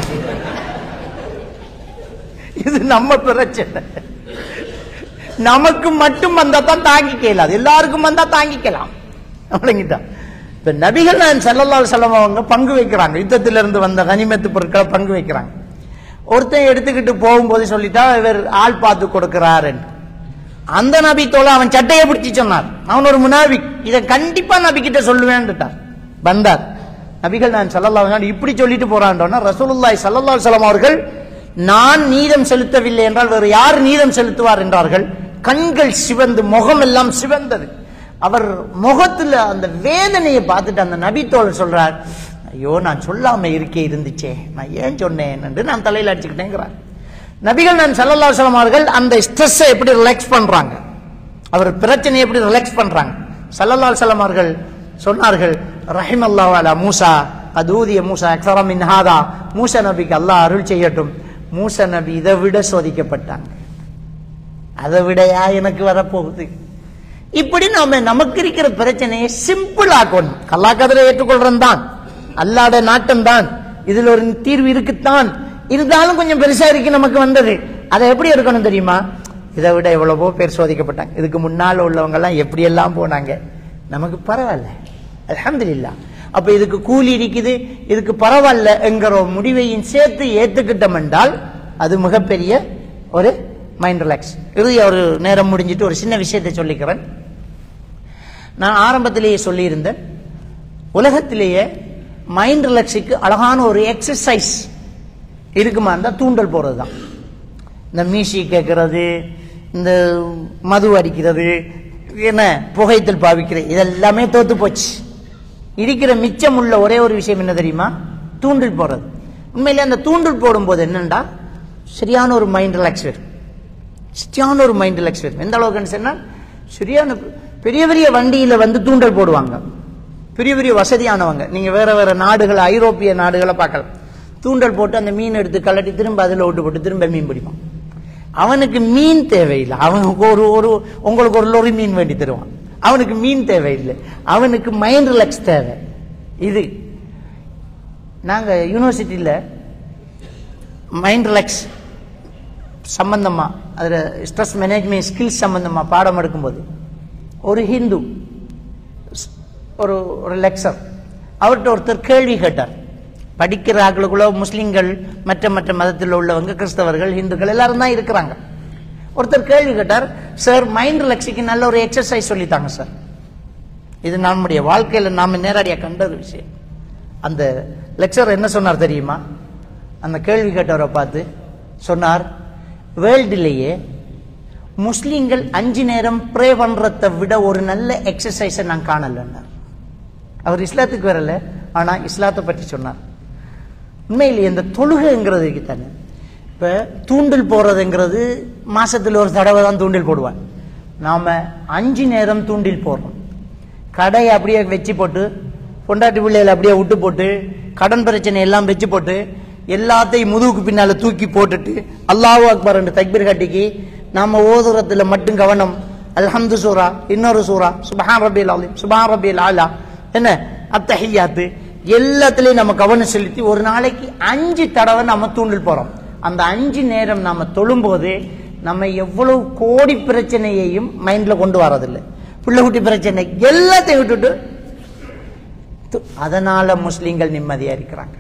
இது நம்ம பிரச்சனை நமக்கு மட்டும் வந்தா தான் தாங்கிக்க இயலாது எல்லாருக்கும் வந்தா தாங்கிக்கலாம் விளங்கிட்டான் இப்ப நபிகள் நான் செல்லல்லால் செல்லம் அவங்க பங்கு வைக்கிறாங்க யுத்தத்திலிருந்து இருந்து வந்த கனிமத்து பொருட்களை பங்கு வைக்கிறாங்க ஒருத்தன் எடுத்துக்கிட்டு போகும்போது சொல்லிட்டா இவர் ஆள் பார்த்து கொடுக்கிறாரு அந்த நபி தோழ அவன் சட்டையை பிடிச்சி சொன்னார் அவன் ஒரு முனாபிக் இதை கண்டிப்பா நபி கிட்ட சொல்லுவேன்ட்டார் வந்தார் நபிகள் நான் சல்லல்லாஹு இப்படி சொல்லிட்டு போறான்றோன்னா ரசூலுல்லாஹி ஸல்லல்லாஹு அலைஹி வஸல்லம் அவர்கள் நான் நீதம் செலுத்தவில்லை என்றால் வேறு யார் நீதம் செலுத்துவார் என்றார்கள் கண்கள் சிவந்து முகம் எல்லாம் சிவந்தது அவர் முகத்துல அந்த வேதனையை பார்த்துட்டு அந்த நபி தோழர் சொல்றார் ஐயோ நான் சொல்லாம இருக்கே இருந்துச்சே நான் ஏன் சொன்னேன் என்று நான் தலையில அடிச்சுக்கிட்டேங்கிறார் நபிகள் நான் சல்லல்லாஹு அலைஹி வஸல்லம் அவர்கள் அந்த ஸ்ட்ரெஸ்ஸை எப்படி ரிலாக்ஸ் பண்றாங்க அவர் பிரச்சனையை எப்படி ரிலாக்ஸ் பண்றாங்க சல்லல்லாஹு அலைஹி வஸல்லம் அவர்கள் சொன்னார்கள் ரஹிமல்லாஹு அலா மூசா அது ஊதிய மூசா அக்ஸரா மின் ஹாதா மூசா நபிக்கு அல்லாஹ் அருள் செய்யட்டும் மூசா நபி இதை விட சோதிக்கப்பட்டாங்க அதை விடையா எனக்கு வரப்போகுது இப்படி நாம நமக்கு இருக்கிற பிரச்சனையை சிம்பிள் ஆக்கணும் கல்லாக்கதிரை ஏற்றுக்கொள்றன் தான் அல்லாட நாட்டம் தான் இதுல ஒரு தீர்வு இருக்குத்தான் இருந்தாலும் கொஞ்சம் பெருசா இருக்கு நமக்கு வந்தது அதை எப்படி இருக்கணும் தெரியுமா இதை விட எவ்வளவோ பேர் சோதிக்கப்பட்டாங்க இதுக்கு முன்னால உள்ளவங்க எல்லாம் எப்படி எல்லாம் போனாங்க நமக்கு பரவாயில்ல அல்ஹம்துலில்லாஹ் அப்ப இதுக்கு கூலி இருக்குது இதுக்கு பரவாயில்ல என்கிற ஒரு முடிவையும் சேர்த்து ஏத்துக்கிட்டோம் என்றால் அது மிகப்பெரிய ஒரு மைண்ட் ரிலாக்ஸ் இறுதி ஒரு நேரம் முடிஞ்சிட்டு ஒரு சின்ன விஷயத்தை சொல்லிக்கிறேன் நான் ஆரம்பத்திலேயே சொல்லியிருந்தேன் உலகத்திலேயே மைண்ட் ரிலாக்ஸுக்கு அழகான ஒரு எக்ஸசைஸ் இருக்குமா இருந்தால் தூண்டல் போகிறது தான் இந்த மீசி கேட்கறது இந்த மது அடிக்கிறது என்ன புகைத்தல் பாவிக்கிறது இதெல்லாமே தோத்து போச்சு இருக்கிற மிச்சம் உள்ள ஒரே ஒரு விஷயம் என்ன தெரியுமா தூண்டில் போடுறது உண்மையிலே அந்த தூண்டில் போடும்போது என்னண்டா சரியான ஒரு மைண்ட் ரிலாக்ஸ் வரும் சரியான ஒரு மைண்ட் ரிலாக்ஸ் வரும் எந்த அளவுக்குன்னு சொன்னால் சரியான பெரிய பெரிய வண்டியில வந்து தூண்டல் போடுவாங்க பெரிய பெரிய வசதியானவங்க நீங்க வேற வேற நாடுகள் ஐரோப்பிய நாடுகளை பார்க்கலாம் தூண்டல் போட்டு அந்த மீன் எடுத்து கலட்டி திரும்ப அதில் ஓட்டு போட்டு திரும்ப மீன் பிடிப்பான் அவனுக்கு மீன் தேவையில்லை அவனுக்கு ஒரு ஒரு உங்களுக்கு ஒரு லொரி மீன் வேண்டி தருவான் அவனுக்கு மீன் தேவையில்லை அவனுக்கு மைண்ட் ரிலாக்ஸ் தேவை இது நாங்க யூனிவர்சிட்டியில் மைண்ட் ரிலாக்ஸ் சம்பந்தமா அதில் ஸ்ட்ரெஸ் மேனேஜ்மெண்ட் ஸ்கில்ஸ் சம்பந்தமா பாடம் எடுக்கும்போது ஒரு ஹிந்து ஒரு ஒரு லெக்சர் அவர்கிட்ட ஒருத்தர் கேள்வி கேட்டார் படிக்கிற ஆக்களுக்குள்ள முஸ்லிம்கள் மற்ற மற்ற மதத்தில் உள்ளவங்க கிறிஸ்தவர்கள் இந்துக்கள் எல்லாரும் தான் இருக்கிறாங்க ஒருத்தர் கேள்வி கேட்டார் சார் மைண்ட் ரிலாக்ஸுக்கு நல்ல ஒரு எக்ஸசைஸ் சொல்லித்தாங்க சார் இது நம்முடைய வாழ்க்கையில் நாம நேரடியாக கண்ட ஒரு விஷயம் அந்த லெக்சர் என்ன சொன்னார் தெரியுமா அந்த கேள்வி கேட்டவரை பார்த்து சொன்னார் வேர்ல்டிலேயே முஸ்லீம்கள் அஞ்சு நேரம் ப்ரே பண்றதை விட ஒரு நல்ல எக்ஸசைஸை நான் காணலன்னார் அவர் இஸ்லாத்துக்கு வரல ஆனா இஸ்லாத்தை பற்றி சொன்னார் உண்மையிலேயே இந்த தொழுகைங்கிறது தானே இப்ப தூண்டில் போறதுங்கிறது மாசத்துல ஒரு தடவை தான் தூண்டில் போடுவான் நாம அஞ்சு நேரம் தூண்டில் போடுறோம் கடையை அப்படியே வச்சு போட்டு பொண்டாட்டி பிள்ளைகளை அப்படியே விட்டு போட்டு கடன் பிரச்சனை எல்லாம் வச்சு போட்டு எல்லாத்தையும் முதுகுக்கு பின்னால தூக்கி போட்டுட்டு அல்லாஹ் அக்பர் என்று தக்பீர் கட்டிக்கு நாம ஓதுறதுல மட்டும் கவனம் அல்ஹம்து சூரா இன்னொரு சூரா சுபஹான் ரபில் அலீம் சுபஹான் ரபில் ஆலா என்ன அத்தஹியாத்து எல்லாத்துலயும் நம்ம கவனம் செலுத்தி ஒரு நாளைக்கு அஞ்சு தடவை நம்ம தூண்டில் போறோம் அந்த அஞ்சு நேரம் நாம தொழும்போது நம்ம எவ்வளவு கோடி பிரச்சனையையும் மைண்ட்ல கொண்டு வரதில்லை பிள்ளை குட்டி பிரச்சனை எல்லாத்தையும் விட்டுட்டு து- அதனால முஸ்லிம்கள் நிம்மதியா இருக்கிறாங்க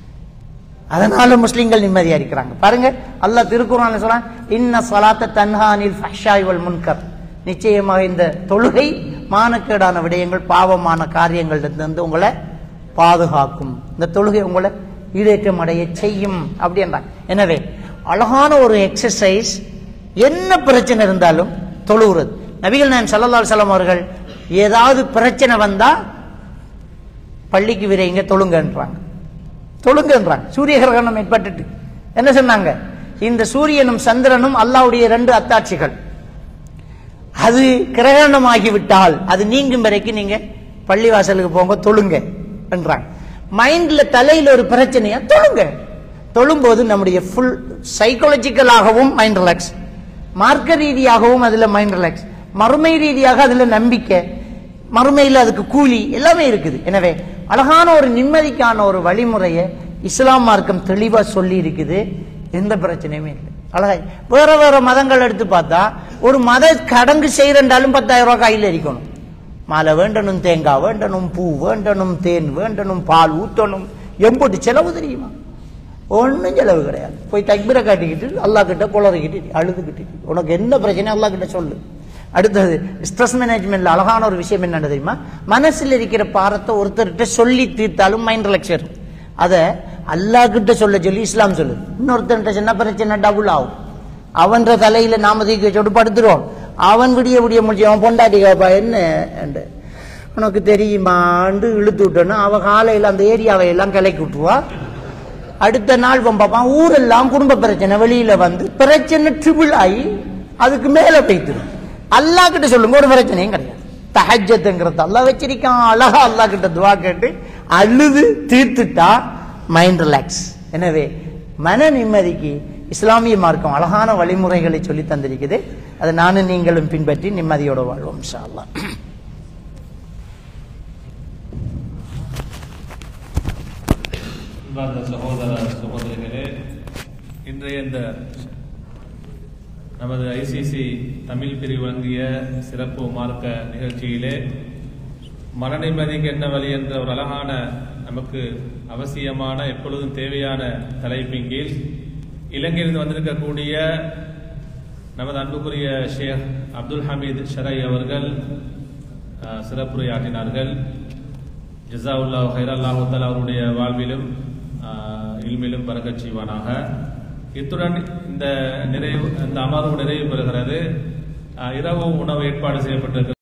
அதனால முஸ்லிம்கள் நிம்மதியா இருக்கிறாங்க பாருங்க அல்லாஹ் திருக்குறான்ல சொல்றான் இன்ன ஸலாத்த தன்ஹானில் ஃபஹ்ஷாய் வல் முன்கர் நிச்சயமாக இந்த தொழுகை மானக்கேடான விடயங்கள் பாவமான காரியங்களிலிருந்து உங்களை பாதுகாக்கும் இந்த தொழுகை உங்களை ஈடேற்றம் அடைய செய்யும் அப்படின்றாங்க எனவே அழகான ஒரு எக்ஸசைஸ் என்ன பிரச்சனை இருந்தாலும் தொழுகிறது நபிகள் நாயம் ஸல்லல்லாஹு அலைஹி வஸல்லம் அவர்கள் ஏதாவது பிரச்சனை வந்தா பள்ளிக்கு விரைங்க தொழுங்கன்றாங்க தொழுங்கன்றாங்க சூரிய கிரகணம் ஏற்பட்டுட்டு என்ன சொன்னாங்க இந்த சூரியனும் சந்திரனும் அல்லாஹ்வுடைய ரெண்டு அத்தாட்சிகள் அது கிரகணமாகிவிட்டால் அது நீங்கும் வரைக்கும் நீங்க பள்ளிவாசலுக்கு போங்க தொழுங்க என்றாங்க மைண்ட்ல தலையில ஒரு பிரச்சனையா தொழுங்க தொழும்போது நம்முடைய ஃபுல் சைக்காலஜிக்கலாகவும் மைண்ட் ரிலாக்ஸ் மார்க்க ரீதியாகவும் அதுல மைண்ட் ரிலாக்ஸ் மறுமை ரீதியாக அதுல நம்பிக்கை மறுமையில் அதுக்கு கூலி எல்லாமே இருக்குது எனவே அழகான ஒரு நிம்மதிக்கான ஒரு வழிமுறையை இஸ்லாம் மார்க்கம் தெளிவா சொல்லி இருக்குது எந்த பிரச்சனையுமே இல்லை அழகா வேற வேற மதங்கள் எடுத்து பார்த்தா ஒரு மத கடங்கு செய்யறண்டாலும் பத்தாயிரம் ரூபாய் கையில் இருக்கணும் மாலை வேண்டணும் தேங்காய் வேண்டணும் பூ வேண்டணும் தேன் வேண்டணும் பால் ஊத்தணும் எம்பொட்டு செலவு தெரியுமா ஒன்றும் செலவு கிடையாது போய் தக்பீரை காட்டிக்கிட்டு அல்லாஹ் கிட்ட குளறிக்கிட்டு அழுதுகிட்டு உனக்கு என்ன பிரச்சனை அல்லாஹ் கிட்ட சொல்லு அடுத்தது ஸ்ட்ரெஸ் மேனேஜ்மெண்ட்ல அழகான ஒரு விஷயம் என்ன தெரியுமா மனசுல இருக்கிற பாரத்தை ஒருத்தர்கிட்ட சொல்லி தீர்த்தாலும் மைண்ட் ரிலாக்ஸ் ஆயிரும் அத அல்லாஹ் கிட்ட சொல்ல சொல்லி இஸ்லாம் சொல்லுது இன்னொருத்தர்கிட்ட சின்ன பிரச்சனை டபுள் ஆகும் அவன்ற தலையில நாம தூக்கி வச்சு படுத்துருவோம் அவன் விடிய விடிய முடிச்சு அவன் பொண்டாட்டி கேப்பா என்ன என்று. உனக்கு தெரியுமாண்டு இழுத்து விட்டோன்னா அவ காலையில அந்த ஏரியாவை எல்லாம் கிளக்கி விட்டுருவா அடுத்த நாள் இவன் பார்ப்பான் ஊரெல்லாம் குடும்ப பிரச்சனை வெளியில வந்து பிரச்சனை ட்ரிபிள் ஆகி அதுக்கு மேல போய்த்துடும் அல்லா கிட்ட சொல்லுங்க ஒரு பிரச்சனையும் கிடையாது தஹஜத்துங்கிறது அல்லாஹ் வச்சிருக்கான் அழகா அல்லா கிட்ட துவா கேட்டு அழுது தீர்த்துட்டா மைண்ட் ரிலாக்ஸ் எனவே மன நிம்மதிக்கு இஸ்லாமிய மார்க்கம் அழகான வழிமுறைகளை சொல்லி தந்திருக்குது அதை நானும் நீங்களும் பின்பற்றி நிம்மதியோட வாழ்வோம் இன்ஷா அல்லாஹ் அன்பார்ந்த சகோதர சகோதரிகளே இன்றைய இந்த நமது ஐசிசி தமிழ் பிரிவு வழங்கிய சிறப்பு மார்க்க நிகழ்ச்சியிலே மனநிம்மதிக்கு என்ன வழி என்ற ஒரு அழகான நமக்கு அவசியமான எப்பொழுதும் தேவையான தலைப்பின் கீழ் இலங்கையிலிருந்து வந்திருக்கக்கூடிய நமது அன்புக்குரிய ஷேக் அப்துல் ஹமீத் ஷரை அவர்கள் அஹ், சிறப்புரையாற்றினார்கள் ஜிசாவுல்லா ஹைரல்லாஹு தஆலா அவருடைய வாழ்விலும் ஆஹ், இல்மிலும் பறக்கச் செய்வானாக இத்துடன் இந்த நிறைவு இந்த அமர்வு நிறைவு பெறுகிறது ஆஹ், இரவு உணவு ஏற்பாடு செய்யப்பட்டிருக்கிறது